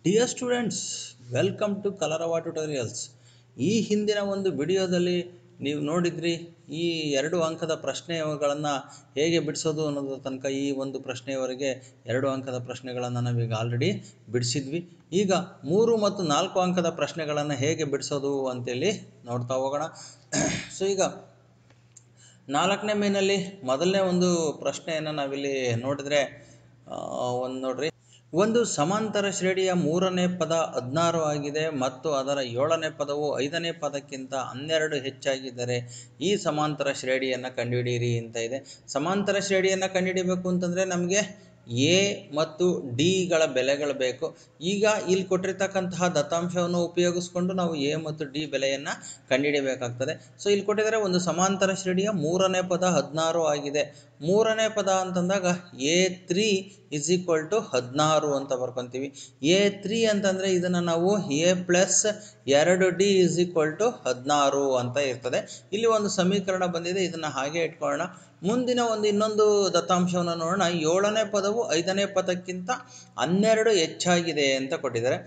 dear students welcome to Kalarava tutorials ಈ ಹಿಂದಿನ ಒಂದು ವಿಡಿಯೋದಲ್ಲಿ ನೀವು ನೋಡಿದ್ರಿ ಈ ಎರಡು ಅಂಕದ ಪ್ರಶ್ನೆಗಳನ್ನು ಹೇಗೆ ಬಿಡಿಸೋದು ಅನ್ನೋದ್ರ ತನಕ ಈ ಒಂದು ಪ್ರಶ್ನೆಯವರೆಗೆ ಎರಡು ಅಂಕದ ಪ್ರಶ್ನೆಗಳನ್ನು ನಾವೀಗ ಆಲ್ರೆಡಿ ಬಿಡಿಸಿದ್ವಿ ಈಗ ಮೂರು ಮತ್ತು ನಾಲ್ಕು ಅಂಕದ ಪ್ರಶ್ನೆಗಳನ್ನು ಹೇಗೆ ಬಿಡಿಸೋದು ಅಂತೇಳಿ ನೋಡ್ತಾ ಹೋಗೋಣ ಸೊ ಈಗ ನಾಲ್ಕನೇ ಮೇನಲ್ಲಿ ಮೊದಲನೇ ಒಂದು ಪ್ರಶ್ನೆಯನ್ನು ನಾವಿಲ್ಲಿ ನೋಡಿದ್ರೆ ಒಂದು ನೋಡ್ರಿ ಒಂದು ಸಮಾಂತರ ಶ್ರೇಣಿಯ ಮೂರನೇ ಪದ ಹದಿನಾರು ಆಗಿದೆ ಮತ್ತು ಅದರ ಏಳನೇ ಪದವು ಐದನೇ ಪದಕ್ಕಿಂತ ಹನ್ನೆರಡು ಹೆಚ್ಚಾಗಿದ್ದರೆ ಈ ಸಮಾಂತರ ಶ್ರೇಣಿಯನ್ನು ಕಂಡುಹಿಡಿಯಿರಿ ಅಂತ ಇದೆ ಸಮಾಂತರ ಶ್ರೇಣಿಯನ್ನು ಕಂಡುಹಿಡಿಬೇಕು ಅಂತಂದರೆ ನಮಗೆ ಎ ಮತ್ತು ಡಿಗಳ ಬೆಲೆಗಳು ಬೇಕು ಈಗ ಇಲ್ಲಿ ಕೊಟ್ಟಿರ್ತಕ್ಕಂತಹ ದತ್ತಾಂಶವನ್ನು ಉಪಯೋಗಿಸ್ಕೊಂಡು ನಾವು ಎ ಮತ್ತು ಡಿ ಬೆಲೆಯನ್ನು ಕಂಡುಹಿಡಿಯಬೇಕಾಗ್ತದೆ ಸೊ ಇಲ್ಲಿ ಕೊಟ್ಟಿದ್ದಾರೆ ಒಂದು ಸಮಾಂತರ ಶ್ರೇಣಿಯ ಮೂರನೇ ಪದ ಹದಿನಾರು ಆಗಿದೆ ಮೂರನೇ ಪದ ಅಂತಂದಾಗ A three is equal to ಹದಿನಾರು ಅಂತ ಬರ್ಕೊತೀವಿ ಎ ತ್ರೀ ಅಂತಂದರೆ ಇದನ್ನು ನಾವು ಎ ಪ್ಲಸ್ ಎರಡು ಡಿ ಇಸ್ ಈಕ್ವಲ್ ಟು ಹದಿನಾರು ಅಂತ ಇರ್ತದೆ ಇಲ್ಲಿ ಒಂದು ಸಮೀಕರಣ ಬಂದಿದೆ ಇದನ್ನು ಹಾಗೆ ಇಟ್ಕೊಳ್ಳೋಣ ಮುಂದಿನ ಒಂದು ಇನ್ನೊಂದು ದತ್ತಾಂಶವನ್ನು ನೋಡೋಣ ಏಳನೇ ಪದವು ಐದನೇ ಪದಕ್ಕಿಂತ ಹನ್ನೆರಡು ಹೆಚ್ಚಾಗಿದೆ ಅಂತ ಕೊಟ್ಟಿದ್ದಾರೆ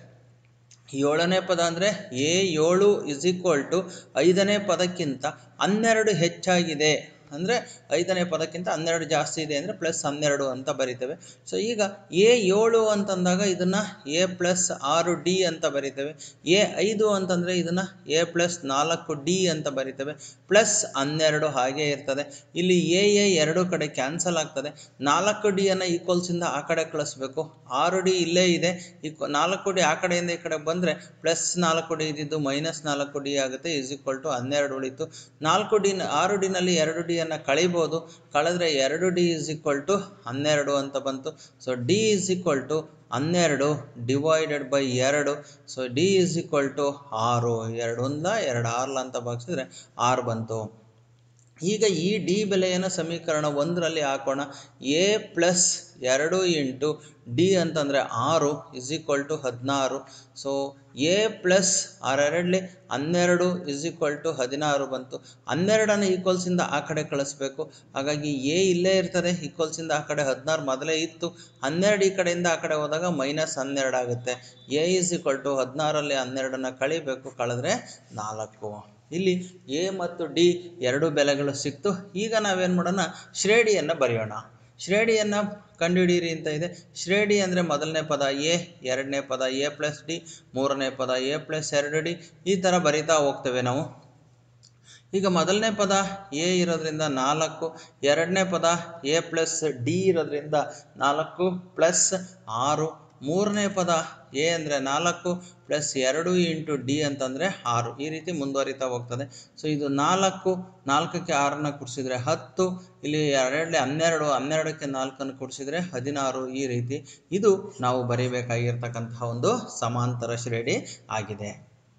ಏಳನೇ ಪದ ಅಂದರೆ ಎ ಏಳು ಇಸ್ ಈಕ್ವಲ್ ಟು ಐದನೇ ಪದಕ್ಕಿಂತ ಹನ್ನೆರಡು ಹೆಚ್ಚಾಗಿದೆ ಅಂದರೆ ಐದನೇ ಪದಕ್ಕಿಂತ ಹನ್ನೆರಡು ಜಾಸ್ತಿ ಇದೆ ಅಂದರೆ ಪ್ಲಸ್ ಹನ್ನೆರಡು ಅಂತ ಬರಿತೇವೆ ಸೊ ಈಗ ಎ ಏಳು ಅಂತಂದಾಗ ಇದನ್ನು ಎ ಪ್ಲಸ್ ಆರು ಡಿ ಅಂತ ಬರಿತೇವೆ ಎ ಐದು ಅಂತಂದರೆ ಇದನ್ನು ಎ ಪ್ಲಸ್ ನಾಲ್ಕು ಡಿ ಅಂತ ಬರಿತೇವೆ ಪ್ಲಸ್ ಹನ್ನೆರಡು ಹಾಗೆ ಇರ್ತದೆ ಇಲ್ಲಿ ಎ ಎ ಎರಡು ಕಡೆ ಕ್ಯಾನ್ಸಲ್ ಆಗ್ತದೆ ನಾಲ್ಕು ಡಿಯನ್ನು ಈಕ್ವಲ್ಸಿಂದ ಆ ಕಡೆ ಕಳಿಸ್ಬೇಕು ಆರು ಡಿ ಇಲ್ಲೇ ಇದೆ ಈಕ್ವ ನಾಲ್ಕು ಡಿ ಆ ಕಡೆಯಿಂದ ಈ ಕಡೆ ಬಂದರೆ ಪ್ಲಸ್ ನಾಲ್ಕು ಡಿ ಇದ್ದಿದ್ದು ಮೈನಸ್ ನಾಲ್ಕು ಡಿ ಆಗುತ್ತೆ ಈಸ್ ಈಕ್ವಲ್ ಟು ಹನ್ನೆರಡು ಉಳಿತು ನಾಲ್ಕು ಡಿ ಆರು ಡಿನಲ್ಲಿ ಎರಡು ಡಿ ಡಿಯನ್ನು ಕಳಿಬೋದು ಕಳೆದ್ರೆ ಎರಡು ಡಿ ಇಸ್ ಈಕ್ವಲ್ ಟು ಹನ್ನೆರಡು ಅಂತ ಬಂತು so D is equal to ಹನ್ನೆರಡು ಡಿವೈಡೆಡ್ ಬೈ ಎರಡು so D is equal to ಆರು ಎರಡು ಒಂದ ಎರಡು ಆರ್ಲ ಅಂತ ಭಾಗಿಸಿದ್ರೆ ಆರು ಬಂತು ಈಗ ಈ ಡಿ ಬೆಲೆಯನ್ನು ಸಮೀಕರಣ ಒಂದರಲ್ಲಿ ಹಾಕೋಣ ಎ ಪ್ಲಸ್ ಎರಡು ಇಂಟು ಡಿ ಅಂತಂದರೆ ಆರು ಇಸ್ ಈಕ್ವಲ್ ಟು ಹದಿನಾರು ಸೊ ಎ ಪ್ಲಸ್ ಆರೆರಡಲಿ ಹನ್ನೆರಡು ಇಸ್ ಈಕ್ವಲ್ ಟು ಹದಿನಾರು ಬಂತು ಹನ್ನೆರಡನ್ನು ಈಕ್ವಲ್ಸಿಂದ ಆ ಕಡೆ ಕಳಿಸ್ಬೇಕು ಹಾಗಾಗಿ ಎ ಇಲ್ಲೇ ಇರ್ತದೆ ಈಕ್ವಲ್ಸಿಂದ ಆ ಕಡೆ ಹದಿನಾರು ಮೊದಲೇ ಇತ್ತು ಹನ್ನೆರಡು ಈ ಕಡೆಯಿಂದ ಆ ಕಡೆ ಹೋದಾಗ ಮೈನಸ್ ಹನ್ನೆರಡು ಆಗುತ್ತೆ ಎ ಇಸ್ ಈಕ್ವಲ್ ಟು ಹದಿನಾರಲ್ಲಿ ಹನ್ನೆರಡನ್ನು ಕಳಿಬೇಕು ಕಳೆದ್ರೆ ನಾಲ್ಕು ಇಲ್ಲಿ ಎ ಮತ್ತು ಡಿ ಎರಡು ಬೆಲೆಗಳು ಸಿಕ್ತು ಈಗ ನಾವೇನು ಮಾಡೋಣ ಶ್ರೇಣಿಯನ್ನು ಬರೆಯೋಣ ಶ್ರೇಣಿಯನ್ನು ಕಂಡುಹಿಡಿಯಿರಿ ಅಂತ ಇದೆ ಶ್ರೇಣಿ ಅಂದರೆ ಮೊದಲನೇ ಪದ ಎ ಎರಡನೇ ಪದ ಎ ಪ್ಲಸ್ ಡಿ ಮೂರನೇ ಪದ ಎ ಪ್ಲಸ್ ಎರಡು ಡಿ ಈ ಥರ ಬರಿತಾ ಹೋಗ್ತೇವೆ ನಾವು ಈಗ ಮೊದಲನೇ ಪದ ಎ ಇರೋದ್ರಿಂದ ನಾಲ್ಕು ಎರಡನೇ ಪದ ಎ ಪ್ಲಸ್ ಡಿ ಇರೋದ್ರಿಂದ ನಾಲ್ಕು ಪ್ಲಸ್ ಆರು ಮೂರನೇ ಪದ ಎ ಅಂದರೆ ನಾಲ್ಕು ಪ್ಲಸ್ ಎರಡು ಇಂಟು ಡಿ ಅಂತಂದರೆ ಆರು ಈ ರೀತಿ ಮುಂದುವರಿತಾ ಹೋಗ್ತದೆ ಸೊ ಇದು ನಾಲ್ಕು ನಾಲ್ಕಕ್ಕೆ ಆರನ್ನು ಕೂಡಿಸಿದ್ರೆ ಹತ್ತು ಇಲ್ಲಿ ಎರಡಲ್ಲಿ ಹನ್ನೆರಡು ಹನ್ನೆರಡಕ್ಕೆ ನಾಲ್ಕನ್ನು ಕೂಡಿಸಿದ್ರೆ ಹದಿನಾರು ಈ ರೀತಿ ಇದು ನಾವು ಬರೀಬೇಕಾಗಿರ್ತಕ್ಕಂತಹ ಒಂದು ಸಮಾಂತರ ಶ್ರೇಣಿ ಆಗಿದೆ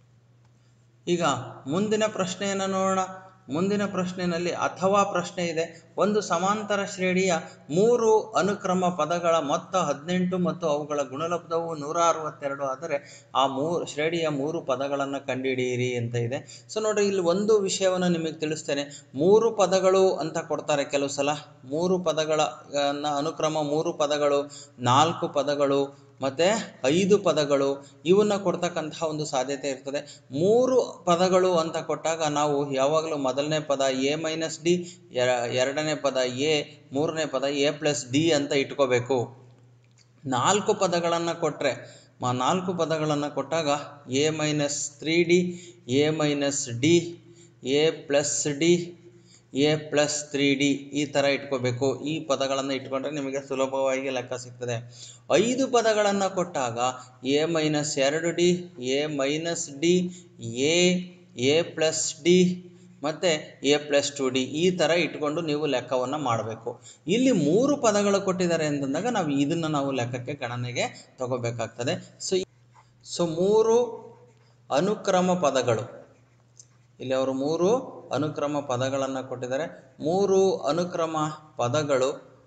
ಈಗ ಮುಂದಿನ ಪ್ರಶ್ನೆಯನ್ನು ನೋಡೋಣ ಮುಂದಿನ ಪ್ರಶ್ನೆಯಲ್ಲಿ ಅಥವಾ ಪ್ರಶ್ನೆ ಇದೆ ಒಂದು ಸಮಾಂತರ ಶ್ರೇಣಿಯ ಮೂರು ಅನುಕ್ರಮ ಪದಗಳ ಮೊತ್ತ ಹದಿನೆಂಟು ಮತ್ತು ಅವುಗಳ ಗುಣಲಬ್ಧವು ನೂರ ಅರವತ್ತೆರಡು ಆದರೆ ಆ ಮೂರು ಶ್ರೇಣಿಯ ಮೂರು ಪದಗಳನ್ನು ಕಂಡುಹಿಡಿಯಿರಿ ಅಂತ ಇದೆ ಸೊ ನೋಡಿರಿ ಇಲ್ಲಿ ಒಂದು ವಿಷಯವನ್ನು ನಿಮಗೆ ತಿಳಿಸ್ತೇನೆ ಮೂರು ಪದಗಳು ಅಂತ ಕೊಡ್ತಾರೆ ಕೆಲವು ಸಲ ಮೂರು ಪದಗಳ ಅನುಕ್ರಮ ಮೂರು ಪದಗಳು ನಾಲ್ಕು ಪದಗಳು ಮತ್ತು ಐದು ಪದಗಳು ಇವನ್ನ ಕೊಡ್ತಕ್ಕಂತಹ ಒಂದು ಸಾಧ್ಯತೆ ಇರ್ತದೆ ಮೂರು ಪದಗಳು ಅಂತ ಕೊಟ್ಟಾಗ ನಾವು ಯಾವಾಗಲೂ ಮೊದಲನೇ ಪದ ಎ ಮೈನಸ್ ಡಿ ಎರಡನೇ ಪದ ಎ ಮೂರನೇ ಪದ ಎ ಪ್ಲಸ್ ಡಿ ಅಂತ ಇಟ್ಕೋಬೇಕು ನಾಲ್ಕು ಪದಗಳನ್ನು ಕೊಟ್ಟರೆ ನಾಲ್ಕು ಪದಗಳನ್ನು ಕೊಟ್ಟಾಗ A minus three D A minus D A plus D A plus three D ಈ ಥರ ಇಟ್ಕೋಬೇಕು ಈ ಪದಗಳನ್ನು ಇಟ್ಕೊಂಡ್ರೆ ನಿಮಗೆ ಸುಲಭವಾಗಿ ಲೆಕ್ಕ ಸಿಗ್ತದೆ ಐದು ಪದಗಳನ್ನು ಕೊಟ್ಟಾಗ ಎ ಮೈನಸ್ ಎರಡು D A minus D A A plus D ಮತ್ತು ಎ ಪ್ಲಸ್ ಟು ಡಿ ಈ ಥರ ಇಟ್ಕೊಂಡು ನೀವು ಲೆಕ್ಕವನ್ನು ಮಾಡಬೇಕು ಇಲ್ಲಿ ಮೂರು ಪದಗಳು ಕೊಟ್ಟಿದ್ದಾರೆ ಅಂತಂದಾಗ ನಾವು ಇದನ್ನು ನಾವು ಲೆಕ್ಕಕ್ಕೆ ಗಣನೆಗೆ ತಗೋಬೇಕಾಗ್ತದೆ ಸೊ ಸೊ ಮೂರು ಅನುಕ್ರಮ ಪದಗಳು ಇಲ್ಲಿ ಅವರು ಮೂರು ಅನುಕ್ರಮ ಪದಗಳನ್ನು ಕೊಟ್ಟಿದ್ದಾರೆ ಮೂರು ಅನುಕ್ರಮ ಪದಗಳು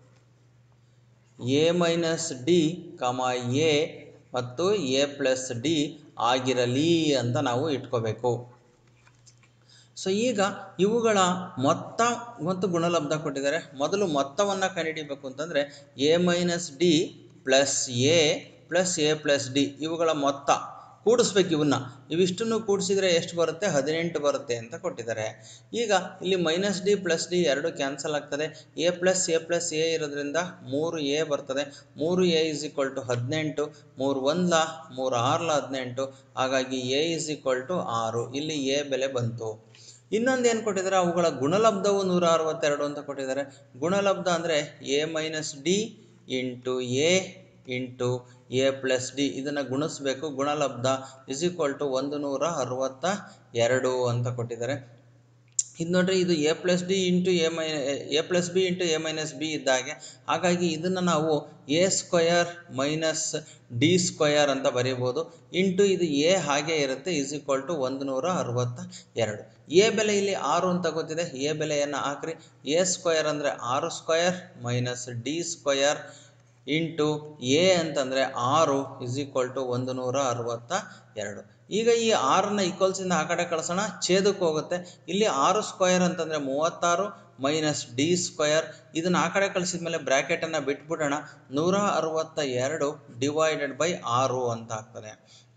A minus D comma A ಮತ್ತು ಎ ಪ್ಲಸ್ ಡಿ ಆಗಿರಲಿ ಅಂತ ನಾವು ಇಟ್ಕೋಬೇಕು ಸೊ ಈಗ ಇವುಗಳ ಮೊತ್ತ ಮತ್ತು ಗುಣಲಬ್ಧ ಕೊಟ್ಟಿದ್ದಾರೆ ಮೊದಲು ಮೊತ್ತವನ್ನು ಕಂಡುಹಿಡಿಬೇಕು ಅಂತಂದರೆ A minus D plus A plus A plus D ಇವುಗಳ ಮೊತ್ತ ಕೂಡಿಸ್ಬೇಕು ಇವನ್ನ ಇವಿಷ್ಟನ್ನು ಕೂಡಿಸಿದರೆ ಎಷ್ಟು ಬರುತ್ತೆ ಹದಿನೆಂಟು ಬರುತ್ತೆ ಅಂತ ಕೊಟ್ಟಿದ್ದಾರೆ ಈಗ ಇಲ್ಲಿ ಮೈನಸ್ ಡಿ ಪ್ಲಸ್ ಡಿ ಎರಡು ಕ್ಯಾನ್ಸಲ್ ಆಗ್ತದೆ A plus A plus A ಇರೋದ್ರಿಂದ ಮೂರು ಎ ಬರ್ತದೆ ಮೂರು ಎ ಇಸ್ ಈಕ್ವಲ್ ಟು ಹದಿನೆಂಟು ಮೂರು ಒಂದ್ಲ ಮೂರು ಆರ್ಲ ಹದಿನೆಂಟು ಹಾಗಾಗಿ ಎ ಇಸ್ ಈಕ್ವಲ್ ಟು ಆರು ಇಲ್ಲಿ ಎ ಬೆಲೆ ಬಂತು ಇನ್ನೊಂದು ಏನು ಕೊಟ್ಟಿದ್ದಾರೆ ಅವುಗಳ ಗುಣಲಬ್ಧವು ನೂರ ಅರವತ್ತೆರಡು ಅಂತ ಕೊಟ್ಟಿದ್ದಾರೆ ಗುಣಲಬ್ಧ ಅಂದರೆ A minus D into A into A plus D ಇದನ್ನು ಗುಣಿಸ್ಬೇಕು ಗುಣಲಬ್ಧ ಇಸ್ ಈಕ್ವಲ್ ಟು ಒಂದು ನೂರ ಅರವತ್ತ ಎರಡು ಅಂತ ಕೊಟ್ಟಿದ್ದಾರೆ ಇದು ನೋಡ್ರಿ ಇದು A plus D into A ಮೈ A plus B into A minus B ಇದ್ದಾಗೆ ಹಾಗಾಗಿ ಇದನ್ನು ನಾವು A square minus D square ಅಂತ ಬರೀಬೋದು ಇಂಟು ಇದು ಎ ಹಾಗೆ ಇರುತ್ತೆ ಇಸ್ ಈಕ್ವಲ್ ಟು ಒಂದು ನೂರ ಅರವತ್ತ ಎರಡು ಎ ಬೆಲೆ ಇಲ್ಲಿ ಆರು ಅಂತ ಗೊತ್ತಿದೆ ಎ ಬೆಲೆಯನ್ನು ಹಾಕ್ರಿ ಎ ಸ್ಕ್ವಯರ್ ಅಂದರೆ ಆರು square minus D square into A ಅಂತಂದರೆ ಆರು ಇಸ್ ಈಕ್ವಲ್ ಟು ಒಂದು ನೂರ ಅರವತ್ತ ಎರಡು ಈಗ ಈ ಆರನ್ನ ಈಕ್ವಲ್ಸಿಂದ ಆ ಕಡೆ ಕಳ್ಸೋಣ ಛೇದಕ್ಕೆ ಹೋಗುತ್ತೆ ಇಲ್ಲಿ ಆರು ಸ್ಕ್ವಯರ್ ಅಂತಂದರೆ ಮೂವತ್ತಾರು ಮೈನಸ್ ಡಿ ಸ್ಕ್ವಯರ್ ಇದನ್ನು ಆ ಕಡೆ ಕಳಿಸಿದ ಮೇಲೆ ಬ್ರ್ಯಾಕೆಟನ್ನು ಬಿಟ್ಬಿಡೋಣ ನೂರ ಅರವತ್ತ ಎರಡು ಡಿವೈಡೆಡ್ ಬೈ ಆರು ಅಂತ ಆಗ್ತದೆ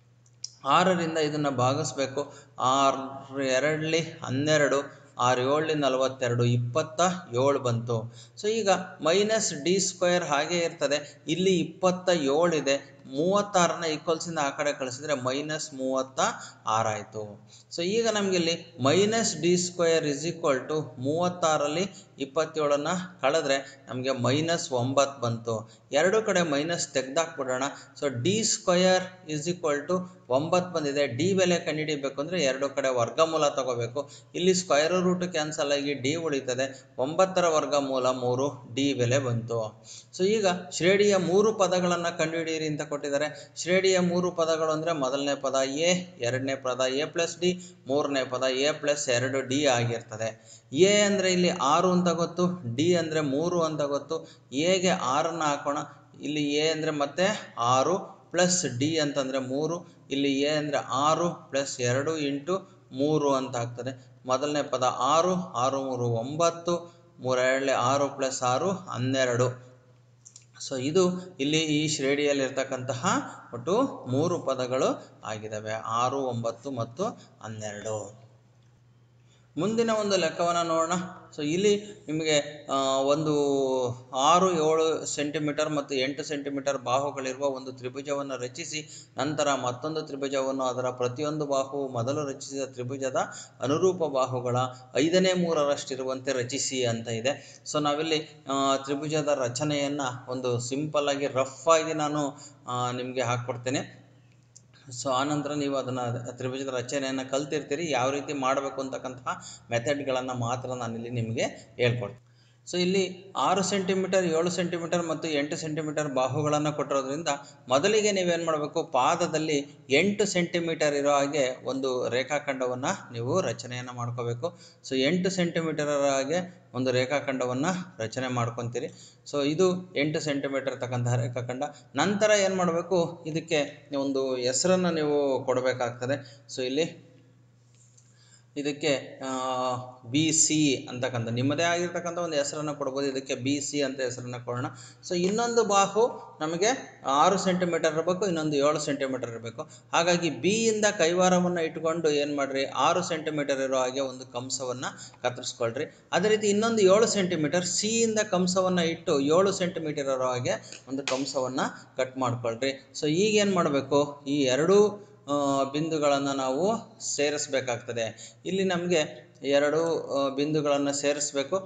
ಆರರಿಂದ ಇದನ್ನು ಭಾಗಿಸ್ಬೇಕು ಆರು ಎರಡಲಿ ಹನ್ನೆರಡು ಆರು ಏಳಲಿ ನಲವತ್ತೆರಡು ಇಪ್ಪತ್ತ ಏಳು ಬಂತು ಸೊ ಈಗ ಮೈನಸ್ ಡಿ ಸ್ಕ್ವೇರ್ ಹಾಗೆ ಇರ್ತದೆ ಇಲ್ಲಿ ಇಪ್ಪತ್ತ ಏಳಿದೆ ಮೂವತ್ತಾರನ್ನ ಈಕ್ವಲ್ಸಿಂದ ಆ ಕಡೆ ಕಳಿಸಿದ್ರೆ ಮೈನಸ್ ಮೂವತ್ತ ಆರಾಯಿತು ಸೊ ಈಗ ನಮಗೆ ಇಲ್ಲಿ minus D square is equal to ಮೂವತ್ತಾರಲ್ಲಿ ಇಪ್ಪತ್ತೇಳನ್ನು ಕಳೆದ್ರೆ ನಮಗೆ ಮೈನಸ್ ಒಂಬತ್ತು ಬಂತು ಎರಡು ಕಡೆ ಮೈನಸ್ ತೆಗ್ದಾಕ್ಬಿಡೋಣ so D square is equal to ಒಂಬತ್ತು ಬಂದಿದೆ ಡಿ ಬೆಲೆ ಕಂಡುಹಿಡಿಬೇಕು ಅಂದರೆ ಎರಡು ಕಡೆ ವರ್ಗಮೂಲ ತಗೋಬೇಕು ಇಲ್ಲಿ ಸ್ಕ್ವಯರ್ ರೂಟ್ ಕ್ಯಾನ್ಸಲ್ ಆಗಿ ಡಿ ಉಳಿತದೆ ಒಂಬತ್ತರ ವರ್ಗಮೂಲ ಮೂರು ಡಿ ಬೆಲೆ ಬಂತು ಸೊ ಈಗ ಶ್ರೇಣಿಯ ಮೂರು ಪದಗಳನ್ನು ಕಂಡುಹಿಡಿಯಿರಿ ಅಂತ ಕೊಟ್ಟಿದ್ದಾರೆ ಶ್ರೇಣಿಯ ಮೂರು ಪದಗಳು ಅಂದರೆ ಮೊದಲನೇ ಪದ ಎ ಎರಡನೇ ಪದ ಎ ಪ್ಲಸ್ ಡಿ ಮೂರನೇ ಪದ ಎ ಪ್ಲಸ್ ಎರಡು ಡಿ ಆಗಿರ್ತದೆ ಎ ಅಂದರೆ ಇಲ್ಲಿ ಆರು ಅಂತ ಗೊತ್ತು ಡಿ ಅಂದರೆ ಮೂರು ಅಂತ ಗೊತ್ತು ಎಗೆ ಆರನ್ನು ಹಾಕೋಣ ಇಲ್ಲಿ ಎ ಅಂದರೆ ಮತ್ತೆ ಆರು ಪ್ಲಸ್ ಡಿ ಅಂತಂದರೆ ಮೂರು ಇಲ್ಲಿ ಎ ಅಂದರೆ ಆರು ಪ್ಲಸ್ ಎರಡು ಇಂಟು ಮೂರು ಅಂತ ಆಗ್ತದೆ ಮೊದಲನೇ ಪದ ಆರು ಆರು ಮೂರು ಒಂಬತ್ತು ಮೂರೆರಡಲೆ ಆರು ಪ್ಲಸ್ ಆರು ಹನ್ನೆರಡು ಸೊ ಇದು ಇಲ್ಲಿ ಈ ಶ್ರೇಣಿಯಲ್ಲಿರ್ತಕ್ಕಂತಹ ಒಟ್ಟು ಮೂರು ಪದಗಳು ಆಗಿದ್ದಾವೆ ಆರು ಒಂಬತ್ತು ಮತ್ತು ಹನ್ನೆರಡು ಮುಂದಿನ ಒಂದು ಲೆಕ್ಕವನ್ನು ನೋಡೋಣ ಸೊ ಇಲ್ಲಿ ನಿಮಗೆ ಆ, ಒಂದು ಆರು ಏಳು ಸೆಂಟಿಮೀಟರ್ ಮತ್ತು ಎಂಟು ಸೆಂಟಿಮೀಟರ್ ಬಾಹುಗಳಿರುವ ಒಂದು ತ್ರಿಭುಜವನ್ನು ರಚಿಸಿ ನಂತರ ಮತ್ತೊಂದು ತ್ರಿಭುಜವನ್ನು ಅದರ ಪ್ರತಿಯೊಂದು ಬಾಹು ಮೊದಲು ರಚಿಸಿದ ತ್ರಿಭುಜದ ಅನುರೂಪ ಬಾಹುಗಳ ಐದನೇ ಮೂರರಷ್ಟಿರುವಂತೆ ರಚಿಸಿ ಅಂತ ಇದೆ ಸೊ ನಾವಿಲ್ಲಿ ಆ, ತ್ರಿಭುಜದ ರಚನೆಯನ್ನು ಒಂದು ಸಿಂಪಲ್ ಆಗಿ ರಫ್ ಆಗಿ ನಾನು ನಿಮಗೆ ಹಾಕ್ಕೊಡ್ತೇನೆ ಸೊ ಆನಂತರ ನೀವು ಅದನ್ನು ತ್ರಿಭುಜದ ರಚನೆಯನ್ನು ಕಲ್ತಿರ್ತೀರಿ ಯಾವ ರೀತಿ ಮಾಡಬೇಕು ಅಂತಕ್ಕಂತಹ ಮೆಥಡ್ಗಳನ್ನು ಮಾತ್ರ ನಾನಿಲ್ಲಿ ನಿಮಗೆ ಹೇಳ್ಕೊಡ್ತೀನಿ ಸೊ ಇಲ್ಲಿ ಆರು ಸೆಂಟಿಮೀಟರ್ ಏಳು ಸೆಂಟಿಮೀಟರ್ ಮತ್ತು ಎಂಟು ಸೆಂಟಿಮೀಟರ್ ಬಾಹುಗಳನ್ನು ಕೊಟ್ಟಿರೋದ್ರಿಂದ ಮೊದಲಿಗೆ ನೀವೇನು ಮಾಡಬೇಕು ಪಾದದಲ್ಲಿ ಎಂಟು ಸೆಂಟಿಮೀಟರ್ ಇರೋ ಹಾಗೆ ಒಂದು ರೇಖಾಖಂಡವನ್ನು ನೀವು ರಚನೆಯನ್ನು ಮಾಡ್ಕೋಬೇಕು ಸೊ ಎಂಟು ಸೆಂಟಿಮೀಟರ್ ಹಾಗೆ ಒಂದು ರೇಖಾಖಂಡವನ್ನು ರಚನೆ ಮಾಡ್ಕೊತೀರಿ ಸೊ ಇದು ಎಂಟು ಸೆಂಟಿಮೀಟರ್ ತಕ್ಕಂತಹ ರೇಖಾಖಂಡ ನಂತರ ಏನು ಮಾಡಬೇಕು ಇದಕ್ಕೆ ಒಂದು ಹೆಸರನ್ನು ನೀವು ಕೊಡಬೇಕಾಗ್ತದೆ ಸೊ ಇಲ್ಲಿ ಇದಕ್ಕೆ ಬಿ ಸಿ ಅಂತಕ್ಕಂಥ ನಿಮ್ಮದೇ ಆಗಿರ್ತಕ್ಕಂಥ ಒಂದು ಹೆಸರನ್ನು ಕೊಡ್ಬೋದು ಇದಕ್ಕೆ ಬಿ ಸಿ ಅಂತ ಹೆಸರನ್ನು ಕೊಡೋಣ ಸೊ ಇನ್ನೊಂದು ಬಾಹು ನಮಗೆ ಆರು ಸೆಂಟಿಮೀಟರ್ ಇರಬೇಕು ಇನ್ನೊಂದು ಏಳು ಸೆಂಟಿಮೀಟರ್ ಇರಬೇಕು ಹಾಗಾಗಿ ಬಿ ಇಂದ ಕೈವಾರವನ್ನು ಇಟ್ಕೊಂಡು ಏನು ಮಾಡಿರಿ ಆರು ಸೆಂಟಿಮೀಟರ್ ಇರೋ ಹಾಗೆ ಒಂದು ಕಂಸವನ್ನು ಕತ್ತರಿಸ್ಕೊಳ್ರಿ ಅದೇ ರೀತಿ ಇನ್ನೊಂದು ಏಳು ಸೆಂಟಿಮೀಟರ್ ಸಿ ಇಂದ ಕಂಸವನ್ನು ಇಟ್ಟು ಏಳು ಸೆಂಟಿಮೀಟರ್ ಇರೋ ಹಾಗೆ ಒಂದು ಕಂಸವನ್ನು ಕಟ್ ಮಾಡ್ಕೊಳ್ರಿ ಸೊ ಈಗ ಏನು ಮಾಡಬೇಕು ಈ ಎರಡೂ ಬಿಂದುಗಳನ್ನು ನಾವು ಸೇರಿಸ್ಬೇಕಾಗ್ತದೆ ಇಲ್ಲಿ ನಮಗೆ ಎರಡು ಆ, ಬಿಂದುಗಳನ್ನು ಸೇರಿಸ್ಬೇಕು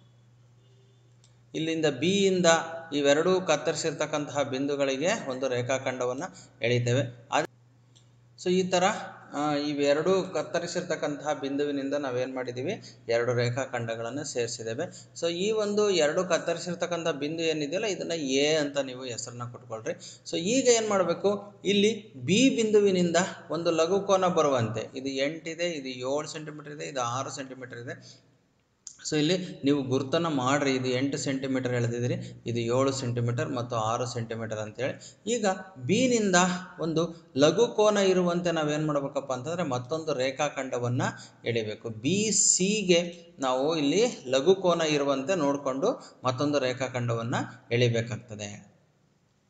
ಇಲ್ಲಿಂದ ಬಿ ಇಂದ ಇವೆರಡೂ ಕತ್ತರಿಸಿರ್ತಕ್ಕಂತಹ ಬಿಂದುಗಳಿಗೆ ಒಂದು ರೇಖಾಖಂಡವನ್ನು ಎಳಿತೇವೆ ಅದ್ ಸೊ ಈ ಥರ ಆ, ಇವೆರಡೂ ಕತ್ತರಿಸಿರ್ತಕ್ಕಂತಹ ಬಿಂದುವಿನಿಂದ ನಾವೇನು ಮಾಡಿದ್ದೀವಿ ಎರಡು ರೇಖಾಖಂಡಗಳನ್ನು ಸೇರಿಸಿದ್ದೇವೆ ಸೊ ಈ ಒಂದು ಎರಡು ಕತ್ತರಿಸಿರ್ತಕ್ಕಂಥ ಬಿಂದು ಏನಿದೆಯಲ್ಲ ಇದನ್ನು ಎ ಅಂತ ನೀವು ಹೆಸರನ್ನ ಕೊಟ್ಕೊಳ್ರಿ ಸೊ ಈಗ ಏನು ಮಾಡಬೇಕು ಇಲ್ಲಿ ಬಿ ಬಿಂದುವಿನಿಂದ ಒಂದು ಲಘುಕೋನ ಬರುವಂತೆ ಇದು ಎಂಟಿದೆ ಇದು ಏಳು ಸೆಂಟಿಮೀಟರ್ ಇದೆ ಇದು ಆರು ಸೆಂಟಿಮೀಟರ್ ಇದೆ ಸೊ ಇಲ್ಲಿ ನೀವು ಗುರುತನ್ನು ಮಾಡಿರಿ ಇದು ಎಂಟು ಸೆಂಟಿಮೀಟರ್ ಎಳೆದಿದ್ದೀರಿ ಇದು ಏಳು ಸೆಂಟಿಮೀಟರ್ ಮತ್ತು ಆರು ಸೆಂಟಿಮೀಟರ್ ಅಂತೇಳಿ ಈಗ ಬಿನಿಂದ ಒಂದು ಲಘು ಕೋನ ಇರುವಂತೆ ನಾವೇನು ಮಾಡಬೇಕಪ್ಪ ಅಂತಂದರೆ ಮತ್ತೊಂದು ರೇಖಾಖಂಡವನ್ನು ಎಳಿಬೇಕು ಬಿ ಸಿಗೆ ನಾವು ಇಲ್ಲಿ ಲಘು ಕೋನ ಇರುವಂತೆ ನೋಡಿಕೊಂಡು ಮತ್ತೊಂದು ರೇಖಾಖಂಡವನ್ನು ಎಳಿಬೇಕಾಗ್ತದೆ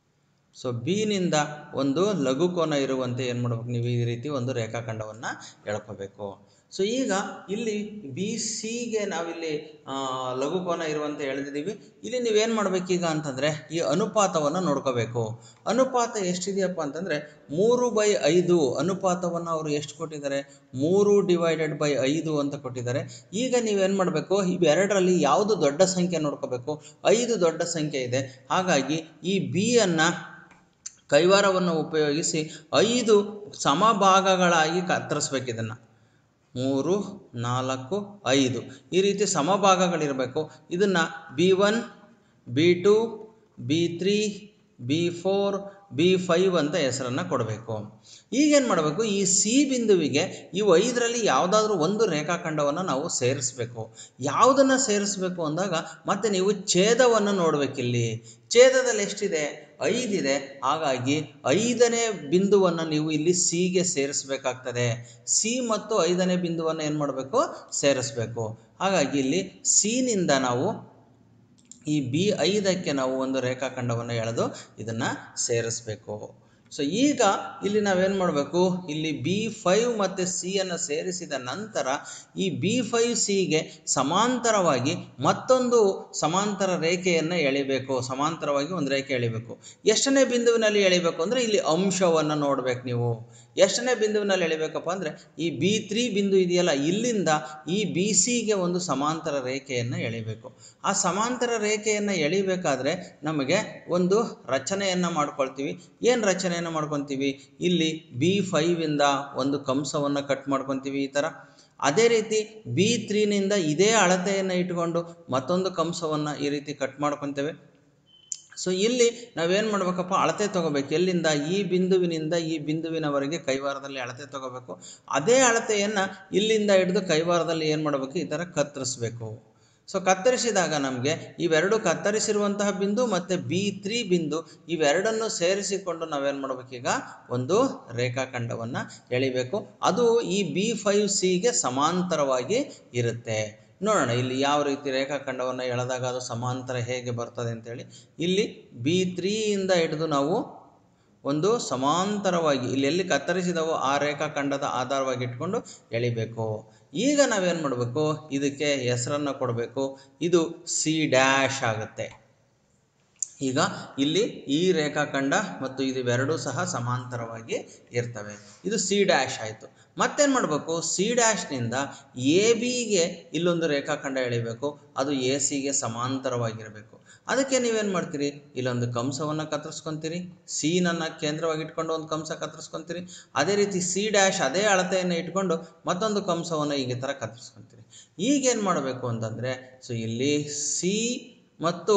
ಸೊ ಬಿನಿಂದ ಒಂದು ಲಘುಕೋನ ಇರುವಂತೆ ಏನು ಮಾಡ್ಬೇಕು ನೀವು ಈ ರೀತಿ ಒಂದು ರೇಖಾಖಂಡವನ್ನು ಎಳ್ಕೋಬೇಕು ಸೊ ಈಗ ಇಲ್ಲಿ ಬಿ ಸಿಗೆ ನಾವಿಲ್ಲಿ ಆ, ಲಘುಕೋನ ಇರುವಂತೆ ಎಳೆದಿದ್ದೀವಿ ಇಲ್ಲಿ ನೀವೇನು ಮಾಡಬೇಕೀಗ ಅಂತಂದರೆ ಈ ಅನುಪಾತವನ್ನು ನೋಡ್ಕೋಬೇಕು ಅನುಪಾತ ಎಷ್ಟಿದೆಯಪ್ಪ ಅಂತಂದರೆ ಮೂರು ಬೈ ಐದು ಅನುಪಾತವನ್ನು ಅವರು ಎಷ್ಟು ಕೊಟ್ಟಿದ್ದಾರೆ ಮೂರು ಡಿವೈಡೆಡ್ ಬೈ ಐದು ಅಂತ ಕೊಟ್ಟಿದ್ದಾರೆ ಈಗ ನೀವೇನು ಮಾಡಬೇಕು ಇವೆರಡರಲ್ಲಿ ಯಾವುದು ದೊಡ್ಡ ಸಂಖ್ಯೆ ನೋಡ್ಕೋಬೇಕು ಐದು ದೊಡ್ಡ ಸಂಖ್ಯೆ ಇದೆ ಹಾಗಾಗಿ ಈ ಬಿ ಅನ್ನು ಕೈವಾರವನ್ನು ಉಪಯೋಗಿಸಿ ಐದು ಸಮಭಾಗಗಳಾಗಿ ಕತ್ತರಿಸ್ಬೇಕು ಇದನ್ನು ಮೂರು ನಾಲ್ಕು ಐದು ಈ ರೀತಿ ಸಮಭಾಗಗಳಿರಬೇಕು ಇದನ್ನು B one B two B three B four B five ಅಂತ ಹೆಸರನ್ನು ಕೊಡಬೇಕು ಈಗೇನು ಮಾಡಬೇಕು ಈ ಸಿ ಬಿಂದುವಿಗೆ ಇವು ಐದರಲ್ಲಿ ಯಾವುದಾದ್ರೂ ಒಂದು ರೇಖಾಖಂಡವನ್ನು ನಾವು ಸೇರಿಸ್ಬೇಕು ಯಾವುದನ್ನು ಸೇರಿಸ್ಬೇಕು ಅಂದಾಗ ಮತ್ತೆ ನೀವು ಛೇದವನ್ನು ನೋಡಬೇಕಿಲ್ಲಿ ಛೇದದಲ್ಲಿ ಎಷ್ಟಿದೆ ಐದಿದೆ ಹಾಗಾಗಿ ಐದನೇ ಬಿಂದುವನ್ನು ನೀವು ಇಲ್ಲಿ ಸಿಗೆ ಸೇರಿಸಬೇಕಾಗ್ತದೆ ಸಿ ಮತ್ತು ಐದನೇ ಬಿಂದುವನ್ನು ಏನು ಮಾಡಬೇಕು ಸೇರಿಸ್ಬೇಕು ಹಾಗಾಗಿ ಇಲ್ಲಿ ಸಿನಿಂದ ನಾವು ಈ ಬಿ ಐದಕ್ಕೆ ನಾವು ಒಂದು ರೇಖಾಖಂಡವನ್ನು ಎಳೆದು ಇದನ್ನು ಸೇರಿಸ್ಬೇಕು ಸೊ ಈಗ ಇಲ್ಲಿ ನಾವೇನು ಮಾಡಬೇಕು ಇಲ್ಲಿ ಬಿ ಫೈವ್ ಮತ್ತು ಸಿಯನ್ನು ಸೇರಿಸಿದ ನಂತರ ಈ ಬಿ ಫೈವ್ ಸಿಗೆ ಸಮಾಂತರವಾಗಿ ಮತ್ತೊಂದು ಸಮಾಂತರ ರೇಖೆಯನ್ನು ಎಳಿಬೇಕು ಸಮಾಂತರವಾಗಿ ಒಂದು ರೇಖೆ ಎಳಿಬೇಕು ಎಷ್ಟನೇ ಬಿಂದುವಿನಲ್ಲಿ ಎಳಿಬೇಕು ಅಂದರೆ ಇಲ್ಲಿ ಅಂಶವನ್ನು ನೋಡ್ಬೇಕು ನೀವು ಎಷ್ಟನೇ ಬಿಂದುವಿನಲ್ಲಿ ಎಳಿಬೇಕಪ್ಪ ಅಂದರೆ ಈ ಬಿ ತ್ರೀ ಬಿಂದು ಇದೆಯಲ್ಲ ಇಲ್ಲಿಂದ ಈ ಬಿ ಸಿಗೆ ಒಂದು ಸಮಾಂತರ ರೇಖೆಯನ್ನು ಎಳಿಬೇಕು ಆ ಸಮಾಂತರ ರೇಖೆಯನ್ನು ಎಳಿಬೇಕಾದ್ರೆ ನಮಗೆ ಒಂದು ರಚನೆಯನ್ನು ಮಾಡ್ಕೊಳ್ತೀವಿ ಏನು ರಚನೆಯನ್ನು ಮಾಡ್ಕೊತೀವಿ ಇಲ್ಲಿ ಬಿ ಫೈವಿಂದ ಒಂದು ಕಂಸವನ್ನು ಕಟ್ ಮಾಡ್ಕೊತೀವಿ ಈ ಥರ ಅದೇ ರೀತಿ ಬಿ ತ್ರೀನಿಂದ ಇದೇ ಅಳತೆಯನ್ನು ಇಟ್ಕೊಂಡು ಮತ್ತೊಂದು ಕಂಸವನ್ನು ಈ ರೀತಿ ಕಟ್ ಮಾಡ್ಕೊತೇವೆ ಸೊ ಇಲ್ಲಿ ನಾವೇನು ಮಾಡ್ಬೇಕಪ್ಪ ಅಳತೆ ತಗೋಬೇಕು ಎಲ್ಲಿಂದ ಈ ಬಿಂದುವಿನಿಂದ ಈ ಬಿಂದುವಿನವರೆಗೆ ಕೈವಾರದಲ್ಲಿ ಅಳತೆ ತಗೋಬೇಕು ಅದೇ ಅಳತೆಯನ್ನು ಇಲ್ಲಿಂದ ಹಿಡಿದು ಕೈವಾರದಲ್ಲಿ ಏನು ಮಾಡಬೇಕು ಈ ಥರ ಕತ್ತರಿಸ್ಬೇಕು ಸೊ ಕತ್ತರಿಸಿದಾಗ ನಮಗೆ ಇವೆರಡು ಕತ್ತರಿಸಿರುವಂತಹ ಬಿಂದು ಮತ್ತು ಬಿ ತ್ರೀ ಬಿಂದು ಇವೆರಡನ್ನು ಸೇರಿಸಿಕೊಂಡು ನಾವೇನು ಮಾಡಬೇಕೀಗ ಒಂದು ರೇಖಾಖಂಡವನ್ನು ಎಳಿಬೇಕು ಅದು ಈ ಬಿ ಫೈವ್ ಸಿಗೆ ಸಮಾಂತರವಾಗಿ ಇರುತ್ತೆ ನೋಡೋಣ ಇಲ್ಲಿ ಯಾವ ರೀತಿ ರೇಖಾಖಂಡವನ್ನು ಎಳೆದಾಗ ಅದು ಸಮಾಂತರ ಹೇಗೆ ಬರ್ತದೆ ಅಂತೇಳಿ ಇಲ್ಲಿ ಬಿ ತ್ರೀಯಿಂದ ಹಿಡಿದು ನಾವು ಒಂದು ಸಮಾಂತರವಾಗಿ ಇಲ್ಲಿ ಎಲ್ಲಿ ಕತ್ತರಿಸಿದವೋ ಆ ರೇಖಾಖಂಡದ ಆಧಾರವಾಗಿ ಇಟ್ಕೊಂಡು ಎಳಿಬೇಕು ಈಗ ನಾವೇನು ಮಾಡಬೇಕು ಇದಕ್ಕೆ ಹೆಸರನ್ನು ಕೊಡಬೇಕು ಇದು ಸಿ ಡ್ಯಾಶ್ ಆಗುತ್ತೆ ಈಗ ಇಲ್ಲಿ ಈ ರೇಖಾಖಂಡ ಮತ್ತು ಇದು ಇವೆರಡೂ ಸಹ ಸಮಾಂತರವಾಗಿ ಇರ್ತವೆ ಇದು ಸಿ ಡ್ಯಾಶ್ ಆಯಿತು ಮತ್ತೇನು ಮಾಡಬೇಕು ಸಿ ಡ್ಯಾಶ್ನಿಂದ ಎ ಬಿಗೆ ಇಲ್ಲೊಂದು ರೇಖಾಖಂಡ ಎಳಿಬೇಕು ಅದು ಎ ಸಿಗೆ ಸಮಾಂತರವಾಗಿರಬೇಕು ಅದಕ್ಕೆ ನೀವೇನು ಮಾಡ್ತೀರಿ ಇಲ್ಲೊಂದು ಕಂಸವನ್ನು ಕತ್ತರಿಸ್ಕೊತೀರಿ ಸಿನನ್ನು ಕೇಂದ್ರವಾಗಿ ಇಟ್ಕೊಂಡು ಒಂದು ಕಂಸ ಕತ್ತರಿಸ್ಕೊತೀರಿ ಅದೇ ರೀತಿ ಸಿ ಡ್ಯಾಶ್ ಅದೇ ಅಳತೆಯನ್ನು ಇಟ್ಕೊಂಡು ಮತ್ತೊಂದು ಕಂಸವನ್ನು ಈಗ ಥರ ಕತ್ತರಿಸ್ಕೊತೀರಿ ಈಗೇನು ಮಾಡಬೇಕು ಅಂತಂದರೆ ಸೊ ಇಲ್ಲಿ ಸಿ ಮತ್ತು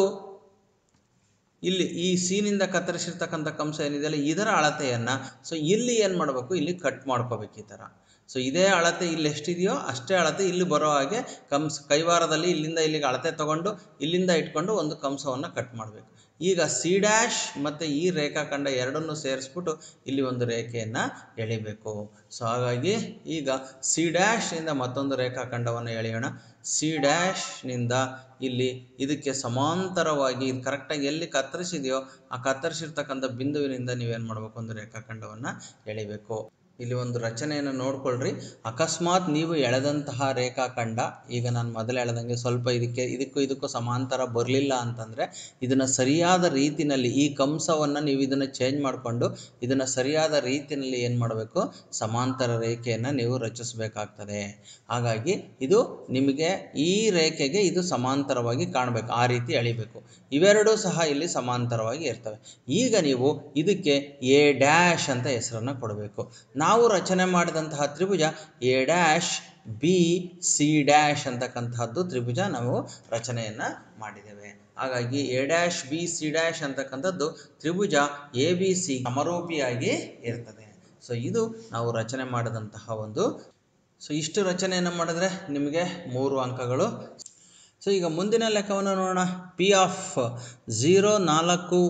ಇಲ್ಲಿ ಈ ಸೀನಿಂದ ಕತ್ತರಿಸಿರ್ತಕ್ಕಂಥ ಕಂಸ ಏನಿದೆಯಲ್ಲ ಇದರ ಅಳತೆಯನ್ನು ಸೊ ಇಲ್ಲಿ ಏನು ಮಾಡಬೇಕು ಇಲ್ಲಿ ಕಟ್ ಮಾಡ್ಕೋಬೇಕು ಈ ಥರ ಸೊ ಇದೇ ಅಳತೆ ಇಲ್ಲಿ ಎಷ್ಟಿದೆಯೋ ಅಷ್ಟೇ ಅಳತೆ ಇಲ್ಲಿ ಬರೋ ಹಾಗೆ ಕಂಸ ಕೈವಾರದಲ್ಲಿ ಇಲ್ಲಿಂದ ಇಲ್ಲಿಗೆ ಅಳತೆ ತಗೊಂಡು ಇಲ್ಲಿಂದ ಇಟ್ಕೊಂಡು ಒಂದು ಕಂಸವನ್ನು ಕಟ್ ಮಾಡಬೇಕು ಈಗ ಸಿ ಡ್ಯಾಶ್ ಮತ್ತು ಈ ರೇಖಾಖಂಡ ಎರಡನ್ನೂ ಸೇರಿಸ್ಬಿಟ್ಟು ಇಲ್ಲಿ ಒಂದು ರೇಖೆಯನ್ನು ಎಳಿಬೇಕು ಸೊ ಹಾಗಾಗಿ ಈಗ ಸಿ ಡ್ಯಾಶ್ನಿಂದ ಮತ್ತೊಂದು ರೇಖಾಖಂಡವನ್ನು ಎಳೆಯೋಣ ಸಿ ಡ್ಯಾಶ್ನಿಂದ ಇಲ್ಲಿ ಇದಕ್ಕೆ ಸಮಾಂತರವಾಗಿ ಇದು ಕರೆಕ್ಟಾಗಿ ಎಲ್ಲಿ ಕತ್ತರಿಸಿದೆಯೋ ಆ ಕತ್ತರಿಸಿರ್ತಕ್ಕಂಥ ಬಿಂದುವಿನಿಂದ ನೀವೇನು ಮಾಡಬೇಕು ಒಂದು ರೇಖಾಖಂಡವನ್ನು ಎಳಿಬೇಕು ಇಲ್ಲಿ ಒಂದು ರಚನೆಯನ್ನು ನೋಡ್ಕೊಳ್ರಿ ಅಕಸ್ಮಾತ್ ನೀವು ಎಳೆದಂತಹ ರೇಖಾಖಂಡ ಈಗ ನಾನು ಮೊದಲು ಎಳೆದಂಗೆ ಸ್ವಲ್ಪ ಇದಕ್ಕೆ ಇದಕ್ಕೂ ಇದಕ್ಕೂ ಸಮಾಂತರ ಬರಲಿಲ್ಲ ಅಂತಂದರೆ ಇದನ್ನು ಸರಿಯಾದ ರೀತಿನಲ್ಲಿ ಈ ಕಂಸವನ್ನು ನೀವು ಇದನ್ನು ಚೇಂಜ್ ಮಾಡಿಕೊಂಡು ಇದನ್ನು ಸರಿಯಾದ ರೀತಿಯಲ್ಲಿ ಏನು ಮಾಡಬೇಕು ಸಮಾಂತರ ರೇಖೆಯನ್ನು ನೀವು ರಚಿಸಬೇಕಾಗ್ತದೆ ಹಾಗಾಗಿ ಇದು ನಿಮಗೆ ಈ ರೇಖೆಗೆ ಇದು ಸಮಾಂತರವಾಗಿ ಕಾಣಬೇಕು ಆ ರೀತಿ ಎಳಿಬೇಕು ಇವೆರಡೂ ಸಹ ಇಲ್ಲಿ ಸಮಾಂತರವಾಗಿ ಇರ್ತವೆ ಈಗ ನೀವು ಇದಕ್ಕೆ ಎ ಡ್ಯಾಶ್ ಅಂತ ಹೆಸರನ್ನು ಕೊಡಬೇಕು ನಾವು ರಚನೆ ಮಾಡಿದಂತಹ ತ್ರಿಭುಜ A dash B C dash ಅಂತಕ್ಕಂತಹದ್ದು ತ್ರಿಭುಜ ನಾವು ರಚನೆಯನ್ನು ಮಾಡಿದ್ದೇವೆ ಹಾಗಾಗಿ A dash B C dash ಅಂತಕ್ಕಂಥದ್ದು ತ್ರಿಭುಜ ಎ ಬಿ ಸಿ ಸಮರೂಪಿಯಾಗಿ ಇರ್ತದೆ ಸೊ ಇದು ನಾವು ರಚನೆ ಮಾಡಿದಂತಹ ಒಂದು ಸೊ ಇಷ್ಟು ರಚನೆಯನ್ನು ಮಾಡಿದ್ರೆ ನಿಮಗೆ ಮೂರು ಅಂಕಗಳು ಸೊ ಈಗ ಮುಂದಿನ ಲೆಕ್ಕವನ್ನು ನೋಡೋಣ ಪಿ ಆಫ್ ಝೀರೋ ನಾಲ್ಕು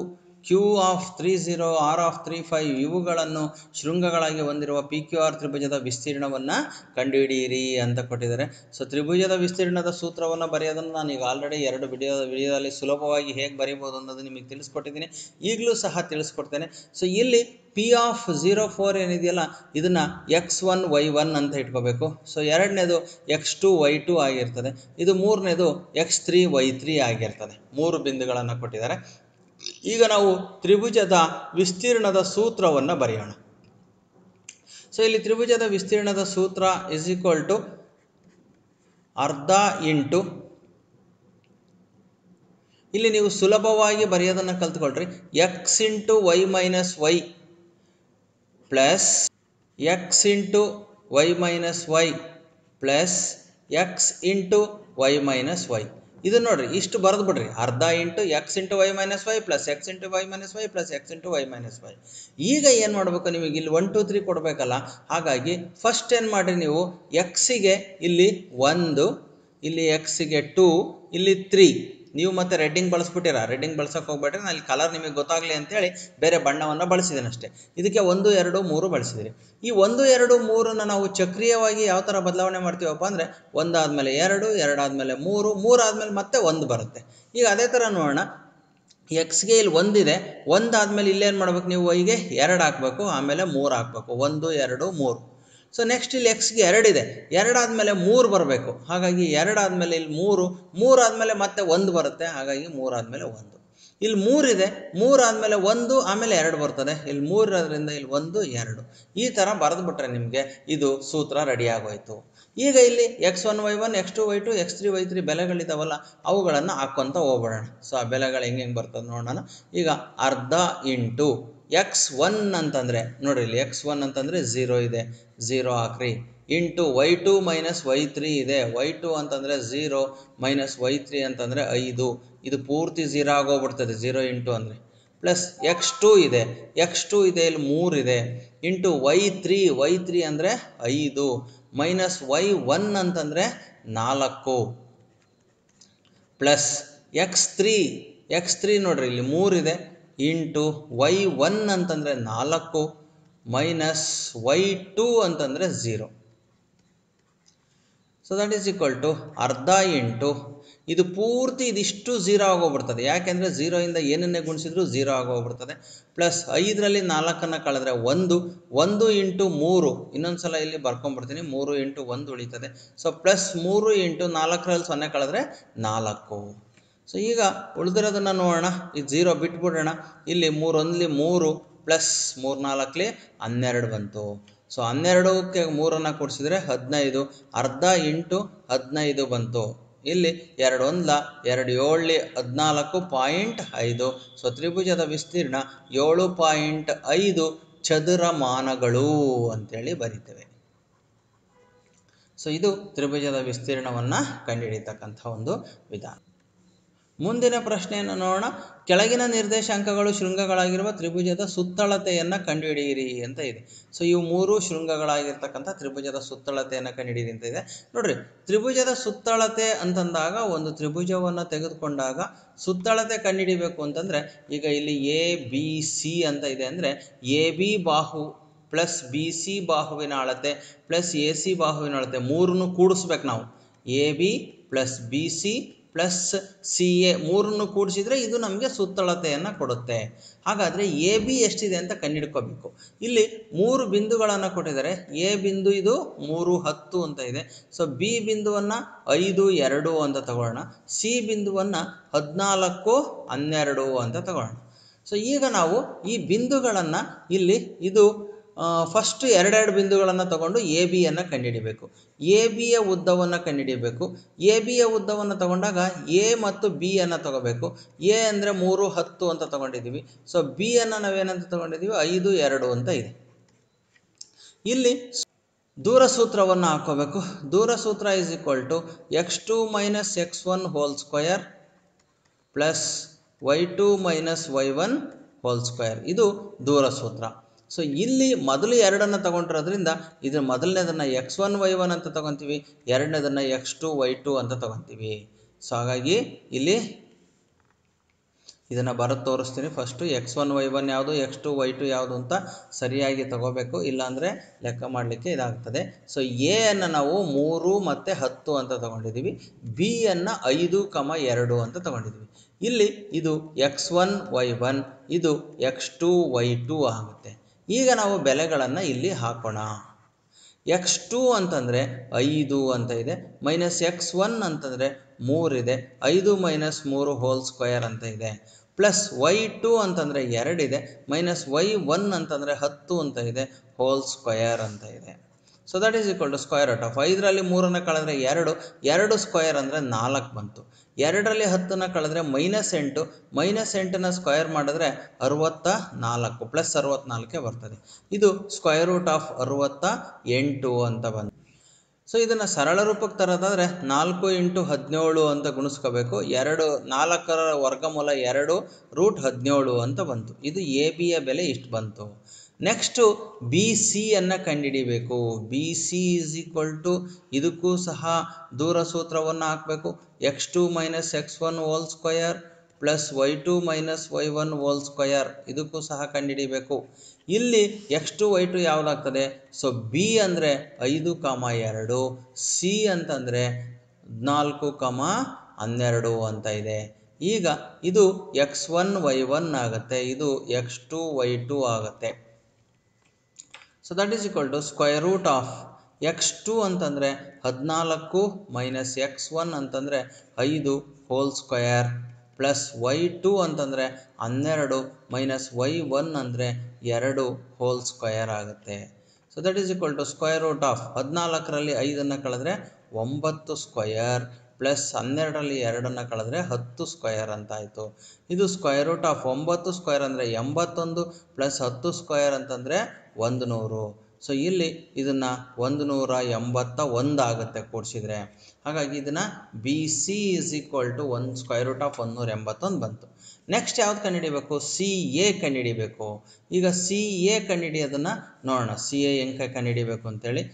Q of three zero R of three five ಇವುಗಳನ್ನು ಶೃಂಗಗಳಾಗಿ ಹೊಂದಿರುವ ಪಿ ಕ್ಯೂ ಆರ್ ತ್ರಿಭುಜದ ವಿಸ್ತೀರ್ಣವನ್ನು ಕಂಡುಹಿಡಿಯಿರಿ ಅಂತ ಕೊಟ್ಟಿದ್ದಾರೆ ಸೊ ತ್ರಿಭುಜದ ವಿಸ್ತೀರ್ಣದ ಸೂತ್ರವನ್ನು ಬರೆಯೋದನ್ನು ನಾನು ಈಗ ಆಲ್ರೆಡಿ ಎರಡು ವಿಡಿಯೋ ವಿಡಿಯೋದಲ್ಲಿ ಸುಲಭವಾಗಿ ಹೇಗೆ ಬರೀಬೋದು ಅನ್ನೋದು ನಿಮಗೆ ತಿಳಿಸ್ಕೊಟ್ಟಿದ್ದೀನಿ ಈಗಲೂ ಸಹ ತಿಳಿಸ್ಕೊಡ್ತೇನೆ ಸೊ ಇಲ್ಲಿ ಪಿ ಆಫ್ ಝೀರೋ ಫೋರ್ ಏನಿದೆಯಲ್ಲ ಇದನ್ನು ಎಕ್ಸ್ ಒನ್ ವೈ ಒನ್ ಅಂತ ಇಟ್ಕೋಬೇಕು ಸೊ ಎರಡನೇದು ಎಕ್ಸ್ ಟು ವೈ ಟು ಆಗಿರ್ತದೆ ಇದು ಮೂರನೇದು ಎಕ್ಸ್ ತ್ರೀ ವೈ ತ್ರೀ ಆಗಿರ್ತದೆ ಮೂರು ಬಿಂದುಗಳನ್ನು ಕೊಟ್ಟಿದ್ದಾರೆ ಈಗ ನಾವು ತ್ರಿಭುಜದ ವಿಸ್ತೀರ್ಣದ ಸೂತ್ರವನ್ನು ಬರೆಯೋಣ ಸೊ ಇಲ್ಲಿ ತ್ರಿಭುಜದ ವಿಸ್ತೀರ್ಣದ ಸೂತ್ರ ಇಸ್ ಈಕ್ವಲ್ ಟು ಅರ್ಧ ಇಂಟು ಇಲ್ಲಿ ನೀವು ಸುಲಭವಾಗಿ ಬರೆಯೋದನ್ನು ಕಲ್ತ್ಕೊಳ್ರಿ X into Y minus Y plus X into Y minus Y plus X into Y minus Y ಇದು ನೋಡ್ರಿ ಇಷ್ಟು ಬರೆದು ಬಿಡ್ರಿ ಅರ್ಧ into X into Y minus Y plus X into Y minus Y plus X into Y minus Y ಈಗ ಏನು ಮಾಡಬೇಕು ನಿಮಗೆ ಇಲ್ಲಿ ಒನ್ ಟು ತ್ರೀ ಕೊಡಬೇಕಲ್ಲ ಹಾಗಾಗಿ ಫಸ್ಟ್ ಏನು ಮಾಡಿರಿ ನೀವು ಎಕ್ಸಿಗೆ ಇಲ್ಲಿ ಒಂದು ಇಲ್ಲಿ ಎಕ್ಸಿಗೆ ಟೂ ಇಲ್ಲಿ ತ್ರೀ ನೀವು ಮತ್ತೆ ರೆಡ್ಡಿಂಗ್ ಬಳಸ್ಬಿಟ್ಟಿರ ರೆಡ್ಡಿಂಗ್ ಬಳಸೋಕೆ ಹೋಗ್ಬೇಡ್ರಿ ನಾನು ಇಲ್ಲಿ ಕಲರ್ ನಿಮಗೆ ಗೊತ್ತಾಗಲಿ ಅಂತೇಳಿ ಬೇರೆ ಬಣ್ಣವನ್ನು ಬಳಸಿದ್ದೇನೆ ಅಷ್ಟೇ ಇದಕ್ಕೆ ಒಂದು ಎರಡು ಮೂರು ಬಳಸಿದಿರಿ ಈ ಒಂದು ಎರಡು ಮೂರನ್ನು ನಾವು ಚಕ್ರೀಯವಾಗಿ ಯಾವ ಥರ ಬದಲಾವಣೆ ಮಾಡ್ತೀವಪ್ಪ ಅಂದರೆ ಒಂದಾದಮೇಲೆ ಎರಡು ಎರಡಾದಮೇಲೆ ಮೂರು ಮೂರಾದಮೇಲೆ ಮತ್ತೆ ಒಂದು ಬರುತ್ತೆ ಈಗ ಅದೇ ಥರ ನೋಡೋಣ ಎಕ್ಸ್ಗೆ ಇಲ್ಲಿ ಒಂದಿದೆ ಒಂದಾದಮೇಲೆ ಇಲ್ಲೇನು ಮಾಡ್ಬೇಕು ನೀವು ವೈಗೆ ಎರಡು ಹಾಕಬೇಕು ಆಮೇಲೆ ಮೂರು ಹಾಕಬೇಕು ಒಂದು ಎರಡು ಮೂರು ಸೊ ನೆಕ್ಸ್ಟ್ ಇಲ್ಲಿ ಎಕ್ಸ್ಗೆ ಎರಡಿದೆ ಎರಡಾದಮೇಲೆ ಮೂರು ಬರಬೇಕು ಹಾಗಾಗಿ ಎರಡಾದಮೇಲೆ ಇಲ್ಲಿ ಮೂರು ಮೂರಾದಮೇಲೆ ಮತ್ತೆ ಒಂದು ಬರುತ್ತೆ ಹಾಗಾಗಿ ಮೂರಾದಮೇಲೆ ಒಂದು ಇಲ್ಲಿ ಮೂರಿದೆ ಮೂರಾದಮೇಲೆ ಒಂದು ಆಮೇಲೆ ಎರಡು ಬರ್ತದೆ ಇಲ್ಲಿ ಮೂರರಿಂದ ಇಲ್ಲಿ ಒಂದು ಎರಡು ಈ ಥರ ಬರೆದುಬಿಟ್ರೆ ನಿಮಗೆ ಇದು ಸೂತ್ರ ರೆಡಿ ಆಗೋಯ್ತು ಈಗ ಇಲ್ಲಿ X one Y one X two Y two X three Y three ಬೆಲೆಗಳಿದಾವಲ್ಲ ಅವುಗಳನ್ನು ಹಾಕ್ಕೊಂತ ಹೋಗ್ಬಿಡೋಣ ಸೊ ಆ ಬೆಲೆಗಳು ಹೆಂಗೆ ಹೆಂಗೆ ಬರ್ತದೆ ನೋಡೋಣ ಈಗ ಅರ್ಧ ಇಂಟು ಎಕ್ಸ್ ಒನ್ ಅಂತಂದರೆ ನೋಡ್ರಿ ಇಲ್ಲಿ ಎಕ್ಸ್ ಒನ್ ಅಂತಂದರೆ ಝೀರೋ ಇದೆ ಝೀರೋ ಹಾಕ್ರಿ into Y two minus Y three ಇದೆ ವೈ ಟು ಅಂತಂದರೆ ಝೀರೋ ಮೈನಸ್ ವೈ ತ್ರೀ ಅಂತಂದರೆ ಐದು ಇದು ಪೂರ್ತಿ ಝೀರೋ ಆಗೋಗ್ಬಿಡ್ತದೆ ಝೀರೋ ಇಂಟು ಅಂದರೆ ಪ್ಲಸ್ ಎಕ್ಸ್ ಟು ಇದೆ ಎಕ್ಸ್ ಟು ಇದೆ ಇಲ್ಲಿ ಮೂರು ಇದೆ into Y three Y three ಅಂದರೆ ಐದು ಮೈನಸ್ ವೈ ಒನ್ ಅಂತಂದರೆ ನಾಲ್ಕು plus X three X three ನೋಡ್ರಿ ಇಲ್ಲಿ ಮೂರಿದೆ ಇಂಟು ವೈ ಒನ್ ಅಂತಂದರೆ ನಾಲ್ಕು ಮೈನಸ್ ವೈ ಟೂ ಅಂತಂದರೆ zero so that is equal to ಅರ್ಧ ಇಂಟು ಇದು ಪೂರ್ತಿ ಇದಿಷ್ಟು ಝೀರೋ ಆಗೋಗ್ಬಿಡ್ತದೆ ಯಾಕೆಂದರೆ ಝೀರೋಯಿಂದ ಏನನ್ನೇ ಗುಣಿಸಿದ್ರು ಝೀರೋ ಆಗೋಗ್ಬಿಡ್ತದೆ ಪ್ಲಸ್ ಐದರಲ್ಲಿ ನಾಲ್ಕನ್ನು ಕಳೆದ್ರೆ ಒಂದು ಒಂದು ಇಂಟು ಮೂರು ಇನ್ನೊಂದು ಸಲ ಇಲ್ಲಿ ಬರ್ಕೊಂಡ್ಬಿಡ್ತೀನಿ ಮೂರು ಇಂಟು ಒಂದು ಉಳಿತದೆ ಸೊ ಪ್ಲಸ್ ಮೂರು ಇಂಟು ನಾಲ್ಕರಲ್ಲಿ ಸೊನ್ನೆ ಕಳೆದ್ರೆ ನಾಲ್ಕು ಸೊ ಈಗ ಉಳಿದಿರೋದನ್ನು ನೋಡೋಣ ಇದು ಝೀರೋ ಬಿಟ್ಬಿಡೋಣ ಇಲ್ಲಿ ಮೂರೊಂದ್ಲಿ ಮೂರು ಪ್ಲಸ್ ಮೂರು ನಾಲ್ಕಲಿ ಹನ್ನೆರಡು ಬಂತು ಸೊ ಹನ್ನೆರಡಕ್ಕೆ ಮೂರನ್ನು ಕೂಡಿಸಿದ್ರೆ ಹದಿನೈದು ಅರ್ಧ ಇಂಟು ಹದಿನೈದು ಬಂತು ಇಲ್ಲಿ ಎರಡು ಒಂದ್ಲ ಎರಡು ಏಳಲಿ ಹದಿನಾಲ್ಕು ಪಾಯಿಂಟ್ ಐದು ಸೊ ತ್ರಿಭುಜದ ವಿಸ್ತೀರ್ಣ ಏಳು ಪಾಯಿಂಟ್ ಐದು ಚದುರಮಾನಗಳು ಅಂತೇಳಿ ಬರಿತೇವೆ ಸೊ ಇದು ತ್ರಿಭುಜದ ವಿಸ್ತೀರ್ಣವನ್ನು ಕಂಡುಹಿಡಿತಕ್ಕಂಥ ಒಂದು ವಿಧಾನ ಮುಂದಿನ ಪ್ರಶ್ನೆಯನ್ನು ನೋಡೋಣ ಕೆಳಗಿನ ನಿರ್ದೇಶಾಂಕಗಳು ಶೃಂಗಗಳಾಗಿರುವ ತ್ರಿಭುಜದ ಸುತ್ತಳತೆಯನ್ನು ಕಂಡುಹಿಡಿಯಿರಿ ಅಂತ ಇದೆ ಸೊ ಇವು ಮೂರು ಶೃಂಗಗಳಾಗಿರ್ತಕ್ಕಂಥ ತ್ರಿಭುಜದ ಸುತ್ತಳತೆಯನ್ನು ಕಂಡುಹಿಡಿಯಿರಿ ಅಂತ ಇದೆ ನೋಡ್ರಿ ತ್ರಿಭುಜದ ಸುತ್ತಳತೆ ಅಂತಂದಾಗ ಒಂದು ತ್ರಿಭುಜವನ್ನು ತೆಗೆದುಕೊಂಡಾಗ ಸುತ್ತಳತೆ ಕಂಡುಹಿಡಿಬೇಕು ಅಂತಂದರೆ ಈಗ ಇಲ್ಲಿ ಎ ಬಿ ಸಿ ಅಂತ ಇದೆ ಅಂದರೆ ಎ ಬಿ ಬಾಹು ಪ್ಲಸ್ ಬಿ ಸಿ ಬಾಹುವಿನ ಅಳತೆ ಪ್ಲಸ್ ಎ ಸಿ ಬಾಹುವಿನ ಅಳತೆ ಮೂರನ್ನು ಕೂಡಿಸ್ಬೇಕು ನಾವು A B plus B C plus C A ಮೂರನ್ನು ಕೂಡಿಸಿದ್ರೆ ಇದು ನಮಗೆ ಸುತ್ತಳತೆಯನ್ನು ಕೊಡುತ್ತೆ ಹಾಗಾದರೆ ಎ ಬಿ ಎಷ್ಟಿದೆ ಅಂತ ಕಂಡುಹಿಡ್ಕೋಬೇಕು ಇಲ್ಲಿ ಮೂರು ಬಿಂದುಗಳನ್ನು ಕೊಟ್ಟಿದ್ದಾರೆ ಎ ಬಿಂದು ಇದು ಮೂರು ಹತ್ತು ಅಂತ ಇದೆ ಸೊ ಬಿ ಬಿಂದುವನ್ನು ಐದು ಎರಡು ಅಂತ ತಗೊಳ್ಳೋಣ ಸಿ ಬಿಂದುವನ್ನು ಹದಿನಾಲ್ಕು ಹನ್ನೆರಡು ಅಂತ ತಗೊಳ್ಳೋಣ ಸೊ ಈಗ ನಾವು ಈ ಬಿಂದುಗಳನ್ನು ಇಲ್ಲಿ ಇದು ಫಸ್ಟ್ ಎರಡೆರಡು ಬಿಂದುಗಳನ್ನು ತಗೊಂಡು ಎ ಬಿಯನ್ನು ಕಂಡುಹಿಡಿಬೇಕು ಎ ಬಿಯ ಉದ್ದವನ್ನು ಕಂಡುಹಿಡಿಯಬೇಕು ಎ ಬಿಯ ಉದ್ದವನ್ನು ತಗೊಂಡಾಗ ಎ ಮತ್ತು ಬಿ ಅನ್ನು ತಗೋಬೇಕು ಎ ಅಂದರೆ ಮೂರು ಹತ್ತು ಅಂತ ತಗೊಂಡಿದ್ದೀವಿ ಸೊ ಬಿ ಅನ್ನು ನಾವೇನಂತ ತಗೊಂಡಿದ್ದೀವಿ ಐದು ಎರಡು ಅಂತ ಇದೆ ಇಲ್ಲಿ ದೂರ ಸೂತ್ರವನ್ನು ಹಾಕೋಬೇಕು ದೂರ ಸೂತ್ರ is equal to X two minus X one whole square plus Y two minus Y one whole square ಇದು ದೂರ ಸೂತ್ರ ಸೊ ಇಲ್ಲಿ ಮೊದಲು ಎರಡನ್ನು ತಗೊಂಡಿರೋದ್ರಿಂದ ಇದ್ರ ಮೊದಲನೇದನ್ನು ಎಕ್ಸ್ ಒನ್ ವೈ ಒನ್ ಅಂತ ತಗೊತೀವಿ ಎರಡನೇದನ್ನು ಎಕ್ಸ್ ಟು ವೈ ಟು ಅಂತ ತಗೊತೀವಿ ಸೊ ಹಾಗಾಗಿ ಇಲ್ಲಿ ಇದನ್ನು ಬರೋದು ತೋರಿಸ್ತೀನಿ first X one Y one ಯಾವುದು ಎಕ್ಸ್ ಟು ವೈ ಟು ಯಾವುದು ಅಂತ ಸರಿಯಾಗಿ ತಗೋಬೇಕು ಇಲ್ಲಾಂದರೆ ಲೆಕ್ಕ ಮಾಡಲಿಕ್ಕೆ ಇದಾಗ್ತದೆ ಸೊ ಎ ಅನ್ನು ನಾವು ಮೂರು ಮತ್ತು ಹತ್ತು ಅಂತ ತಗೊಂಡಿದ್ದೀವಿ ಬಿ ಅನ್ನು ಐದು ಕಮ ಎರಡು ಅಂತ ತಗೊಂಡಿದ್ದೀವಿ ಇಲ್ಲಿ ಇದು ಎಕ್ಸ್ ಒನ್ ವೈ ಒನ್ ಇದು ಎಕ್ಸ್ ಟು ವೈ ಟು ಆಗುತ್ತೆ ಈಗ ನಾವು ಬೆಲೆಗಳನ್ನು ಇಲ್ಲಿ ಹಾಕೋಣ ಎಕ್ಸ್ ಟು ಅಂತಂದರೆ ಐದು ಅಂತ ಇದೆ ಮೈನಸ್ ಎಕ್ಸ್ ಒನ್ ಅಂತಂದರೆ ಮೂರಿದೆ ಐದು ಮೈನಸ್ ಮೂರು ಹೋಲ್ ಸ್ಕ್ವಯರ್ ಅಂತ ಇದೆ ಪ್ಲಸ್ ವೈ ಟು ಅಂತಂದರೆ ಎರಡಿದೆ ಮೈನಸ್ ವೈ ಒನ್ ಅಂತಂದರೆ ಹತ್ತು ಅಂತ ಇದೆ ಹೋಲ್ ಸ್ಕ್ವಯರ್ ಅಂತ ಇದೆ so that is equal to square root of ಐದರಲ್ಲಿ ಮೂರನ್ನು ಕಳೆದ್ರೆ ಎರಡು ಎರಡು ಸ್ಕ್ವಯರ್ ಅಂದರೆ ನಾಲ್ಕು ಬಂತು ಎರಡರಲ್ಲಿ ಹತ್ತನ್ನು ಕಳೆದ್ರೆ ಮೈನಸ್ ಎಂಟು ಮೈನಸ್ ಎಂಟನ್ನು ಸ್ಕ್ವಯರ್ ಮಾಡಿದ್ರೆ ಅರುವತ್ತ ನಾಲ್ಕು ಪ್ಲಸ್ ಅರುವತ್ನಾಲ್ಕೇ ಬರ್ತದೆ ಇದು ಸ್ಕ್ವಯರ್ ರೂಟ್ ಆಫ್ ಅರುವತ್ತ ಎಂಟು ಅಂತ ಬಂತು ಸೊ ಇದನ್ನು ಸರಳ ರೂಪಕ್ಕೆ ತರೋದಾದರೆ ನಾಲ್ಕು ಇಂಟು ಹದಿನೇಳು ಅಂತ ಗುಣಿಸ್ಕೋಬೇಕು ಎರಡು ನಾಲ್ಕರ ವರ್ಗಮೂಲ ಎರಡು ರೂಟ್ ಹದಿನೇಳು ಅಂತ ಬಂತು ಇದು ಎ ಬಿಯ ಬೆಲೆ ಇಷ್ಟು ಬಂತು ನೆಕ್ಸ್ಟು ಬಿ ಸಿಯನ್ನು ಕಂಡುಹಿಡಿಬೇಕು B C is equal to ಇದಕ್ಕೂ ಸಹ ದೂರ ಸೂತ್ರವನ್ನು ಹಾಕಬೇಕು X two minus X one whole square plus Y two minus Y one whole square ಇದಕ್ಕೂ ಸಹ ಕಂಡುಹಿಡಿಬೇಕು ಇಲ್ಲಿ ಎಕ್ಸ್ ಟು ವೈ ಟು ಯಾವುದಾಗ್ತದೆ ಸೊ ಬಿ ಅಂದರೆ ಐದು ಕಾಮ ಎರಡು ಸಿ ಅಂತಂದರೆ ನಾಲ್ಕು ಕಾಮ ಹನ್ನೆರಡು ಅಂತ ಇದೆ ಈಗ ಇದು ಎಕ್ಸ್ ಒನ್ ವೈ ಒನ್ ಆಗುತ್ತೆ ಇದು ಎಕ್ಸ್ ಟು ವೈ ಟು ಆಗುತ್ತೆ so that is equal to square root of X two ಅಂತಂದರೆ ಹದಿನಾಲ್ಕು ಮೈನಸ್ ಎಕ್ಸ್ ಒನ್ ಅಂತಂದರೆ ಐದು whole square plus Y two ಅಂತಂದರೆ ಹನ್ನೆರಡು ಮೈನಸ್ ವೈ ಒನ್ ಅಂದರೆ ಎರಡು ಹೋಲ್ ಸ್ಕ್ವಯರ್ ಆಗುತ್ತೆ so that is equal to square root of ಹದಿನಾಲ್ಕರಲ್ಲಿ ಐದನ್ನು ಕಳೆದ್ರೆ ಒಂಬತ್ತು ಸ್ಕ್ವಯರ್ ಪ್ಲಸ್ ಹನ್ನೆರಡರಲ್ಲಿ ಎರಡನ್ನು ಕಳೆದ್ರೆ ಹತ್ತು ಸ್ಕ್ವಯರ್ ಅಂತ ಆಯಿತು ಇದು ಸ್ಕ್ವಯರ್ ರೂಟ್ ಆಫ್ ಒಂಬತ್ತು ಸ್ಕ್ವಯರ್ ಅಂದರೆ ಎಂಬತ್ತೊಂದು ಪ್ಲಸ್ ಹತ್ತು ಸ್ಕ್ವಯರ್ ಅಂತಂದರೆ ಒಂದು ನೂರು ಸೊ ಇಲ್ಲಿ ಇದನ್ನು ಒಂದು ನೂರ ಎಂಬತ್ತ ಒಂದು ಆಗುತ್ತೆ ಕೂಡಿಸಿದರೆ ಹಾಗಾಗಿ ಇದನ್ನು B C is equal to ಒಂದು ಸ್ಕ್ವಯರ್ ರೂಟ್ ಆಫ್ ಒಂದು ನೂರ ಎಂಬತ್ತೊಂದು ಬಂತು ನೆಕ್ಸ್ಟ್ ಯಾವ್ದು ಕಂಡುಹಿಡಿಬೇಕು ಸಿ ಎ ಕಂಡುಹಿಡಿಬೇಕು ಈಗ ಸಿ ಎ ಕಂಡುಹಿಡಿಯೋದನ್ನು ನೋಡೋಣ ಸಿ ಎ ಹೆಂಗೆ ಕಂಡುಹಿಡಿಬೇಕು ಅಂತೇಳಿ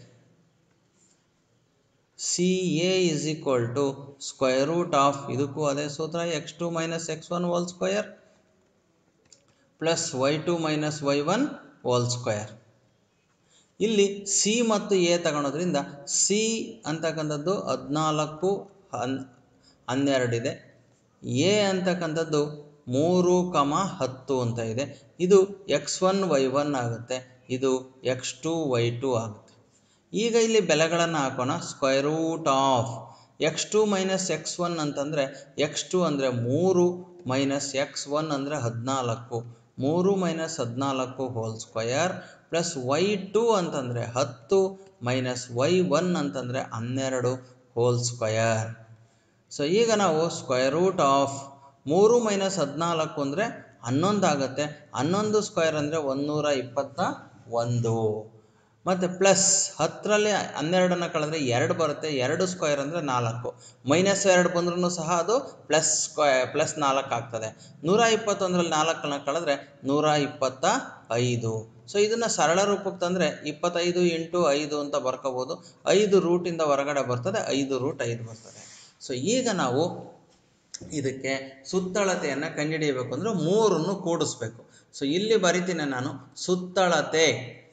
C A is equal to square root of ಇದಕ್ಕೂ ಅದೇ ಸೂತ್ರ X two minus X one whole square plus Y two minus Y one whole square ಇಲ್ಲಿ ಸಿ ಮತ್ತು ಎ ತಗೊಳೋದ್ರಿಂದ ಸಿ ಅಂತಕ್ಕಂಥದ್ದು ಹದಿನಾಲ್ಕು ಹನ್ ಹನ್ನೆರಡಿದೆ ಎ ಅಂತಕ್ಕಂಥದ್ದು ಮೂರು ಕಮ ಹತ್ತು ಅಂತ ಇದೆ ಇದು ಎಕ್ಸ್ ಒನ್ ವೈ ಒನ್ ಆಗುತ್ತೆ ಇದು ಎಕ್ಸ್ ಟು ವೈ ಟು ಆಗುತ್ತೆ ಈಗ ಇಲ್ಲಿ ಬೆಲೆಗಳನ್ನು ಹಾಕೋಣ square root of X two minus X one ಅಂತಂದರೆ ಎಕ್ಸ್ ಟು ಅಂದರೆ ಮೂರು ಮೈನಸ್ ಎಕ್ಸ್ ಒನ್ ಅಂದರೆ ಹದಿನಾಲ್ಕು ಮೂರು ಮೈನಸ್ ಹದಿನಾಲ್ಕು whole square plus Y two ಅಂತಂದರೆ ಹತ್ತು ಮೈನಸ್ ವೈ ಒನ್ ಅಂತಂದರೆ ಹನ್ನೆರಡು ಹೋಲ್ ಸ್ಕ್ವಯರ್ ಸೊ ಈಗ ನಾವು ಸ್ಕ್ವಯರ್ ರೂಟ್ ಆಫ್ ಮೂರು ಮೈನಸ್ ಹದಿನಾಲ್ಕು ಅಂದರೆ ಹನ್ನೊಂದು ಆಗುತ್ತೆ ಹನ್ನೊಂದು ಸ್ಕ್ವಯರ್ ಅಂದರೆ ಒಂದೂರ ಇಪ್ಪತ್ತ ಒಂದು ಮತ್ತು ಪ್ಲಸ್ ಹತ್ತರಲ್ಲಿ ಹನ್ನೆರಡನ್ನು ಕಳೆದ್ರೆ ಎರಡು ಬರುತ್ತೆ ಎರಡು ಸ್ಕ್ವಯರ್ ಅಂದರೆ ನಾಲ್ಕು ಮೈನಸ್ ಎರಡು ಬಂದ್ರೂ ಸಹ ಅದು ಪ್ಲಸ್ ಸ್ಕ್ವಯ ಪ್ಲಸ್ ನಾಲ್ಕು ಆಗ್ತದೆ ನೂರ ಇಪ್ಪತ್ತೊಂದರಲ್ಲಿ ನಾಲ್ಕನ್ನು ಕಳೆದ್ರೆ ನೂರ ಇಪ್ಪತ್ತ ಐದು ಸೊ ಇದನ್ನು ಸರಳ ರೂಪಕ್ಕೆ ತಂದರೆ ಇಪ್ಪತ್ತೈದು ಇಂಟು ಐದು ಅಂತ ಬರ್ಕೋಬೋದು ಐದು ರೂಟಿಂದ ಹೊರಗಡೆ ಬರ್ತದೆ ಐದು ರೂಟ್ ಐದು ಬರ್ತದೆ ಸೊ ಈಗ ನಾವು ಇದಕ್ಕೆ ಸುತ್ತಳತೆಯನ್ನು ಕಂಡುಹಿಡಿಯಬೇಕು ಅಂದರೆ ಮೂರನ್ನು ಕೂಡಿಸ್ಬೇಕು ಸೊ ಇಲ್ಲಿ ಬರಿತೀನಿ ನಾನು ಸುತ್ತಳತೆ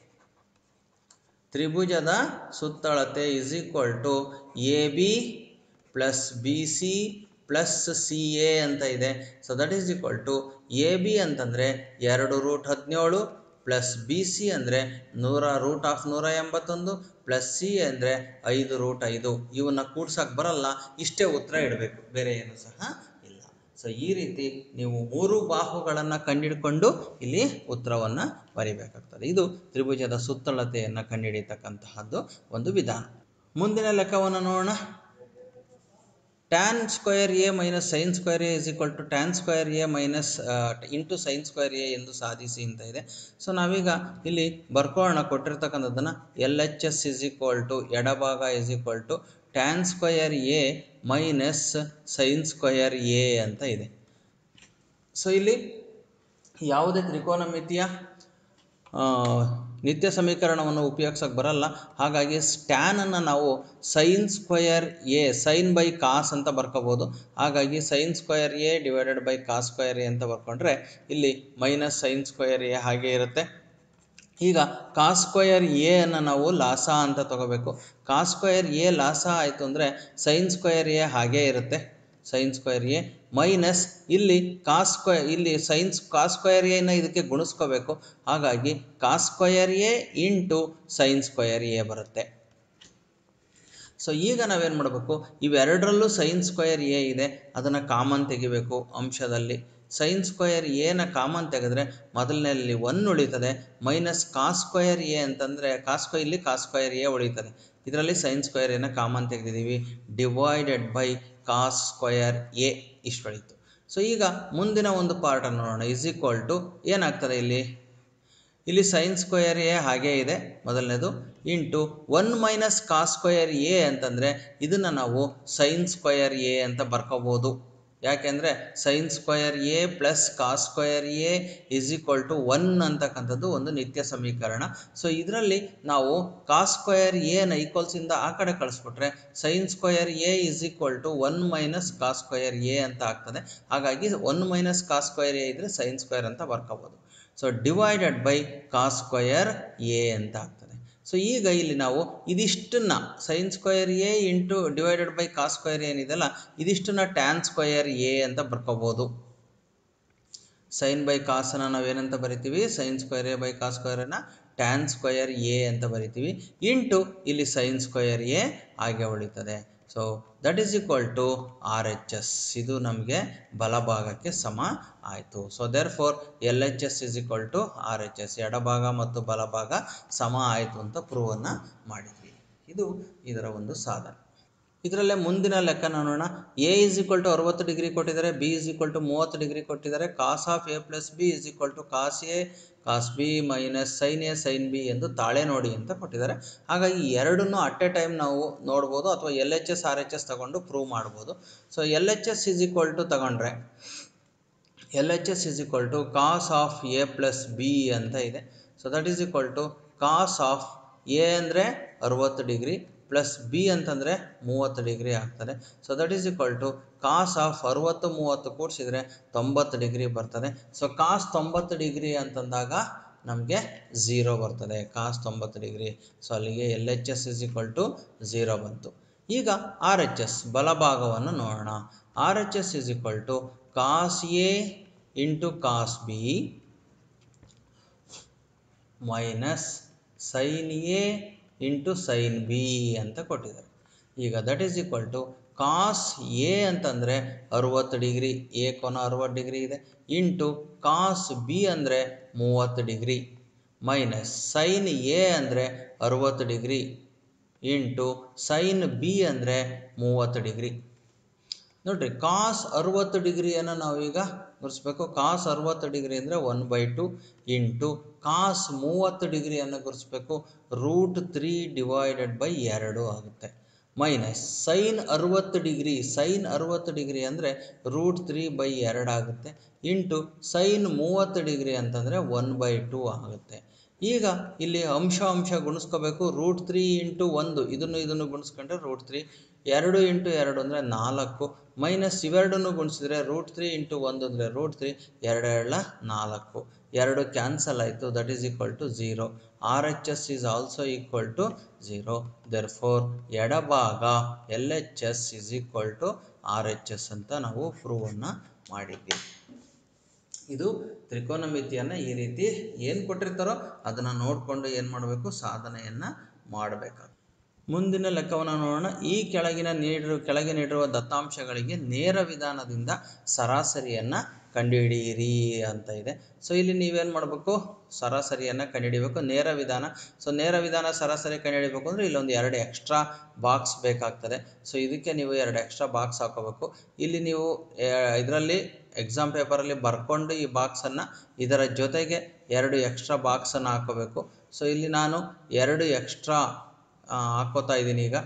ತ್ರಿಭುಜದ ಸುತ್ತಳತೆ is equal to A B plus B C plus C A ಅಂತ ಇದೆ so that is equal to A B ಅಂತಂದರೆ ಎರಡು ರೂಟ್ ಹದಿನೇಳು ಪ್ಲಸ್ ಬಿ ಸಿ ಅಂದರೆ ನೂರ ರೂಟ್ ಆಫ್ ನೂರ ಎಂಬತ್ತೊಂದು ಪ್ಲಸ್ ಸಿ ಅಂದರೆ ಐದು ರೂಟ್ ಐದು ಇವನ್ನ ಕೂಡ್ಸಕ್ಕೆ ಬರಲ್ಲ ಇಷ್ಟೇ ಉತ್ತರ ಇಡಬೇಕು ಬೇರೆ ಏನು ಸಹ ಇಲ್ಲ ಸೊ ಈ ರೀತಿ ನೀವು ಮೂರು ಬಾಹುಗಳನ್ನು ಕಂಡಿಡ್ಕೊಂಡು ಇಲ್ಲಿ ಉತ್ತರವನ್ನು ಬರಿಬೇಕಾಗ್ತದೆ ಇದು ತ್ರಿಭುಜದ ಸುತ್ತಳತೆಯನ್ನು ಕಂಡುಹಿಡಿಯತಕ್ಕಂತಹದ್ದು ಒಂದು ವಿಧಾನ ಮುಂದಿನ ಲೆಕ್ಕವನ್ನು ನೋಡೋಣ tan square A minus sine square A is equal to tan square A minus into sine square A ಎಂದು ಸಾಧಿಸಿ ಅಂತ ಇದೆ ಸೊ ನಾವೀಗ ಇಲ್ಲಿ ಬರ್ಕೊಳ್ಳೋಣ ಕೊಟ್ಟಿರ್ತಕ್ಕಂಥದ್ದನ್ನು L H S is equal to ಎಡಭಾಗ is equal to tan square A minus sine square A ಅಂತ ಇದೆ ಸೊ ಇಲ್ಲಿ ಯಾವುದೇ ತ್ರಿಕೋನಮಿತಿಯ ನಿತ್ಯ ಸಮೀಕರಣವನ್ನು ಉಪಯೋಗಿಸೋಕೆ ಬರಲ್ಲ ಹಾಗಾಗಿ ಸ್ಟ್ಯಾನನ್ನು ನಾವು sine square A sine by cos ಅಂತ ಬರ್ಕೋಬೋದು ಹಾಗಾಗಿ sine square A divided by cos square A ಅಂತ ಬರ್ಕೊಂಡ್ರೆ ಇಲ್ಲಿ ಮೈನಸ್ ಸೈನ್ ಸ್ಕ್ವಯರ್ ಎ ಹಾಗೆ ಇರುತ್ತೆ ಈಗ ಕಾಸ್ ಸ್ಕ್ವಯರ್ ಎ ಅನ್ನು ನಾವು ಲಾಸ ಅಂತ ತಗೋಬೇಕು ಕಾಸ್ ಸ್ಕ್ವಯರ್ ಎ ಲಾಸ ಆಯಿತು ಅಂದರೆ ಸೈನ್ ಸ್ಕ್ವಯರ್ ಎ ಹಾಗೇ ಇರುತ್ತೆ ಸೈನ್ ಸ್ಕ್ವಯರ್ ಎ ಮೈನಸ್ ಇಲ್ಲಿ ಕಾಸ್ ಸ್ಕ್ವಯರ್ ಇಲ್ಲಿ ಸೈನ್ಸ್ ಕಾಸ್ ಸ್ಕ್ವಯರ್ ಎನ ಇದಕ್ಕೆ ಗುಣಿಸ್ಕೋಬೇಕು ಹಾಗಾಗಿ cos square A into sine square A ಬರುತ್ತೆ ಸೊ ಈಗ ನಾವೇನು ಮಾಡಬೇಕು ಇವೆರಡರಲ್ಲೂ ಸೈನ್ ಸ್ಕ್ವಯರ್ ಎ ಇದೆ ಅದನ್ನು ಕಾಮನ್ ತೆಗಿಬೇಕು ಅಂಶದಲ್ಲಿ ಸೈನ್ ಸ್ಕ್ವಯರ್ ಎನ ಕಾಮನ್ ತೆಗೆದ್ರೆ ಮೊದಲನೇಲಿ ಒನ್ ಉಳಿತದೆ ಮೈನಸ್ ಕಾಸ್ ಸ್ಕ್ವಯರ್ ಎ ಅಂತಂದರೆ ಕಾಸ್ ಸ್ಕ್ವಯರ್ ಇಲ್ಲಿ ಕಾಸ್ ಸ್ಕ್ವಯರ್ ಎ ಉಳಿತದೆ ಇದರಲ್ಲಿ ಸೈನ್ ಸ್ಕ್ವಯರ್ ಎನ ಕಾಮನ್ ತೆಗೆದಿದ್ದೀವಿ divided by cos square A ಇಷ್ಟು ಉಳಿತು ಸೊ ಈಗ ಮುಂದಿನ ಒಂದು ಪಾರ್ಟನ್ನು ನೋಡೋಣ ಇಸ್ ಈಕ್ವಲ್ ಟು ಏನಾಗ್ತದೆ ಇಲ್ಲಿ ಇಲ್ಲಿ ಸೈನ್ ಸ್ಕ್ವಯರ್ ಎ ಹಾಗೇ ಇದೆ ಮೊದಲನೇದು into one minus cos square A ಅಂತಂದರೆ ಇದನ್ನು ನಾವು ಸೈನ್ ಸ್ಕ್ವಯರ್ ಎ ಅಂತ ಬರ್ಕೋಬೋದು ಯಾಕೆಂದರೆ sine square A plus cos square A is equal to one ಅಂತಕ್ಕಂಥದ್ದು ಒಂದು ನಿತ್ಯ ಸಮೀಕರಣ ಸೊ ಇದರಲ್ಲಿ ನಾವು ಕಾಸ್ ಸ್ಕ್ವಯರ್ ಎನ ಈಕ್ವಲ್ಸಿಂದ ಆ ಕಡೆ ಕಳಿಸ್ಬಿಟ್ರೆ sine square A is equal to one minus cos square A ಅಂತ ಆಗ್ತದೆ ಹಾಗಾಗಿ one minus cos square A ಇದ್ದರೆ ಸೈನ್ ಸ್ಕ್ವಯರ್ ಅಂತ ಬರ್ಕೋಬೋದು so divided by cos square A ಅಂತ ಆಗ್ತದೆ ಸೊ ಈಗ ಇಲ್ಲಿ ನಾವು ಇದಿಷ್ಟನ್ನ sine square A into divided by cos square ಏನಿದೆಲ್ಲ ಇದಿಷ್ಟನ್ನ ಟ್ಯಾನ್ ಸ್ಕ್ವಯರ್ ಎ ಅಂತ ಬರ್ಕೋಬೋದು ಸೈನ್ ಬೈ ಕಾಸನ್ನು ನಾವೇನಂತ ಬರಿತೀವಿ sine square A by cos ಸ್ಕ್ವಯರನ್ನು ಟ್ಯಾನ್ ಸ್ಕ್ವಯರ್ ಎ ಅಂತ ಬರಿತೀವಿ ಇಂಟು ಇಲ್ಲಿ ಸೈನ್ ಸ್ಕ್ವಯರ್ ಎ ಹಾಗೆ ಉಳಿತದೆ so that is equal to R H S ಇದು ನಮಗೆ ಬಲಭಾಗಕ್ಕೆ ಸಮ ಆಯಿತು so therefore L H S is equal to R H S ಎಡಭಾಗ ಮತ್ತು ಬಲಭಾಗ ಸಮ ಆಯಿತು ಅಂತ ಪ್ರೂವನ್ನು ಮಾಡಿದ್ವಿ ಇದು ಇದರ ಒಂದು ಸಾಧನೆ ಇದರಲ್ಲೇ ಮುಂದಿನ ಲೆಕ್ಕ ನೋಡೋಣ ಎ ಇಸ್ ಈಕ್ವಲ್ ಟು ಅರವತ್ತು ಡಿಗ್ರಿ ಕೊಟ್ಟಿದ್ದಾರೆ ಬಿ ಇಸ್ ಈಕ್ವಲ್ ಟು ಮೂವತ್ತು ಡಿಗ್ರಿ ಕೊಟ್ಟಿದ್ದಾರೆ cos of A plus B is equal to cos A cos B minus sine A sine B ಎಂದು ತಾಳೆ ನೋಡಿ ಅಂತ ಕೊಟ್ಟಿದ್ದಾರೆ ಹಾಗಾಗಿ ಎರಡನ್ನೂ ಅಟ್ ಎ ಟೈಮ್ ನಾವು ನೋಡ್ಬೋದು ಅಥವಾ L H S R H S ತಗೊಂಡು ಪ್ರೂವ್ ಮಾಡ್ಬೋದು so L H S is equal to ತಗೊಂಡ್ರೆ L H S is equal to cos of A plus B ಅಂತ ಇದೆ so that is equal to cos of A ಅಂದರೆ ಅರುವತ್ತು degree plus B ಅಂತಂದರೆ ಮೂವತ್ತು degree ಆಗ್ತದೆ so that is equal to cos of ಅರುವತ್ತು ಮೂವತ್ತು ಕೂಡಿಸಿದರೆ ತೊಂಬತ್ತು ಡಿಗ್ರಿ ಬರ್ತದೆ ಸೊ ಕಾಸ್ ತೊಂಬತ್ತು ಡಿಗ್ರಿ ಅಂತಂದಾಗ ನಮಗೆ ಝೀರೋ ಬರ್ತದೆ ಕಾಸ್ ತೊಂಬತ್ತು ಡಿಗ್ರಿ ಸೊ ಅಲ್ಲಿಗೆ L H S is equal to zero ಬಂತು ಈಗ ಆರ್ ಎಚ್ ಎಸ್ ಬಲಭಾಗವನ್ನು ನೋಡೋಣ R H S is equal to cos A into cos B minus sine A into sine B ಅಂತ ಕೊಟ್ಟಿದ್ದಾರೆ ಈಗ that is equal to cos A ಅಂತಂದರೆ ಅರುವತ್ತು degree A ಕೋನ ಅರುವತ್ತು ಡಿಗ್ರಿ ಇದೆ ಇಂಟು ಕಾಸ್ ಬಿ ಅಂದರೆ ಮೂವತ್ತು ಡಿಗ್ರಿ ಮೈನಸ್ ಸೈನ್ ಎ ಅಂದರೆ ಅರುವತ್ತು ಡಿಗ್ರಿ ಇಂಟು ಸೈನ್ ಬಿ ಅಂದರೆ ಮೂವತ್ತು ಡಿಗ್ರಿ ನೋಡಿರಿ ಕಾಸ್ ಅರುವತ್ತು ಡಿಗ್ರಿಯನ್ನು ನಾವೀಗ ಗುರುಸ್ಬೇಕು ಕಾಸ್ ಅರುವತ್ತು ಡಿಗ್ರಿ ಅಂದರೆ one by two into cos ಮೂವತ್ತು ಡಿಗ್ರಿಯನ್ನು ಗುರುಸ್ಬೇಕು ರೂಟ್ ತ್ರೀ ಡಿವೈಡೆಡ್ ಬೈ ಎರಡು ಆಗುತ್ತೆ ಮೈನಸ್ ಸೈನ್ ಅರುವತ್ತು ಡಿಗ್ರಿ ಸೈನ್ ಅರುವತ್ತು ಡಿಗ್ರಿ ಅಂದರೆ ರೂಟ್ ತ್ರೀ ಬೈ ಎರಡು ಆಗುತ್ತೆ ಇಂಟು ಸೈನ್ ಮೂವತ್ತು ಡಿಗ್ರಿ ಅಂತಂದರೆ ಒನ್ ಬೈ ಟು ಆಗುತ್ತೆ ಈಗ ಇಲ್ಲಿ ಅಂಶ ಅಂಶ ಗುಣಿಸ್ಕೋಬೇಕು ರೂಟ್ ತ್ರೀ ಇಂಟು ಒಂದು ಇದನ್ನು ಇದನ್ನು ಗುಣಿಸ್ಕೊಂಡ್ರೆ ರೂಟ್ ತ್ರೀ ಎರಡು ಇಂಟು ಎರಡು ಅಂದರೆ ನಾಲ್ಕು ಮೈನಸ್ ಇವೆರಡನ್ನು ಗುಣಿಸಿದ್ರೆ ರೂಟ್ ತ್ರೀ ಇಂಟು ಒಂದು ಅಂದರೆ ರೂಟ್ ತ್ರೀ ಎರಡು ಎರಡ ನಾಲ್ಕು ಎರಡು ಕ್ಯಾನ್ಸಲ್ ಆಯಿತು that is equal to zero R H S is also equal to zero therefore ಎಡಭಾಗ L H S is equal to R H S ಅಂತ ನಾವು ಪ್ರೂವನ್ನು ಮಾಡಿದ್ವಿ ಇದು ತ್ರಿಕೋನಮಿತಿಯನ್ನು ಈ ರೀತಿ ಏನು ಕೊಟ್ಟಿರ್ತಾರೋ ಅದನ್ನು ನೋಡಿಕೊಂಡು ಏನು ಮಾಡಬೇಕು ಸಾಧನೆಯನ್ನು ಮಾಡಬೇಕಾಗುತ್ತೆ ಮುಂದಿನ ಲೆಕ್ಕವನ್ನು ನೋಡೋಣ ಈ ಕೆಳಗಿನ ನೀಡಿರುವ ಕೆಳಗೆ ನೀಡಿರುವ ದತ್ತಾಂಶಗಳಿಗೆ ನೇರ ವಿಧಾನದಿಂದ ಸರಾಸರಿಯನ್ನು ಕಂಡುಹಿಡಿಯಿರಿ ಅಂತ ಇದೆ ಸೊ ಇಲ್ಲಿ ನೀವೇನು ಮಾಡಬೇಕು ಸರಾಸರಿಯನ್ನು ಕಂಡುಹಿಡಿಬೇಕು ನೇರ ವಿಧಾನ ಸೊ ನೇರ ವಿಧಾನ ಸರಾಸರಿ ಕಂಡುಹಿಡಿಬೇಕು ಅಂದರೆ ಇಲ್ಲೊಂದು ಎರಡು ಎಕ್ಸ್ಟ್ರಾ ಬಾಕ್ಸ್ ಬೇಕಾಗ್ತದೆ ಸೊ ಇದಕ್ಕೆ ನೀವು ಎರಡು ಎಕ್ಸ್ಟ್ರಾ ಬಾಕ್ಸ್ ಹಾಕೋಬೇಕು ಇಲ್ಲಿ ನೀವು ಇದರಲ್ಲಿ ಎಕ್ಸಾಮ್ ಪೇಪರಲ್ಲಿ ಬರ್ಕೊಂಡು ಈ ಬಾಕ್ಸನ್ನು ಇದರ ಜೊತೆಗೆ ಎರಡು ಎಕ್ಸ್ಟ್ರಾ ಬಾಕ್ಸನ್ನು ಹಾಕೋಬೇಕು ಸೊ ಇಲ್ಲಿ ನಾನು ಎರಡು ಎಕ್ಸ್ಟ್ರಾ ಹಾಕೋತಾ ಇದ್ದೀನಿ ಈಗ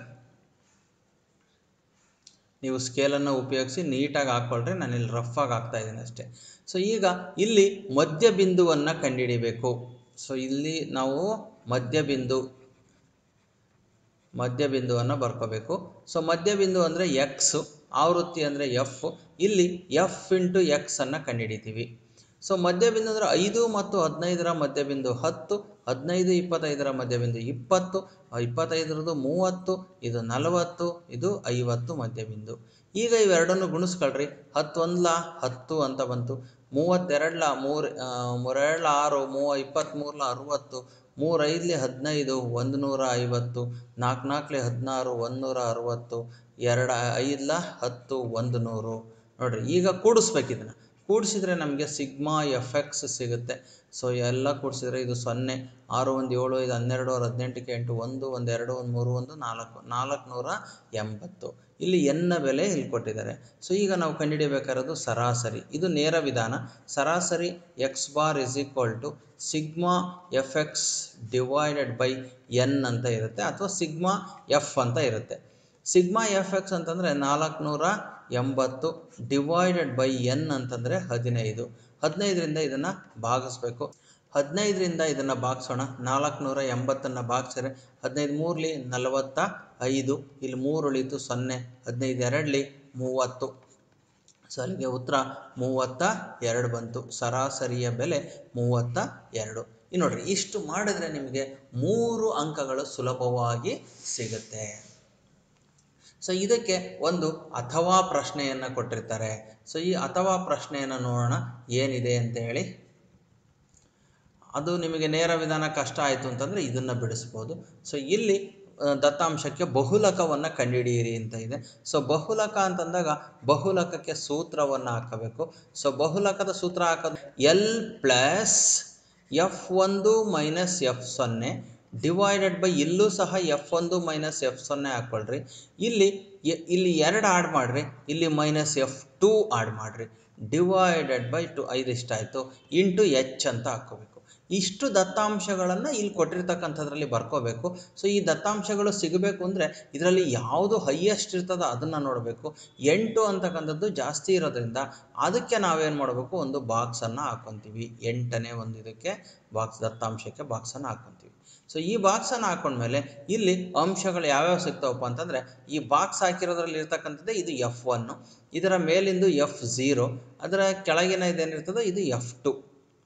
ನೀವು ಸ್ಕೇಲನ್ನು ಉಪಯೋಗಿಸಿ ನೀಟಾಗಿ ಹಾಕ್ಕೊಳ್ರಿ ನಾನು ಇಲ್ಲಿ ರಫಾಗಿ ಹಾಕ್ತಾ ಇದ್ದೀನಿ ಅಷ್ಟೇ ಸೊ ಈಗ ಇಲ್ಲಿ ಮಧ್ಯ ಬಿಂದುವನ್ನು ಕಂಡುಹಿಡಿಬೇಕು ಸೊ ಇಲ್ಲಿ ನಾವು ಮಧ್ಯಬಿಂದು ಮಧ್ಯಬಿಂದುವನ್ನು ಬರ್ಕೋಬೇಕು ಸೊ ಮಧ್ಯಬಿಂದು ಅಂದರೆ ಎಕ್ಸ್ ಆವೃತ್ತಿ ಅಂದರೆ ಎಫ್ ಇಲ್ಲಿ ಎಫ್ ಇಂಟು ಎಕ್ಸ್ ಅನ್ನು ಕಂಡುಹಿಡಿತೀವಿ ಸೊ ಮಧ್ಯಬಿಂದು ಅಂದರೆ ಐದು ಮತ್ತು ಹದಿನೈದರ ಮಧ್ಯಬಿಂದು ಹತ್ತು ಹದಿನೈದು ಇಪ್ಪತ್ತೈದರ ಮಧ್ಯಬಿಂದು ಇಪ್ಪತ್ತು ಇಪ್ಪತ್ತೈದರದ್ದು ಮೂವತ್ತು ಇದು ನಲವತ್ತು ಇದು ಐವತ್ತು ಮಧ್ಯಬಿಂದು ಈಗ ಇವೆರಡನ್ನು ಗುಣಿಸ್ಕೊಳ್ರಿ ಹತ್ತೊಂದ್ಲ ಹತ್ತು ಅಂತ ಬಂತು ಮೂವತ್ತೆರಡ್ಲ ಮೂರು ಮೂರೆರಡ್ಲ ಆರು ಮೂವ ಇಪ್ಪತ್ತ್ಮೂರಲ ಅರುವತ್ತು ಮೂರೈದಲಿ ಹದಿನೈದು ಒಂದು ನೂರ ಐವತ್ತು ನಾಲ್ಕು ನಾಲ್ಕಲಿ ಹದಿನಾರು ಒಂದು ನೂರ ಅರುವತ್ತು ಎರಡು ಐದಲ ಹತ್ತು ಒಂದು ನೂರು ನೋಡಿರಿ ಈಗ ಕೂಡಿಸ್ಬೇಕು ಇದನ್ನು ಕೂಡಿಸಿದ್ರೆ ನಮಗೆ ಸಿಗ್ಮಾ ಎಫ್ ಎಕ್ಸ್ ಸಿಗುತ್ತೆ ಸೊ ಎಲ್ಲ ಕೂಡಿಸಿದ್ರೆ ಇದು ಸೊನ್ನೆ ಆರು ಒಂದು ಏಳು ಐದು ಹನ್ನೆರಡು ಆರು ಹದಿನೆಂಟಕ್ಕೆ ಎಂಟು ಒಂದು ಒಂದು ಎರಡು ಒಂದು ಮೂರು ಒಂದು ನಾಲ್ಕು ನಾಲ್ಕು ನೂರ ಎಂಬತ್ತು ಇಲ್ಲಿ ಎನ್ನ ಬೆಲೆ ಇಲ್ಲಿ ಕೊಟ್ಟಿದ್ದಾರೆ ಸೊ ಈಗ ನಾವು ಕಂಡುಹಿಡಿಯಬೇಕಾಗಿರೋದು ಸರಾಸರಿ ಇದು ನೇರ ವಿಧಾನ ಸರಾಸರಿ X bar is equal to sigma F X divided by N ಅಂತ ಇರುತ್ತೆ ಅಥವಾ ಸಿಗ್ಮಾ ಎಫ್ ಅಂತ ಇರುತ್ತೆ ಸಿಗ್ಮಾ ಎಫ್ ಎಕ್ಸ್ ಅಂತಂದರೆ ನಾಲ್ಕುನೂರ ಎಂಬತ್ತು ಡಿವೈಡೆಡ್ ಬೈ ಎನ್ ಅಂತಂದರೆ ಹದಿನೈದು ಹದಿನೈದರಿಂದ ಇದನ್ನು ಭಾಗಿಸ್ಬೇಕು ಹದಿನೈದರಿಂದ ಇದನ್ನು ಭಾಗಿಸೋಣ ನಾಲ್ಕುನೂರ ಎಂಬತ್ತನ್ನು ಭಾಗಿಸಿದ್ರೆ ಹದಿನೈದು ಮೂರಲಿ ನಲವತ್ತ ಐದು ಇಲ್ಲಿ ಮೂರು ಉಳಿತು ಸೊನ್ನೆ ಹದಿನೈದು ಎರಡಲಿ ಮೂವತ್ತು ಸೊ ಅಲ್ಲಿಗೆ ಉತ್ತರ ಮೂವತ್ತ ಎರಡು ಬಂತು ಸರಾಸರಿಯ ಬೆಲೆ ಮೂವತ್ತ ಎರಡು ಇನ್ನು ನೋಡ್ರಿ ಇಷ್ಟು ಮಾಡಿದ್ರೆ ನಿಮಗೆ ಮೂರು ಅಂಕಗಳು ಸುಲಭವಾಗಿ ಸಿಗುತ್ತೆ ಸೊ ಇದಕ್ಕೆ ಒಂದು ಅಥವಾ ಪ್ರಶ್ನೆಯನ್ನು ಕೊಟ್ಟಿರ್ತಾರೆ ಸೊ ಈ ಅಥವಾ ಪ್ರಶ್ನೆಯನ್ನು ನೋಡೋಣ ಏನಿದೆ ಅಂತ ಹೇಳಿ ಅದು ನಿಮಗೆ ನೇರ ವಿಧಾನ ಕಷ್ಟ ಆಯಿತು ಅಂತಂದರೆ ಇದನ್ನು ಬಿಡಿಸ್ಬೋದು ಸೊ ಇಲ್ಲಿ ಆ, ದತ್ತಾಂಶಕ್ಕೆ ಬಹುಲಕವನ್ನು ಕಂಡುಹಿಡಿಯಿರಿ ಅಂತ ಇದೆ ಸೊ ಬಹುಲಕ ಅಂತಂದಾಗ ಬಹುಲಕಕ್ಕೆ ಸೂತ್ರವನ್ನು ಹಾಕಬೇಕು ಸೊ ಬಹುಲಕದ ಸೂತ್ರ ಹಾಕೋದು ಎಲ್ ಪ್ಲಸ್ ಎಫ್ ಒಂದು ಮೈನಸ್ ಎಫ್ ಸೊನ್ನೆ ಡಿವೈಡೆಡ್ ಬೈ ಇಲ್ಲೂ ಸಹ ಎಫ್ ಒಂದು ಮೈನಸ್ ಎಫ್ ಸೊನ್ನೆ ಹಾಕ್ಕೊಳ್ರಿ ಇಲ್ಲಿ ಎ- ಇಲ್ಲಿ ಎರಡು ಆಡ್ ಮಾಡಿರಿ ಇಲ್ಲಿ ಮೈನಸ್ ಎಫ್ ಟೂ ಆಡ್ ಮಾಡಿರಿ ಡಿವೈಡೆಡ್ ಬೈ ಟು ಐದು ಇಷ್ಟಾಯಿತು ಇಂಟು ಎಚ್ ಅಂತ ಹಾಕ್ಕೋಬೇಕು ಇಷ್ಟು ದತ್ತಾಂಶಗಳನ್ನು ಇಲ್ಲಿ ಕೊಟ್ಟಿರ್ತಕ್ಕಂಥದ್ರಲ್ಲಿ ಬರ್ಕೋಬೇಕು ಸೊ ಈ ದತ್ತಾಂಶಗಳು ಸಿಗಬೇಕು ಅಂದರೆ ಇದರಲ್ಲಿ ಯಾವುದು ಹೈಯೆಸ್ಟ್ ಇರ್ತದೋ ಅದನ್ನು ನೋಡಬೇಕು ಎಂಟು ಅಂತಕ್ಕಂಥದ್ದು ಜಾಸ್ತಿ ಇರೋದ್ರಿಂದ ಅದಕ್ಕೆ ನಾವೇನು ಮಾಡಬೇಕು ಒಂದು ಬಾಕ್ಸನ್ನು ಹಾಕ್ಕೊತೀವಿ ಎಂಟನೇ ಒಂದು ಇದಕ್ಕೆ ಬಾಕ್ಸ್ ದತ್ತಾಂಶಕ್ಕೆ ಬಾಕ್ಸನ್ನು ಹಾಕ್ಕೊತೀವಿ ಸೊ ಈ ಬಾಕ್ಸನ್ನು ಹಾಕೊಂಡ್ಮೇಲೆ ಇಲ್ಲಿ ಅಂಶಗಳು ಯಾವ್ಯಾವ ಸಿಗ್ತಾವಪ್ಪ ಅಂತಂದರೆ ಈ ಬಾಕ್ಸ್ ಹಾಕಿರೋದ್ರಲ್ಲಿ ಇರ್ತಕ್ಕಂಥದ್ದೇ ಇದು ಎಫ್ ಒನ್ನು ಇದರ ಮೇಲಿಂದು ಎಫ್ ಝೀರೋ ಅದರ ಕೆಳಗಿನ ಇದೇನಿರ್ತದೋ ಇದು ಎಫ್ ಟು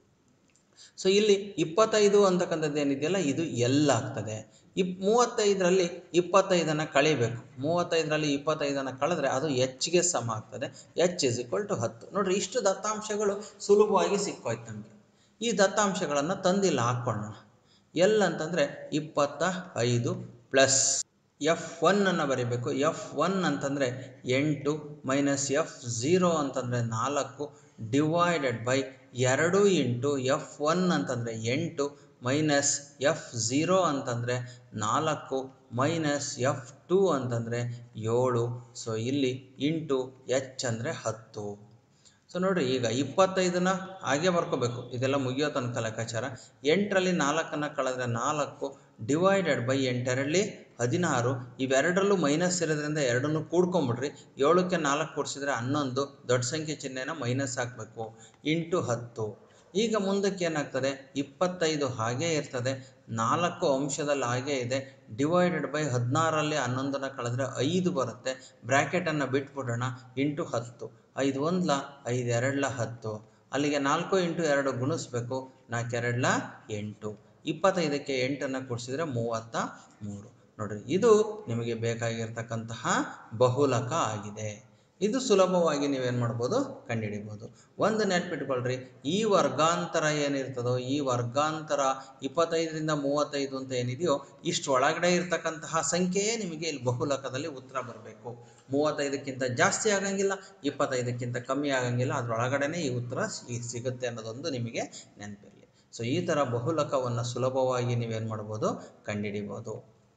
ಸೊ ಇಲ್ಲಿ ಇಪ್ಪತ್ತೈದು ಅಂತಕ್ಕಂಥದ್ದು ಏನಿದೆಯಲ್ಲ ಇದು ಎಲ್ ಆಗ್ತದೆ ಇಪ್ ಮೂವತ್ತೈದರಲ್ಲಿ ಇಪ್ಪತ್ತೈದನ್ನು ಕಳಿಬೇಕು ಮೂವತ್ತೈದರಲ್ಲಿ ಇಪ್ಪತ್ತೈದನ್ನು ಕಳೆದ್ರೆ ಅದು ಎಚ್ಗೆ ಸಮ ಆಗ್ತದೆ ಎಚ್ ಇಸ್ ಈಕ್ವಲ್ ಟು ಹತ್ತು ನೋಡ್ರಿ ಇಷ್ಟು ದತ್ತಾಂಶಗಳು ಸುಲಭವಾಗಿ ಸಿಕ್ಕೋಯ್ತು ನಮಗೆ ಈ ದತ್ತಾಂಶಗಳನ್ನು ತಂದಿಲ್ಲ ಹಾಕ್ಕೊಳ್ಳೋಣ ಎಲ್ ಅಂತಂದರೆ ಇಪ್ಪತ್ತ ಐದು ಪ್ಲಸ್ ಎಫ್ ಒನ್ನನ್ನು ಬರೀಬೇಕು ಎಫ್ ಒನ್ ಅಂತಂದರೆ ಎಂಟು ಮೈನಸ್ ಎಫ್ ಝೀರೋ ಅಂತಂದರೆ ನಾಲ್ಕು ಡಿವೈಡೆಡ್ ಬೈ ಎರಡು ಇಂಟು ಎಫ್ ಒನ್ ಅಂತಂದರೆ ಎಂಟು ಮೈನಸ್ ಎಫ್ ಝೀರೋ ಅಂತಂದರೆ ನಾಲ್ಕು ಮೈನಸ್ ಎಫ್ ಟು ಅಂತಂದರೆ ಏಳು ಸೊ ಇಲ್ಲಿ ಇಂಟು ಎಚ್ ಅಂದರೆ ಹತ್ತು ಸೊ ನೋಡಿರಿ ಈಗ ಇಪ್ಪತ್ತೈದನ್ನ ಹಾಗೆ ಬರ್ಕೋಬೇಕು ಇದೆಲ್ಲ ಮುಗಿಯೋ ತನಕ ಲೆಕ್ಕಾಚಾರ ಎಂಟರಲ್ಲಿ ನಾಲ್ಕನ್ನು ಕಳೆದ್ರೆ ನಾಲ್ಕು ಡಿವೈಡೆಡ್ ಬೈ ಎಂಟರಲ್ಲಿ ಹದಿನಾರು ಇವೆರಡರಲ್ಲೂ ಮೈನಸ್ ಇರೋದ್ರಿಂದ ಎರಡನ್ನೂ ಕೂಡ್ಕೊಂಬಿಡ್ರಿ ಏಳಕ್ಕೆ ನಾಲ್ಕು ಕೂಡಿಸಿದ್ರೆ ಹನ್ನೊಂದು ದೊಡ್ಡ ಸಂಖ್ಯೆ ಚಿಹ್ನೆನ ಮೈನಸ್ ಹಾಕಬೇಕು ಇಂಟು ಹತ್ತು ಈಗ ಮುಂದಕ್ಕೆ ಏನಾಗ್ತದೆ ಇಪ್ಪತ್ತೈದು ಹಾಗೇ ಇರ್ತದೆ ನಾಲ್ಕು ಅಂಶದಲ್ಲಿ ಹಾಗೇ ಇದೆ ಡಿವೈಡೆಡ್ ಬೈ ಹದಿನಾರಲ್ಲಿ ಹನ್ನೊಂದನ್ನು ಕಳೆದ್ರೆ ಐದು ಬರುತ್ತೆ ಬ್ರ್ಯಾಕೆಟನ್ನು ಬಿಟ್ಬಿಡೋಣ ಇಂಟು ಹತ್ತು ಐದು ಒಂದ್ಲ ಐದು ಎರಡ್ಲ ಹತ್ತು ಅಲ್ಲಿಗೆ ನಾಲ್ಕು ಇಂಟು ಎರಡು ಗುಣಿಸ್ಬೇಕು ನಾಲ್ಕು ಎರಡ್ಲ ಎಂಟು ಇಪ್ಪತ್ತೈದಕ್ಕೆ ಎಂಟನ್ನು ಕೂಡಿಸಿದ್ರೆ ಮೂವತ್ತ ಮೂರು ನೋಡ್ರಿ ಇದು ನಿಮಗೆ ಬೇಕಾಗಿರ್ತಕ್ಕಂತಹ ಬಹುಲಕ ಆಗಿದೆ ಇದು ಸುಲಭವಾಗಿ ನೀವೇನು ಮಾಡ್ಬೋದು ಕಂಡುಹಿಡಿಬೋದು ಒಂದು ನೆನ್ಪಿಟ್ಕೊಳ್ರಿ ಈ ವರ್ಗಾಂತರ ಏನಿರ್ತದೋ ಈ ವರ್ಗಾಂತರ ಇಪ್ಪತ್ತೈದರಿಂದ ಮೂವತ್ತೈದು ಅಂತ ಏನಿದೆಯೋ ಇಷ್ಟು ಒಳಗಡೆ ಇರ್ತಕ್ಕಂತಹ ಸಂಖ್ಯೆಯೇ ನಿಮಗೆ ಇಲ್ಲಿ ಬಹುಲಕದಲ್ಲಿ ಉತ್ತರ ಬರಬೇಕು ಮೂವತ್ತೈದಕ್ಕಿಂತ ಜಾಸ್ತಿ ಆಗಂಗಿಲ್ಲ ಇಪ್ಪತ್ತೈದಕ್ಕಿಂತ ಕಮ್ಮಿ ಆಗಂಗಿಲ್ಲ ಅದರೊಳಗಡೆನೇ ಈ ಉತ್ತರ ಸಿ- ಸಿಗುತ್ತೆ ಅನ್ನೋದೊಂದು ನಿಮಗೆ ನೆನಪಿರಲಿ ಸೊ ಈ ಥರ ಬಹುಲಕವನ್ನು ಸುಲಭವಾಗಿ ನೀವೇನು ಮಾಡ್ಬೋದು ಕಂಡುಹಿಡಿಬೋದು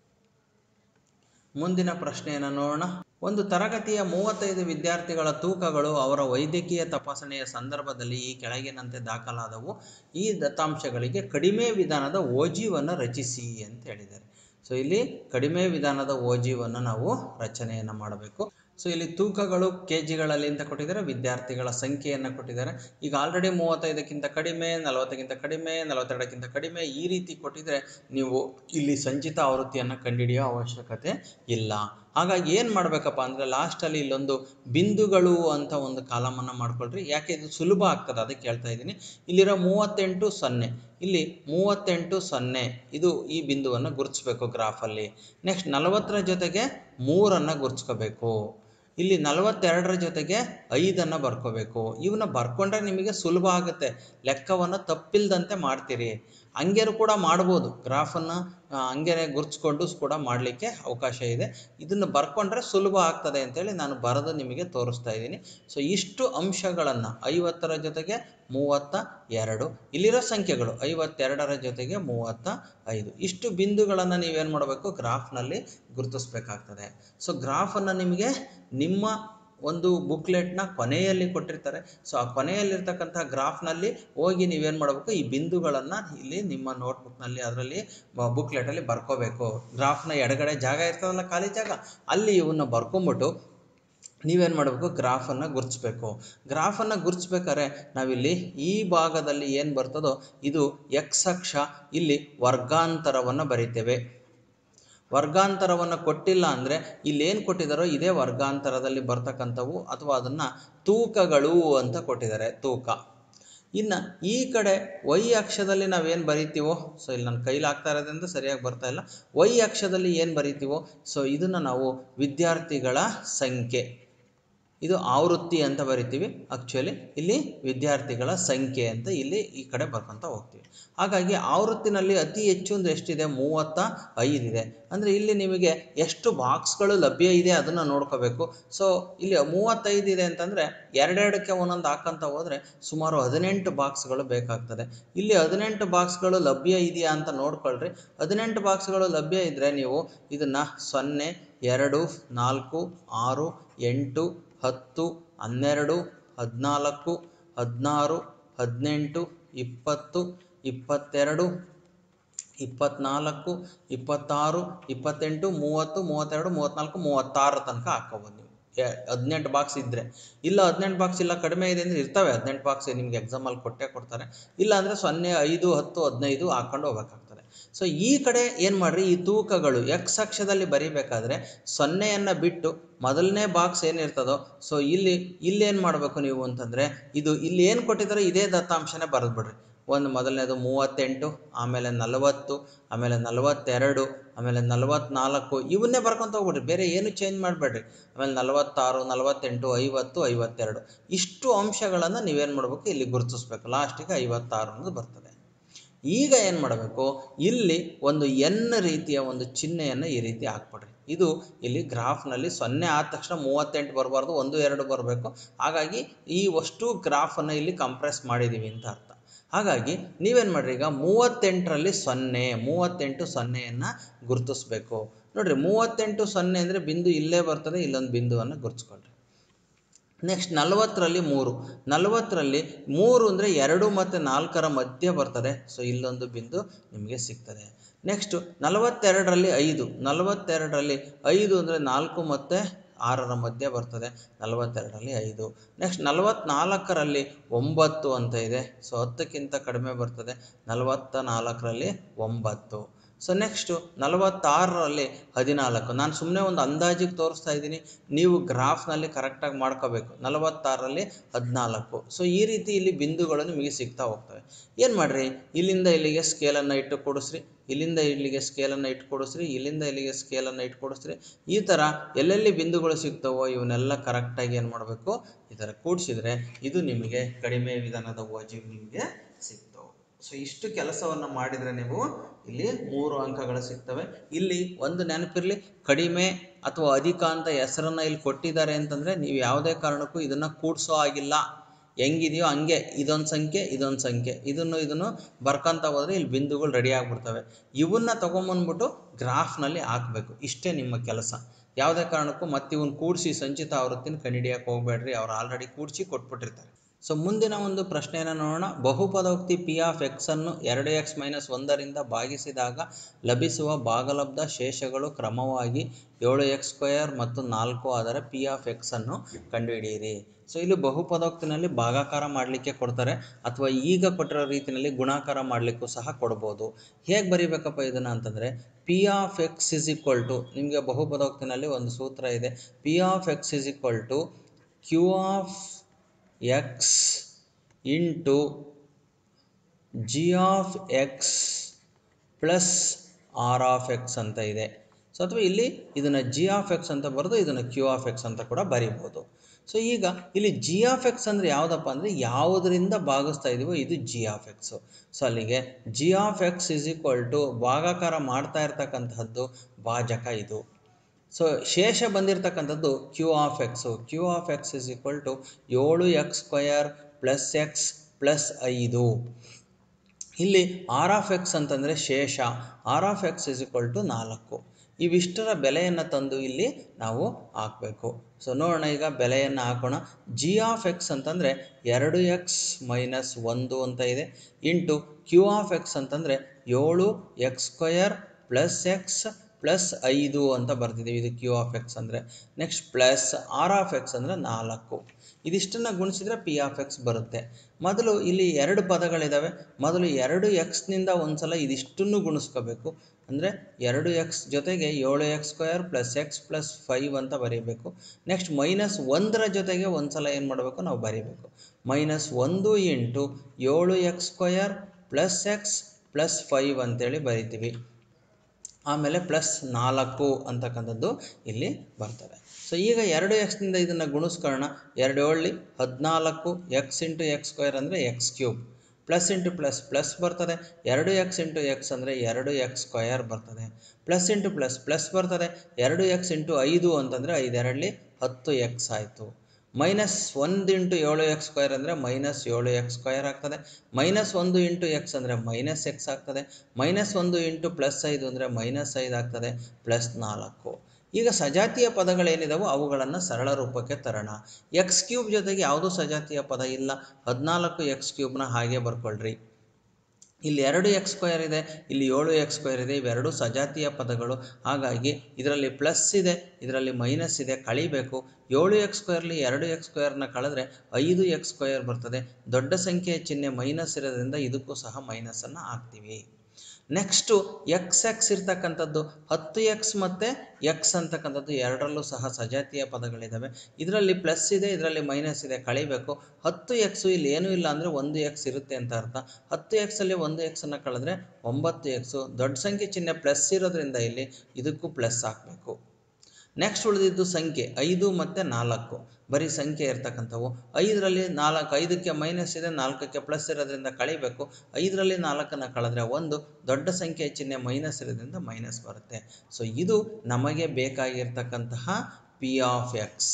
ಮುಂದಿನ ಪ್ರಶ್ನೆಯನ್ನು ನೋಡೋಣ ಒಂದು ತರಗತಿಯ ಮೂವತ್ತೈದು ವಿದ್ಯಾರ್ಥಿಗಳ ತೂಕಗಳು ಅವರ ವೈದ್ಯಕೀಯ ತಪಾಸಣೆಯ ಸಂದರ್ಭದಲ್ಲಿ ಈ ಕೆಳಗಿನಂತೆ ದಾಖಲಾದವು ಈ ದತ್ತಾಂಶಗಳಿಗೆ ಕಡಿಮೆ ವಿಧಾನದ ಓಜಿವನ್ನು ರಚಿಸಿ ಅಂತ ಹೇಳಿದ್ದಾರೆ ಸೊ ಇಲ್ಲಿ ಕಡಿಮೆ ವಿಧಾನದ ಓಜಿವನ್ನು ನಾವು ರಚನೆಯನ್ನು ಮಾಡಬೇಕು ಸೊ ಇಲ್ಲಿ ತೂಕಗಳು ಕೆ ಜಿಗಳಲ್ಲಿ ಅಂತ ಕೊಟ್ಟಿದ್ದಾರೆ ವಿದ್ಯಾರ್ಥಿಗಳ ಸಂಖ್ಯೆಯನ್ನು ಕೊಟ್ಟಿದ್ದಾರೆ ಈಗ ಆಲ್ರೆಡಿ ಮೂವತ್ತೈದಕ್ಕಿಂತ ಕಡಿಮೆ ನಲವತ್ತಕ್ಕಿಂತ ಕಡಿಮೆ ನಲವತ್ತೆರಡಕ್ಕಿಂತ ಕಡಿಮೆ ಈ ರೀತಿ ಕೊಟ್ಟಿದ್ರೆ ನೀವು ಇಲ್ಲಿ ಸಂಚಿತ ಆವೃತ್ತಿಯನ್ನು ಕಂಡುಹಿಡಿಯೋ ಅವಶ್ಯಕತೆ ಇಲ್ಲ ಹಾಗಾಗಿ ಏನು ಮಾಡಬೇಕಪ್ಪ ಅಂದರೆ ಲಾಸ್ಟಲ್ಲಿ ಇಲ್ಲೊಂದು ಬಿಂದುಗಳು ಅಂತ ಒಂದು ಕಾಲಮನ್ನು ಮಾಡ್ಕೊಳ್ರಿ ಯಾಕೆ ಇದು ಸುಲಭ ಆಗ್ತದೆ ಅದಕ್ಕೆ ಹೇಳ್ತಾ ಇದ್ದೀನಿ ಇಲ್ಲಿರೋ ಮೂವತ್ತೆಂಟು ಸೊನ್ನೆ ಇಲ್ಲಿ ಮೂವತ್ತೆಂಟು ಸೊನ್ನೆ ಇದು ಈ ಬಿಂದುವನ್ನು ಗುರುತಿಸ್ಬೇಕು ಗ್ರಾಫಲ್ಲಿ ನೆಕ್ಸ್ಟ್ ನಲವತ್ತರ ಜೊತೆಗೆ ಮೂರನ್ನು ಗುರುತಿಸ್ಕೋಬೇಕು ಇಲ್ಲಿ ನಲವತ್ತೆರಡರ ಜೊತೆಗೆ ಐದನ್ನು ಬರ್ಕೋಬೇಕು ಇವನ್ನ ಬರ್ಕೊಂಡ್ರೆ ನಿಮಗೆ ಸುಲಭ ಆಗುತ್ತೆ ಲೆಕ್ಕವನ್ನು ತಪ್ಪಿಲ್ದಂತೆ ಮಾಡ್ತೀರಿ ಹಂಗೇನು ಕೂಡ ಮಾಡ್ಬೋದು ಗ್ರಾಫನ್ನು ಹಂಗೇನೆ ಗುರ್ಸ್ಕೊಂಡು ಕೂಡ ಮಾಡಲಿಕ್ಕೆ ಅವಕಾಶ ಇದೆ ಇದನ್ನು ಬರ್ಕೊಂಡ್ರೆ ಸುಲಭ ಆಗ್ತದೆ ಅಂತೇಳಿ ನಾನು ಬರೆದು ನಿಮಗೆ ತೋರಿಸ್ತಾ ಇದ್ದೀನಿ ಸೊ ಇಷ್ಟು ಅಂಶಗಳನ್ನು ಐವತ್ತರ ಜೊತೆಗೆ ಮೂವತ್ತ ಎರಡು ಇಲ್ಲಿರೋ ಸಂಖ್ಯೆಗಳು ಐವತ್ತೆರಡರ ಜೊತೆಗೆ ಮೂವತ್ತ ಐದು ಇಷ್ಟು ಬಿಂದುಗಳನ್ನು ನೀವೇನು ಮಾಡಬೇಕು ಗ್ರಾಫ್ನಲ್ಲಿ ಗುರುತಿಸ್ಬೇಕಾಗ್ತದೆ ಸೊ ಗ್ರಾಫನ್ನು ನಿಮಗೆ ನಿಮ್ಮ ಒಂದು ಬುಕ್ಲೆಟ್ನ ಕೊನೆಯಲ್ಲಿ ಕೊಟ್ಟಿರ್ತಾರೆ ಸೊ ಆ ಕೊನೆಯಲ್ಲಿರ್ತಕ್ಕಂಥ ಗ್ರಾಫ್ನಲ್ಲಿ ಹೋಗಿ ನೀವೇನು ಮಾಡಬೇಕು ಈ ಬಿಂದುಗಳನ್ನು ಇಲ್ಲಿ ನಿಮ್ಮ ನೋಟ್ಬುಕ್ನಲ್ಲಿ ಅದರಲ್ಲಿ ಬುಕ್ಲೆಟಲ್ಲಿ ಬರ್ಕೋಬೇಕು ಗ್ರಾಫ್ನ ಎಡಗಡೆ ಜಾಗ ಇರ್ತದಲ್ಲ ಖಾಲಿ ಜಾಗ ಅಲ್ಲಿ ಇವನ್ನ ಬರ್ಕೊಂಬಿಟ್ಟು ನೀವೇನು ಮಾಡಬೇಕು ಗ್ರಾಫನ್ನು ಗುರುತಿಸ್ಬೇಕು ಗ್ರಾಫನ್ನು ಗುರುತಿಸ್ಬೇಕಾದ್ರೆ ನಾವಿಲ್ಲಿ ಈ ಭಾಗದಲ್ಲಿ ಏನು ಬರ್ತದೋ ಇದು ಎಕ್ಸ್ ಅಕ್ಷ ಇಲ್ಲಿ ವರ್ಗಾಂತರವನ್ನು ಬರಿತೇವೆ ವರ್ಗಾಂತರವನ್ನು ಕೊಟ್ಟಿಲ್ಲ ಅಂದರೆ ಇಲ್ಲೇನು ಕೊಟ್ಟಿದ್ದಾರೋ ಇದೇ ವರ್ಗಾಂತರದಲ್ಲಿ ಬರ್ತಕ್ಕಂಥವು ಅಥವಾ ಅದನ್ನು ತೂಕಗಳು ಅಂತ ಕೊಟ್ಟಿದ್ದಾರೆ ತೂಕ ಇನ್ನು ಈ ಕಡೆ ವೈ ಅಕ್ಷದಲ್ಲಿ ನಾವೇನು ಬರಿತೀವೋ ಸೊ ಇಲ್ಲಿ ನನ್ನ ಕೈಲಿ ಆಗ್ತಾ ಇರೋದ್ರಿಂದ ಸರಿಯಾಗಿ ಬರ್ತಾ ಇಲ್ಲ ವೈ ಅಕ್ಷದಲ್ಲಿ ಏನು ಬರಿತೀವೋ ಸೊ ಇದನ್ನು ನಾವು ವಿದ್ಯಾರ್ಥಿಗಳ ಸಂಖ್ಯೆ ಇದು ಆವೃತ್ತಿ ಅಂತ ಬರಿತೀವಿ ಆ್ಯಕ್ಚುಲಿ ಇಲ್ಲಿ ವಿದ್ಯಾರ್ಥಿಗಳ ಸಂಖ್ಯೆ ಅಂತ ಇಲ್ಲಿ ಈ ಕಡೆ ಬರ್ಕೊತ ಹೋಗ್ತೀವಿ ಹಾಗಾಗಿ ಆವೃತ್ತಿನಲ್ಲಿ ಅತಿ ಹೆಚ್ಚು ಅಂದರೆ ಎಷ್ಟಿದೆ ಮೂವತ್ತ ಐದಿದೆ ಅಂದರೆ ಇಲ್ಲಿ ನಿಮಗೆ ಎಷ್ಟು ಬಾಕ್ಸ್ಗಳು ಲಭ್ಯ ಇದೆ ಅದನ್ನು ನೋಡ್ಕೋಬೇಕು ಸೊ ಇಲ್ಲಿ ಮೂವತ್ತೈದು ಇದೆ ಅಂತಂದರೆ ಎರಡೆರಡಕ್ಕೆ ಒಂದೊಂದು ಹಾಕಂತ ಹೋದರೆ ಸುಮಾರು ಹದಿನೆಂಟು ಬಾಕ್ಸ್ಗಳು ಬೇಕಾಗ್ತದೆ ಇಲ್ಲಿ ಹದಿನೆಂಟು ಬಾಕ್ಸ್ಗಳು ಲಭ್ಯ ಇದೆಯಾ ಅಂತ ನೋಡ್ಕೊಳ್ರಿ ಹದಿನೆಂಟು ಬಾಕ್ಸ್ಗಳು ಲಭ್ಯ ಇದ್ದರೆ ನೀವು ಇದನ್ನು ಸೊನ್ನೆ ಎರಡು ನಾಲ್ಕು ಆರು ಎಂಟು ಹತ್ತು ಹನ್ನೆರಡು ಹದಿನಾಲ್ಕು ಹದಿನಾರು ಹದಿನೆಂಟು ಇಪ್ಪತ್ತು ಇಪ್ಪತ್ತೆರಡು ಇಪ್ಪತ್ನಾಲ್ಕು ಇಪ್ಪತ್ತಾರು ಇಪ್ಪತ್ತೆಂಟು ಮೂವತ್ತು ಮೂವತ್ತೆರಡು ಮೂವತ್ತ್ನಾಲ್ಕು ಮೂವತ್ತಾರು ತನಕ ಹಾಕ್ಕೋಬೋದು ನೀವು ಎ- ಹದಿನೆಂಟು ಬಾಕ್ಸ್ ಇದ್ದರೆ ಇಲ್ಲ ಹದಿನೆಂಟು ಬಾಕ್ಸ್ ಇಲ್ಲ ಕಡಿಮೆ ಇದೆ ಅಂದರೆ ಇರ್ತವೆ ಹದಿನೆಂಟು ಬಾಕ್ಸ್ ನಿಮಗೆ ಎಕ್ಸಾಮಲ್ಲಿ ಕೊಟ್ಟೇ ಕೊಡ್ತಾರೆ ಇಲ್ಲ ಅಂದರೆ ಸೊನ್ನೆ ಐದು ಹತ್ತು ಹದಿನೈದು ಹಾಕ್ಕೊಂಡು ಹೋಗ್ಬೇಕಾಗ್ತದೆ ಸೊ ಈ ಕಡೆ ಏನು ಮಾಡ್ರಿ ಈ ತೂಕಗಳು ಎಕ್ಸ್ ಅಕ್ಷದಲ್ಲಿ ಬರಿಬೇಕಾದ್ರೆ ಸೊನ್ನೆಯನ್ನು ಬಿಟ್ಟು ಮೊದಲನೇ ಬಾಕ್ಸ್ ಏನಿರ್ತದೋ ಸೊ ಇಲ್ಲಿ ಇಲ್ಲಿ ಏನು ಮಾಡಬೇಕು ನೀವು ಅಂತಂದರೆ ಇದು ಇಲ್ಲಿ ಏನು ಕೊಟ್ಟಿದ್ದಾರೋ ಇದೇ ದತ್ತಾಂಶನೇ ಬರೆದ್ಬಿಡ್ರಿ ಒಂದು ಮೊದಲನೇದು ಮೂವತ್ತೆಂಟು ಆಮೇಲೆ ನಲವತ್ತು ಆಮೇಲೆ ನಲವತ್ತೆರಡು ಆಮೇಲೆ ನಲವತ್ನಾಲ್ಕು ಇವನ್ನೇ ಬರ್ಕೊತ ಹೋಗ್ಬಿಡ್ರಿ ಬೇರೆ ಏನು ಚೇಂಜ್ ಮಾಡಬೇಡ್ರಿ ಆಮೇಲೆ ನಲವತ್ತಾರು ನಲವತ್ತೆಂಟು ಐವತ್ತು ಐವತ್ತೆರಡು ಇಷ್ಟು ಅಂಶಗಳನ್ನು ನೀವೇನು ಮಾಡಬೇಕು ಇಲ್ಲಿ ಗುರುತಿಸ್ಬೇಕು ಲಾಸ್ಟಿಗೆ ಐವತ್ತಾರು ಅನ್ನೋದು ಬರ್ತದೆ ಈಗ ಏನು ಮಾಡಬೇಕು ಇಲ್ಲಿ ಒಂದು ಎನ್ ರೀತಿಯ ಒಂದು ಚಿಹ್ನೆಯನ್ನು ಈ ರೀತಿ ಹಾಕ್ಬಿಡ್ರಿ ಇದು ಇಲ್ಲಿ ಗ್ರಾಫ್ನಲ್ಲಿ ಸೊನ್ನೆ ಆದ ತಕ್ಷಣ ಮೂವತ್ತೆಂಟು ಬರಬಾರ್ದು ಒಂದು ಎರಡು ಬರಬೇಕು ಹಾಗಾಗಿ ಈ ಅಷ್ಟು ಗ್ರಾಫನ್ನು ಇಲ್ಲಿ ಕಂಪ್ರೆಸ್ ಮಾಡಿದ್ದೀವಿ ಅಂತ ಅರ್ಥ ಹಾಗಾಗಿ ನೀವೇನು ಮಾಡ್ರಿ ಈಗ ಮೂವತ್ತೆಂಟರಲ್ಲಿ ಸೊನ್ನೆ ಮೂವತ್ತೆಂಟು ಸೊನ್ನೆಯನ್ನು ಗುರುತಿಸ್ಬೇಕು ನೋಡ್ರಿ ಮೂವತ್ತೆಂಟು ಸೊನ್ನೆ ಅಂದರೆ ಬಿಂದು ಇಲ್ಲೇ ಬರ್ತದೆ ಇಲ್ಲೊಂದು ಬಿಂದುವನ್ನು ಗುರುತಿಸ್ಕೊಳ್ರಿ ನೆಕ್ಸ್ಟ್ ನಲವತ್ತರಲ್ಲಿ ಮೂರು ನಲವತ್ತರಲ್ಲಿ ಮೂರು ಅಂದರೆ ಎರಡು ಮತ್ತು ನಾಲ್ಕರ ಮಧ್ಯೆ ಬರ್ತದೆ ಸೊ ಇಲ್ಲೊಂದು ಬಿಂದು ನಿಮಗೆ ಸಿಗ್ತದೆ ನೆಕ್ಸ್ಟು ನಲವತ್ತೆರಡರಲ್ಲಿ ಐದು ನಲವತ್ತೆರಡರಲ್ಲಿ ಐದು ಅಂದರೆ ನಾಲ್ಕು ಮತ್ತು ಆರರ ಮಧ್ಯೆ ಬರ್ತದೆ ನಲವತ್ತೆರಡರಲ್ಲಿ ಐದು ನೆಕ್ಸ್ಟ್ ನಲವತ್ನಾಲ್ಕರಲ್ಲಿ ಒಂಬತ್ತು ಅಂತ ಇದೆ ಸೊ ಹತ್ತಕ್ಕಿಂತ ಕಡಿಮೆ ಬರ್ತದೆ ನಲವತ್ತ ನಾಲ್ಕರಲ್ಲಿ ಒಂಬತ್ತು ಸೊ ನೆಕ್ಸ್ಟು ನಲವತ್ತಾರರಲ್ಲಿ ಹದಿನಾಲ್ಕು ನಾನು ಸುಮ್ಮನೆ ಒಂದು ಅಂದಾಜಿಗೆ ತೋರಿಸ್ತಾ ಇದ್ದೀನಿ ನೀವು ಗ್ರಾಫ್ನಲ್ಲಿ ಕರೆಕ್ಟಾಗಿ ಮಾಡ್ಕೋಬೇಕು ನಲವತ್ತಾರರಲ್ಲಿ ಹದಿನಾಲ್ಕು ಸೊ ಈ ರೀತಿ ಇಲ್ಲಿ ಬಿಂದುಗಳು ನಿಮಗೆ ಸಿಗ್ತಾ ಹೋಗ್ತವೆ ಏನು ಮಾಡಿರಿ ಇಲ್ಲಿಂದ ಇಲ್ಲಿಗೆ ಸ್ಕೇಲನ್ನು ಇಟ್ಟು ಕೊಡಿಸ್ರಿ ಇಲ್ಲಿಂದ ಇಲ್ಲಿಗೆ ಸ್ಕೇಲನ್ನು ಇಟ್ಟು ಕೊಡಿಸ್ರಿ ಇಲ್ಲಿಂದ ಇಲ್ಲಿಗೆ ಸ್ಕೇಲನ್ನು ಇಟ್ಟು ಕೊಡಿಸ್ರಿ ಈ ಥರ ಎಲ್ಲೆಲ್ಲಿ ಬಿಂದುಗಳು ಸಿಗ್ತವೋ ಇವನ್ನೆಲ್ಲ ಕರೆಕ್ಟಾಗಿ ಏನು ಮಾಡಬೇಕು ಈ ಥರ ಕೂಡಿಸಿದ್ರೆ ಇದು ನಿಮಗೆ ಕಡಿಮೆ ವಿಧಾನದ ಓಜಿ ನಿಮಗೆ ಸಿಗ್ತವೆ ಸೊ ಇಷ್ಟು ಕೆಲಸವನ್ನು ಮಾಡಿದರೆ ನೀವು ಇಲ್ಲಿ ಮೂರು ಅಂಕಗಳು ಸಿಗ್ತವೆ ಇಲ್ಲಿ ಒಂದು ನೆನಪಿರಲಿ ಕಡಿಮೆ ಅಥವಾ ಅಧಿಕ ಅಂತ ಹೆಸರನ್ನು ಇಲ್ಲಿ ಕೊಟ್ಟಿದ್ದಾರೆ ಅಂತಂದರೆ ನೀವು ಯಾವುದೇ ಕಾರಣಕ್ಕೂ ಇದನ್ನು ಕೂಡಿಸೋ ಆಗಿಲ್ಲ ಹೆಂಗಿದೆಯೋ ಹಂಗೆ ಇದೊಂದು ಸಂಖ್ಯೆ ಇದೊಂದು ಸಂಖ್ಯೆ ಇದನ್ನು ಇದನ್ನು ಬರ್ಕೊಂತ ಹೋದರೆ ಇಲ್ಲಿ ಬಿಂದುಗಳು ರೆಡಿ ಆಗಿಬಿಡ್ತವೆ ಇವನ್ನ ತೊಗೊಂಬಂದ್ಬಿಟ್ಟು ಗ್ರಾಫ್ನಲ್ಲಿ ಹಾಕಬೇಕು ಇಷ್ಟೇ ನಿಮ್ಮ ಕೆಲಸ ಯಾವುದೇ ಕಾರಣಕ್ಕೂ ಮತ್ತೆ ಇವನ್ನ ಕೂಡಿಸಿ ಸಂಚಿತ ಆವೃತ್ತಿನ ಕಂಡಿಡಿಯಕ್ಕೆ ಹೋಗಬೇಡ್ರಿ ಅವ್ರು ಆಲ್ರೆಡಿ ಕೂಡಿಸಿ ಕೊಟ್ಬಿಟ್ಟಿರ್ತಾರೆ ಸೊ ಮುಂದಿನ ಒಂದು ಪ್ರಶ್ನೆಯನ್ನು ನೋಡೋಣ ಬಹುಪದೋಕ್ತಿ ಪಿ ಆಫ್ ಎಕ್ಸ್ ಅನ್ನು ಎರಡು ಎಕ್ಸ್ ಮೈನಸ್ ಒಂದರಿಂದ ಭಾಗಿಸಿದಾಗ ಲಭಿಸುವ ಭಾಗಲಬ್ಧ ಶೇಷಗಳು ಕ್ರಮವಾಗಿ ಏಳು ಎಕ್ಸ್ ಸ್ಕ್ವಯರ್ ಮತ್ತು ನಾಲ್ಕು ಆದರೆ ಪಿ ಆಫ್ ಎಕ್ಸ್ ಅನ್ನು ಕಂಡುಹಿಡಿಯಿರಿ ಸೊ ಇಲ್ಲಿ ಬಹುಪದೋಕ್ತಿನಲ್ಲಿ ಭಾಗಾಕಾರ ಮಾಡಲಿಕ್ಕೆ ಕೊಡ್ತಾರೆ ಅಥವಾ ಈಗ ಕೊಟ್ಟಿರೋ ರೀತಿಯಲ್ಲಿ ಗುಣಾಕಾರ ಮಾಡಲಿಕ್ಕೂ ಸಹ ಕೊಡ್ಬೋದು ಹೇಗೆ ಬರೀಬೇಕಪ್ಪ ಇದನ್ನು ಅಂತಂದರೆ p of x is equal to ನಿಮಗೆ ಬಹುಪದೋಕ್ತಿನಲ್ಲಿ ಒಂದು ಸೂತ್ರ ಇದೆ p of x is equal to q of x into g of x plus r of x ಅಂತ ಇದೆ ಸೊ ಅಥವಾ ಇಲ್ಲಿ ಇದನ್ನು ಜಿ ಆಫ್ ಎಕ್ಸ್ ಅಂತ ಬರೆದು ಇದನ್ನು ಕ್ಯೂ ಆಫ್ ಎಕ್ಸ್ ಅಂತ ಕೂಡ ಬರೀಬೋದು ಸೊ ಈಗ ಇಲ್ಲಿ ಜಿ ಆಫ್ ಎಕ್ಸ್ ಅಂದರೆ ಯಾವುದಪ್ಪ ಅಂದರೆ ಯಾವುದರಿಂದ ಭಾಗಿಸ್ತಾ ಇದೀವೋ ಇದು ಜಿ ಆಫ್ ಎಕ್ಸು ಸೊ ಅಲ್ಲಿಗೆ g of x is equal to ಭಾಗಾಕಾರ ಮಾಡ್ತಾ ಇರ್ತಕ್ಕಂಥದ್ದು ಭಾಜಕ ಇದು ಸೊ ಶೇಷ ಬಂದಿರತಕ್ಕಂಥದ್ದು q of x q of x is equal to ಏಳು x square plus x plus ಐದು ಇಲ್ಲಿ ಆರ್ ಆಫ್ ಎಕ್ಸ್ ಅಂತಂದರೆ ಶೇಷ r of x is equal to ನಾಲ್ಕು ಇವಿಷ್ಟರ ಬೆಲೆಯನ್ನು ತಂದು ಇಲ್ಲಿ ನಾವು ಹಾಕಬೇಕು ಸೊ ನೋಡೋಣ ಈಗ ಬೆಲೆಯನ್ನು ಹಾಕೋಣ ಜಿ ಆಫ್ ಎಕ್ಸ್ ಅಂತಂದರೆ ಎರಡು ಎಕ್ಸ್ ಮೈನಸ್ ಒಂದು ಅಂತ ಇದೆ ಇಂಟು ಕ್ಯೂ ಆಫ್ ಎಕ್ಸ್ ಅಂತಂದರೆ ಏಳು x square plus x plus ಐದು ಅಂತ ಬರ್ತಿದ್ದೀವಿ ಇದು ಕ್ಯೂ ಆಫ್ ಎಕ್ಸ್ ಅಂದರೆ next plus r of x ಅಂದರೆ ನಾಲ್ಕು ಇದಿಷ್ಟನ್ನು ಗುಣಿಸಿದರೆ ಪಿ ಆಫ್ ಎಕ್ಸ್ ಬರುತ್ತೆ ಮೊದಲು ಇಲ್ಲಿ ಎರಡು ಪದಗಳಿದ್ದಾವೆ ಮೊದಲು ಎರಡು ಎಕ್ಸ್ನಿಂದ ಒಂದು ಸಲ ಇದಿಷ್ಟನ್ನು ಗುಣಿಸ್ಕೋಬೇಕು ಅಂದರೆ ಎರಡು ಎಕ್ಸ್ ಜೊತೆಗೆ ಏಳು x square plus x plus five ಅಂತ ಬರೀಬೇಕು ನೆಕ್ಸ್ಟ್ ಮೈನಸ್ ಒಂದರ ಜೊತೆಗೆ ಒಂದು ಸಲ ಏನು ಮಾಡಬೇಕು ನಾವು ಬರೀಬೇಕು ಮೈನಸ್ ಒಂದು ಇಂಟು ಏಳು x square plus x plus five ಅಂತೇಳಿ ಬರಿತೀವಿ ಆಮೇಲೆ ಪ್ಲಸ್ ನಾಲ್ಕು ಅಂತಕ್ಕಂಥದ್ದು ಇಲ್ಲಿ ಬರ್ತದೆ ಸೊ ಈಗ ಎರಡು ಎಕ್ಸ್ನಿಂದ ಇದನ್ನು ಗುಣಿಸ್ಕೊಳ್ಳೋಣ ಎರಡು ಏಳಿ ಹದಿನಾಲ್ಕು ಎಕ್ಸ್ ಇಂಟು ಎಕ್ಸ್ ಸ್ಕ್ವೇರ್ ಅಂದರೆ x cube plus into plus plus ಬರ್ತದೆ ಎರಡು ಎಕ್ಸ್ ಇಂಟು ಎಕ್ಸ್ ಅಂದರೆ ಎರಡು ಎಕ್ಸ್ ಸ್ಕ್ವಯರ್ ಬರ್ತದೆ ಪ್ಲಸ್ ಇಂಟು ಪ್ಲಸ್ ಪ್ಲಸ್ ಬರ್ತದೆ ಎರಡು ಎಕ್ಸ್ ಇಂಟು ಐದು ಅಂತಂದರೆ ಐದೆರಡಲಿ ಹತ್ತು ಎಕ್ಸ್ ಆಯಿತು ಮೈನಸ್ ಒಂದು ಇಂಟು ಏಳು ಎಕ್ಸ್ ಸ್ಕ್ವಯರ್ ಅಂದರೆ ಮೈನಸ್ ಏಳು ಎಕ್ಸ್ ಸ್ಕ್ವಯರ್ ಆಗ್ತದೆ ಮೈನಸ್ ಒಂದು ಇಂಟು ಎಕ್ಸ್ ಅಂದರೆ ಮೈನಸ್ ಎಕ್ಸ್ ಆಗ್ತದೆ ಮೈನಸ್ ಒಂದು ಇಂಟು ಪ್ಲಸ್ ಐದು ಅಂದರೆ ಮೈನಸ್ ಐದು ಆಗ್ತದೆ ಪ್ಲಸ್ ನಾಲ್ಕು ಈಗ ಸಜಾತಿಯ ಪದಗಳೇನಿದಾವೋ ಅವುಗಳನ್ನು ಸರಳ ರೂಪಕ್ಕೆ ತರೋಣ ಎಕ್ಸ್ ಕ್ಯೂಬ್ ಜೊತೆಗೆ ಯಾವುದೂ ಸಜಾತಿಯ ಪದ ಇಲ್ಲ ಹದಿನಾಲ್ಕು ಎಕ್ಸ್ ಕ್ಯೂಬ್ನ ಹಾಗೆ ಬರ್ಕೊಳ್ರಿ ಇಲ್ಲಿ ಎರಡು ಎಕ್ಸ್ ಸ್ಕ್ವೇರ್ ಇದೆ ಇಲ್ಲಿ ಏಳು ಎಕ್ಸ್ ಸ್ಕ್ವೇರ್ ಇದೆ ಇವೆರಡು ಸಜಾತಿಯ ಪದಗಳು ಹಾಗಾಗಿ ಇದರಲ್ಲಿ ಪ್ಲಸ್ ಇದೆ ಇದರಲ್ಲಿ ಮೈನಸ್ ಇದೆ ಕಳಿಬೇಕು ಏಳು ಎಕ್ಸ್ ಸ್ಕ್ವೇರ್ಲಿ ಎರಡು ಎಕ್ಸ್ ಸ್ಕ್ವೇರ್ನ ಕಳೆದ್ರೆ ಐದು ಎಕ್ಸ್ ಸ್ಕ್ವೇರ್ ಬರ್ತದೆ ದೊಡ್ಡ ಸಂಖ್ಯೆಯ ಚಿಹ್ನೆ ಮೈನಸ್ ಇರೋದ್ರಿಂದ ಇದಕ್ಕೂ ಸಹ ಮೈನಸನ್ನು ಹಾಕ್ತೀವಿ ನೆಕ್ಸ್ಟು ಎಕ್ಸ್ ಎಕ್ಸ್ ಇರ್ತಕ್ಕಂಥದ್ದು ಹತ್ತು ಎಕ್ಸ್ ಮತ್ತು ಎಕ್ಸ್ ಅಂತಕ್ಕಂಥದ್ದು ಎರಡರಲ್ಲೂ ಸಹ ಸಜಾತಿಯ ಪದಗಳಿದ್ದಾವೆ ಇದರಲ್ಲಿ ಪ್ಲಸ್ ಇದೆ ಇದರಲ್ಲಿ ಮೈನಸ್ ಇದೆ ಕಳಿಬೇಕು ಹತ್ತು ಎಕ್ಸು ಇಲ್ಲಿ ಏನೂ ಇಲ್ಲ ಅಂದರೆ ಒಂದು ಎಕ್ಸ್ ಇರುತ್ತೆ ಅಂತ ಅರ್ಥ ಹತ್ತು ಎಕ್ಸಲ್ಲಿ ಒಂದು ಎಕ್ಸನ್ನು ಕಳೆದ್ರೆ ಒಂಬತ್ತು ಎಕ್ಸು ದೊಡ್ಡ ಸಂಖ್ಯೆ ಚಿಹ್ನೆ ಪ್ಲಸ್ ಇರೋದ್ರಿಂದ ಇಲ್ಲಿ ಇದಕ್ಕೂ ಪ್ಲಸ್ ಹಾಕಬೇಕು ನೆಕ್ಸ್ಟ್ ಉಳಿದಿದ್ದು ಸಂಖ್ಯೆ ಐದು ಮತ್ತು ನಾಲ್ಕು ಬರೀ ಸಂಖ್ಯೆ ಇರ್ತಕ್ಕಂಥವು ಐದರಲ್ಲಿ ನಾಲ್ಕು ಐದಕ್ಕೆ ಮೈನಸ್ ಇದೆ ನಾಲ್ಕಕ್ಕೆ ಪ್ಲಸ್ ಇರೋದ್ರಿಂದ ಕಳಿಬೇಕು ಐದರಲ್ಲಿ ನಾಲ್ಕನ್ನು ಕಳೆದ್ರೆ ಒಂದು ದೊಡ್ಡ ಸಂಖ್ಯೆಯ ಚಿಹ್ನೆ ಮೈನಸ್ ಇರೋದ್ರಿಂದ ಮೈನಸ್ ಬರುತ್ತೆ ಸೊ ಇದು ನಮಗೆ ಬೇಕಾಗಿರ್ತಕ್ಕಂತಹ ಪಿ ಆಫ್ ಎಕ್ಸ್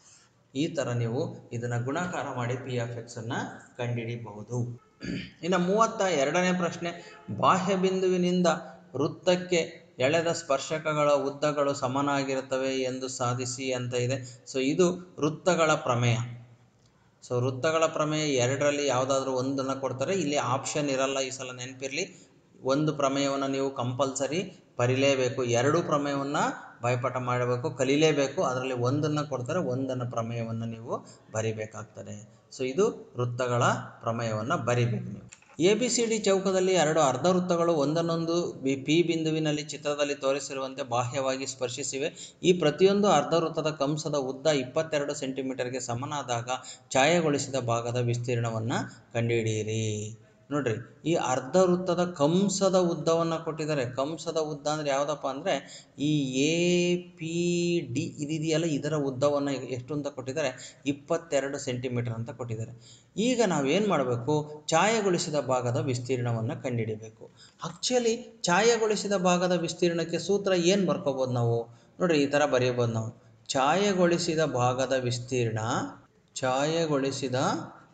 ಈ ಥರ ನೀವು ಇದನ್ನು ಗುಣಾಕಾರ ಮಾಡಿ ಪಿ ಆಫ್ ಎಕ್ಸನ್ನು ಕಂಡುಹಿಡಿಬಹುದು ಇನ್ನು ಮೂವತ್ತ ಎರಡನೇ ಪ್ರಶ್ನೆ ಬಾಹ್ಯ ಬಿಂದುವಿನಿಂದ ವೃತ್ತಕ್ಕೆ ಎಳೆದ ಸ್ಪರ್ಶಕಗಳ ಉದ್ದಗಳು ಸಮನಾಗಿರುತ್ತವೆ ಎಂದು ಸಾಧಿಸಿ ಅಂತ ಇದೆ ಸೊ ಇದು ವೃತ್ತಗಳ ಪ್ರಮೇಯ ಸೊ ವೃತ್ತಗಳ ಪ್ರಮೇಯ ಎರಡರಲ್ಲಿ ಯಾವುದಾದ್ರೂ ಒಂದನ್ನು ಕೊಡ್ತಾರೆ ಇಲ್ಲಿ ಆಪ್ಷನ್ ಇರಲ್ಲ ಈ ಸಲ ನೆನಪಿರಲಿ ಒಂದು ಪ್ರಮೇಯವನ್ನು ನೀವು ಕಂಪಲ್ಸರಿ ಬರಿಲೇಬೇಕು ಎರಡು ಪ್ರಮೇಯವನ್ನು ಬಾಯ್ಪಾಠ ಮಾಡಬೇಕು ಕಲೀಲೇಬೇಕು ಅದರಲ್ಲಿ ಒಂದನ್ನು ಕೊಡ್ತಾರೆ ಒಂದನ್ನು ಪ್ರಮೇಯವನ್ನು ನೀವು ಬರಿಬೇಕಾಗ್ತದೆ ಸೊ ಇದು ವೃತ್ತಗಳ ಪ್ರಮೇಯವನ್ನು ಬರಿಬೇಕು ನೀವು ಎ ಬಿ ಸಿ ಡಿ ಚೌಕದಲ್ಲಿ ಎರಡು ಅರ್ಧ ವೃತ್ತಗಳು ಒಂದನ್ನೊಂದು ಬಿ ಪಿ ಬಿಂದುವಿನಲ್ಲಿ ಚಿತ್ರದಲ್ಲಿ ತೋರಿಸಿರುವಂತೆ ಬಾಹ್ಯವಾಗಿ ಸ್ಪರ್ಶಿಸಿವೆ ಈ ಪ್ರತಿಯೊಂದು ಅರ್ಧ ವೃತ್ತದ ಕಂಸದ ಉದ್ದ ಇಪ್ಪತ್ತೆರಡು ಸೆಂಟಿಮೀಟರ್ಗೆ ಸಮನಾದಾಗ ಛಾಯೆಗೊಳಿಸಿದ ಭಾಗದ ವಿಸ್ತೀರ್ಣವನ್ನು ಕಂಡುಹಿಡಿಯಿರಿ ನೋಡ್ರಿ ಈ ಅರ್ಧ ವೃತ್ತದ ಕಂಸದ ಉದ್ದವನ್ನು ಕೊಟ್ಟಿದ್ದಾರೆ ಕಂಸದ ಉದ್ದ ಅಂದರೆ ಯಾವುದಪ್ಪ ಅಂದರೆ ಈ ಎ ಪಿ ಡಿ ಇದಿದೆಯಲ್ಲ ಇದರ ಉದ್ದವನ್ನು ಎಷ್ಟು ಅಂತ ಕೊಟ್ಟಿದ್ದಾರೆ ಇಪ್ಪತ್ತೆರಡು ಸೆಂಟಿಮೀಟರ್ ಅಂತ ಕೊಟ್ಟಿದ್ದಾರೆ ಈಗ ನಾವೇನು ಮಾಡಬೇಕು ಛಾಯೆಗೊಳಿಸಿದ ಭಾಗದ ವಿಸ್ತೀರ್ಣವನ್ನು ಕಂಡುಹಿಡಿಬೇಕು ಆಕ್ಚುಲಿ ಛಾಯೆಗೊಳಿಸಿದ ಭಾಗದ ವಿಸ್ತೀರ್ಣಕ್ಕೆ ಸೂತ್ರ ಏನು ಬರ್ಕೋಬೋದು ನಾವು ನೋಡ್ರಿ ಈ ಥರ ಬರೆಯಬೋದು ನಾವು ಛಾಯೆಗೊಳಿಸಿದ ಭಾಗದ ವಿಸ್ತೀರ್ಣ ಛಾಯೆಗೊಳಿಸಿದ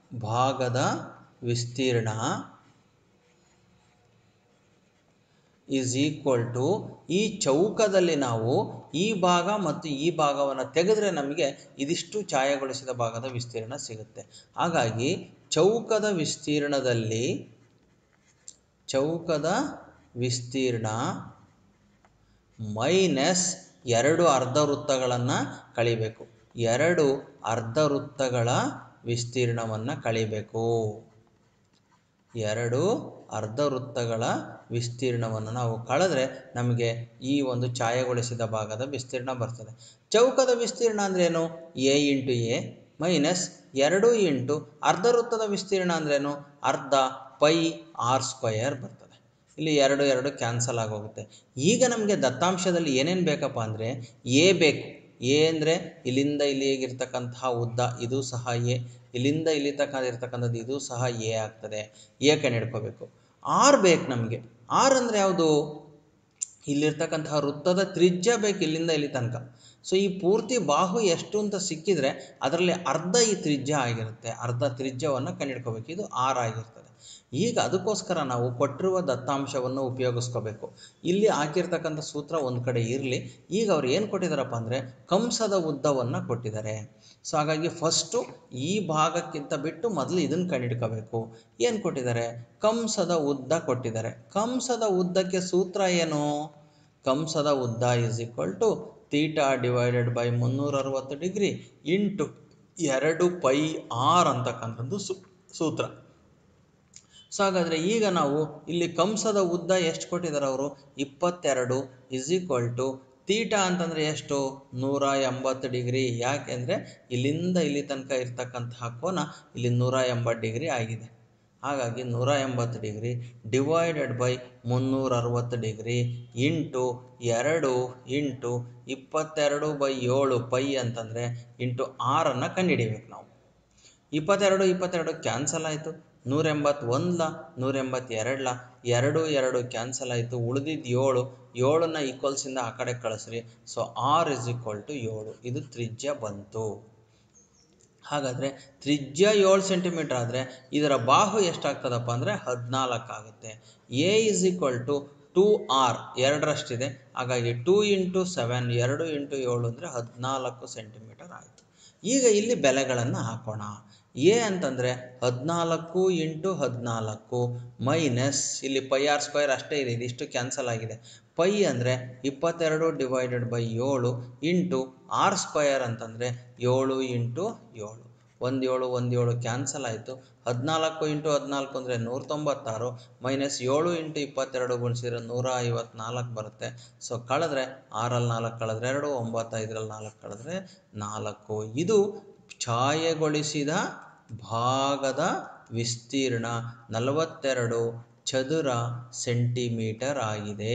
ಭಾಗದ ವಿಸ್ತೀರ್ಣ ಈಸ್ ಈಕ್ವಲ್ ಟು ಈ ಚೌಕದಲ್ಲಿ ನಾವು ಈ ಭಾಗ ಮತ್ತು ಈ ಭಾಗವನ್ನು ತೆಗೆದ್ರೆ ನಮಗೆ ಇದಿಷ್ಟು ಛಾಯೆಗೊಳಿಸಿದ ಭಾಗದ ವಿಸ್ತೀರ್ಣ ಸಿಗುತ್ತೆ ಹಾಗಾಗಿ ಚೌಕದ ವಿಸ್ತೀರ್ಣದಲ್ಲಿ ಚೌಕದ ವಿಸ್ತೀರ್ಣ ಮೈನಸ್ ಎರಡು ಅರ್ಧ ವೃತ್ತಗಳನ್ನು ಕಳಿಬೇಕು ಎರಡು ಅರ್ಧ ವೃತ್ತಗಳ ವಿಸ್ತೀರ್ಣವನ್ನು ಕಳಿಬೇಕು ಎರಡು ಅರ್ಧ ವೃತ್ತಗಳ ವಿಸ್ತೀರ್ಣವನ್ನು ನಾವು ಕಳೆದ್ರೆ ನಮಗೆ ಈ ಒಂದು ಛಾಯೆಗೊಳಿಸಿದ ಭಾಗದ ವಿಸ್ತೀರ್ಣ ಬರ್ತದೆ ಚೌಕದ ವಿಸ್ತೀರ್ಣ ಅಂದ್ರೇನು ಎ ಇಂಟು ಎ ಮೈನಸ್ ಎರಡು ಇಂಟು ಅರ್ಧ ವೃತ್ತದ ವಿಸ್ತೀರ್ಣ ಅಂದ್ರೇನು ಅರ್ಧ ಪೈ ಆರ್ ಸ್ಕ್ವಯರ್ ಬರ್ತದೆ ಇಲ್ಲಿ ಎರಡು ಎರಡು ಕ್ಯಾನ್ಸಲ್ ಆಗೋಗುತ್ತೆ ಈಗ ನಮಗೆ ದತ್ತಾಂಶದಲ್ಲಿ ಏನೇನು ಬೇಕಪ್ಪ ಅಂದರೆ ಎ ಬೇಕು ಎ ಅಂದರೆ ಇಲ್ಲಿಂದ ಇಲ್ಲಿಗಿರ್ತಕ್ಕಂತಹ ಉದ್ದ ಇದು ಸಹ ಎ ಇಲ್ಲಿಂದ ಇಲ್ಲಿ ತನಕ ಇರ್ತಕ್ಕಂಥದ್ದು ಇದು ಸಹ ಎ ಆಗ್ತದೆ ಎ ಕಂಡು ಹಿಡ್ಕೋಬೇಕು ಆರ್ ಬೇಕು ನಮಗೆ ಆರ್ ಅಂದರೆ ಯಾವುದು ಇಲ್ಲಿರ್ತಕ್ಕಂತಹ ವೃತ್ತದ ತ್ರಿಜ್ಯ ಬೇಕು ಇಲ್ಲಿಂದ ಇಲ್ಲಿ ತನಕ ಸೊ ಈ ಪೂರ್ತಿ ಬಾಹು ಎಷ್ಟು ಅಂತ ಸಿಕ್ಕಿದ್ರೆ ಅದರಲ್ಲಿ ಅರ್ಧ ಈ ತ್ರಿಜ್ಯ ಆಗಿರುತ್ತೆ ಅರ್ಧ ತ್ರಿಜ್ಯವನ್ನು ಕಂಡುಹಿಡ್ಕೋಬೇಕು ಇದು ಆರ್ ಆಗಿರ್ತದೆ ಈಗ ಅದಕ್ಕೋಸ್ಕರ ನಾವು ಕೊಟ್ಟಿರುವ ದತ್ತಾಂಶವನ್ನು ಉಪಯೋಗಿಸ್ಕೋಬೇಕು ಇಲ್ಲಿ ಹಾಕಿರ್ತಕ್ಕಂಥ ಸೂತ್ರ ಒಂದು ಕಡೆ ಇರಲಿ ಈಗ ಅವ್ರು ಏನು ಕೊಟ್ಟಿದ್ದಾರಪ್ಪ ಅಂದರೆ ಕಂಸದ ಉದ್ದವನ್ನು ಕೊಟ್ಟಿದ್ದಾರೆ ಸೊ ಹಾಗಾಗಿ ಫಸ್ಟು ಈ ಭಾಗಕ್ಕಿಂತ ಬಿಟ್ಟು ಮೊದಲು ಇದನ್ನು ಕಂಡುಹಿಡ್ಕೋಬೇಕು ಏನು ಕೊಟ್ಟಿದ್ದಾರೆ ಕಂಸದ ಉದ್ದ ಕೊಟ್ಟಿದ್ದಾರೆ ಕಂಸದ ಉದ್ದಕ್ಕೆ ಸೂತ್ರ ಏನು ಕಂಸದ ಉದ್ದ is equal to theta divided by ಮುನ್ನೂರ ಅರವತ್ತು ಡಿಗ್ರಿ ಇಂಟು ಎರಡು ಪೈ ಆರ್ ಅಂತಕ್ಕಂಥದ್ದು ಸೂ ಸೂತ್ರ ಸೊ ಹಾಗಾದರೆ ಈಗ ನಾವು ಇಲ್ಲಿ ಕಂಸದ ಉದ್ದ ಎಷ್ಟು ಕೊಟ್ಟಿದ್ದಾರೆ ಅವರು ಇಪ್ಪತ್ತೆರಡು ಇಸ್ ಈಕ್ವಲ್ ಟು ತೀಟಾ ಅಂತಂದರೆ ಎಷ್ಟು ನೂರ ಎಂಬತ್ತು ಡಿಗ್ರಿ ಯಾಕೆಂದರೆ ಇಲ್ಲಿಂದ ಇಲ್ಲಿ ತನಕ ಇರ್ತಕ್ಕಂತಹ ಕೋನ ಇಲ್ಲಿ ನೂರ ಎಂಬತ್ತು ಡಿಗ್ರಿ ಆಗಿದೆ ಹಾಗಾಗಿ ನೂರ ಎಂಬತ್ತು ಡಿಗ್ರಿ ಡಿವೈಡೆಡ್ ಬೈ ಮುನ್ನೂರ ಅರವತ್ತು ಡಿಗ್ರಿ ಇಂಟು ಎರಡು ಇಂಟು ಇಪ್ಪತ್ತೆರಡು ಬೈ ಏಳು ಪೈ ಅಂತಂದರೆ ಇಂಟು ಆರನ್ನು ಕಂಡುಹಿಡಿಬೇಕು ನಾವು ಇಪ್ಪತ್ತೆರಡು ಇಪ್ಪತ್ತೆರಡು ಕ್ಯಾನ್ಸಲ್ ಆಯಿತು ನೂರ ಎಂಬತ್ತೊಂದಲ ನೂರ ಎಂಬತ್ತೆರಡಲ ಎರಡು ಎರಡು ಕ್ಯಾನ್ಸಲ್ ಆಯಿತು ಉಳಿದಿದ್ದು ಏಳು ಏಳನ್ನ ಈಕ್ವಲ್ಸಿಂದ ಆ ಕಡೆ ಕಳಿಸ್ರಿ so r is equal to ಏಳು ಇದು ತ್ರಿಜ್ಯ ಬಂತು ಹಾಗಾದರೆ ತ್ರಿಜ್ಯ ಏಳು ಸೆಂಟಿಮೀಟ್ರ್ ಆದರೆ ಇದರ ಬಾಹು ಎಷ್ಟಾಗ್ತದಪ್ಪ ಅಂದರೆ ಹದಿನಾಲ್ಕು ಆಗುತ್ತೆ A is equal to two r ಎರಡರಷ್ಟಿದೆ ಹಾಗಾಗಿ ಟೂ ಇಂಟು ಸೆವೆನ್ ಎರಡು ಇಂಟು ಏಳು ಅಂದರೆ ಹದಿನಾಲ್ಕು ಸೆಂಟಿಮೀಟರ್ ಆಯಿತು ಈಗ ಇಲ್ಲಿ ಬೆಲೆಗಳನ್ನು ಹಾಕೋಣ ಎ ಅಂತಂದರೆ ಹದಿನಾಲ್ಕು ಇಂಟು ಹದಿನಾಲ್ಕು ಮೈನಸ್ ಇಲ್ಲಿ ಪೈ ಆರ್ ಸ್ಕ್ವೇರ್ ಅಷ್ಟೇ ಇದೆ ಇದಿಷ್ಟು ಕ್ಯಾನ್ಸಲ್ ಆಗಿದೆ ಪೈ ಅಂದರೆ ಇಪ್ಪತ್ತೆರಡು ಡಿವೈಡೆಡ್ ಬೈ ಏಳು ಇಂಟು ಆರ್ ಸ್ಕ್ವಯರ್ ಅಂತಂದರೆ ಏಳು ಇಂಟು ಏಳು ಒಂದು ಏಳು ಒಂದು ಏಳು ಕ್ಯಾನ್ಸಲ್ ಆಯಿತು ಹದಿನಾಲ್ಕು ಇಂಟು ಹದಿನಾಲ್ಕು ಅಂದರೆ ನೂರ ತೊಂಬತ್ತಾರು ಮೈನಸ್ ಏಳು ಇಂಟು ಇಪ್ಪತ್ತೆರಡು ಗುಣಿಸಿದ್ರೆ ನೂರ ಐವತ್ನಾಲ್ಕು ಬರುತ್ತೆ ಸೊ ಕಳೆದ್ರೆ ಆರಲ್ಲಿ ನಾಲ್ಕು ಕಳೆದ್ರೆ ಎರಡು ಒಂಬತ್ತೈದರಲ್ಲಿ ನಾಲ್ಕು ಕಳೆದ್ರೆ ನಾಲ್ಕು ಇದು ಛಾಯೆಗೊಳಿಸಿದ ಭಾಗದ ವಿಸ್ತೀರ್ಣ ನಲವತ್ತೆರಡು ಚದುರ ಸೆಂಟಿಮೀಟರ್ ಆಗಿದೆ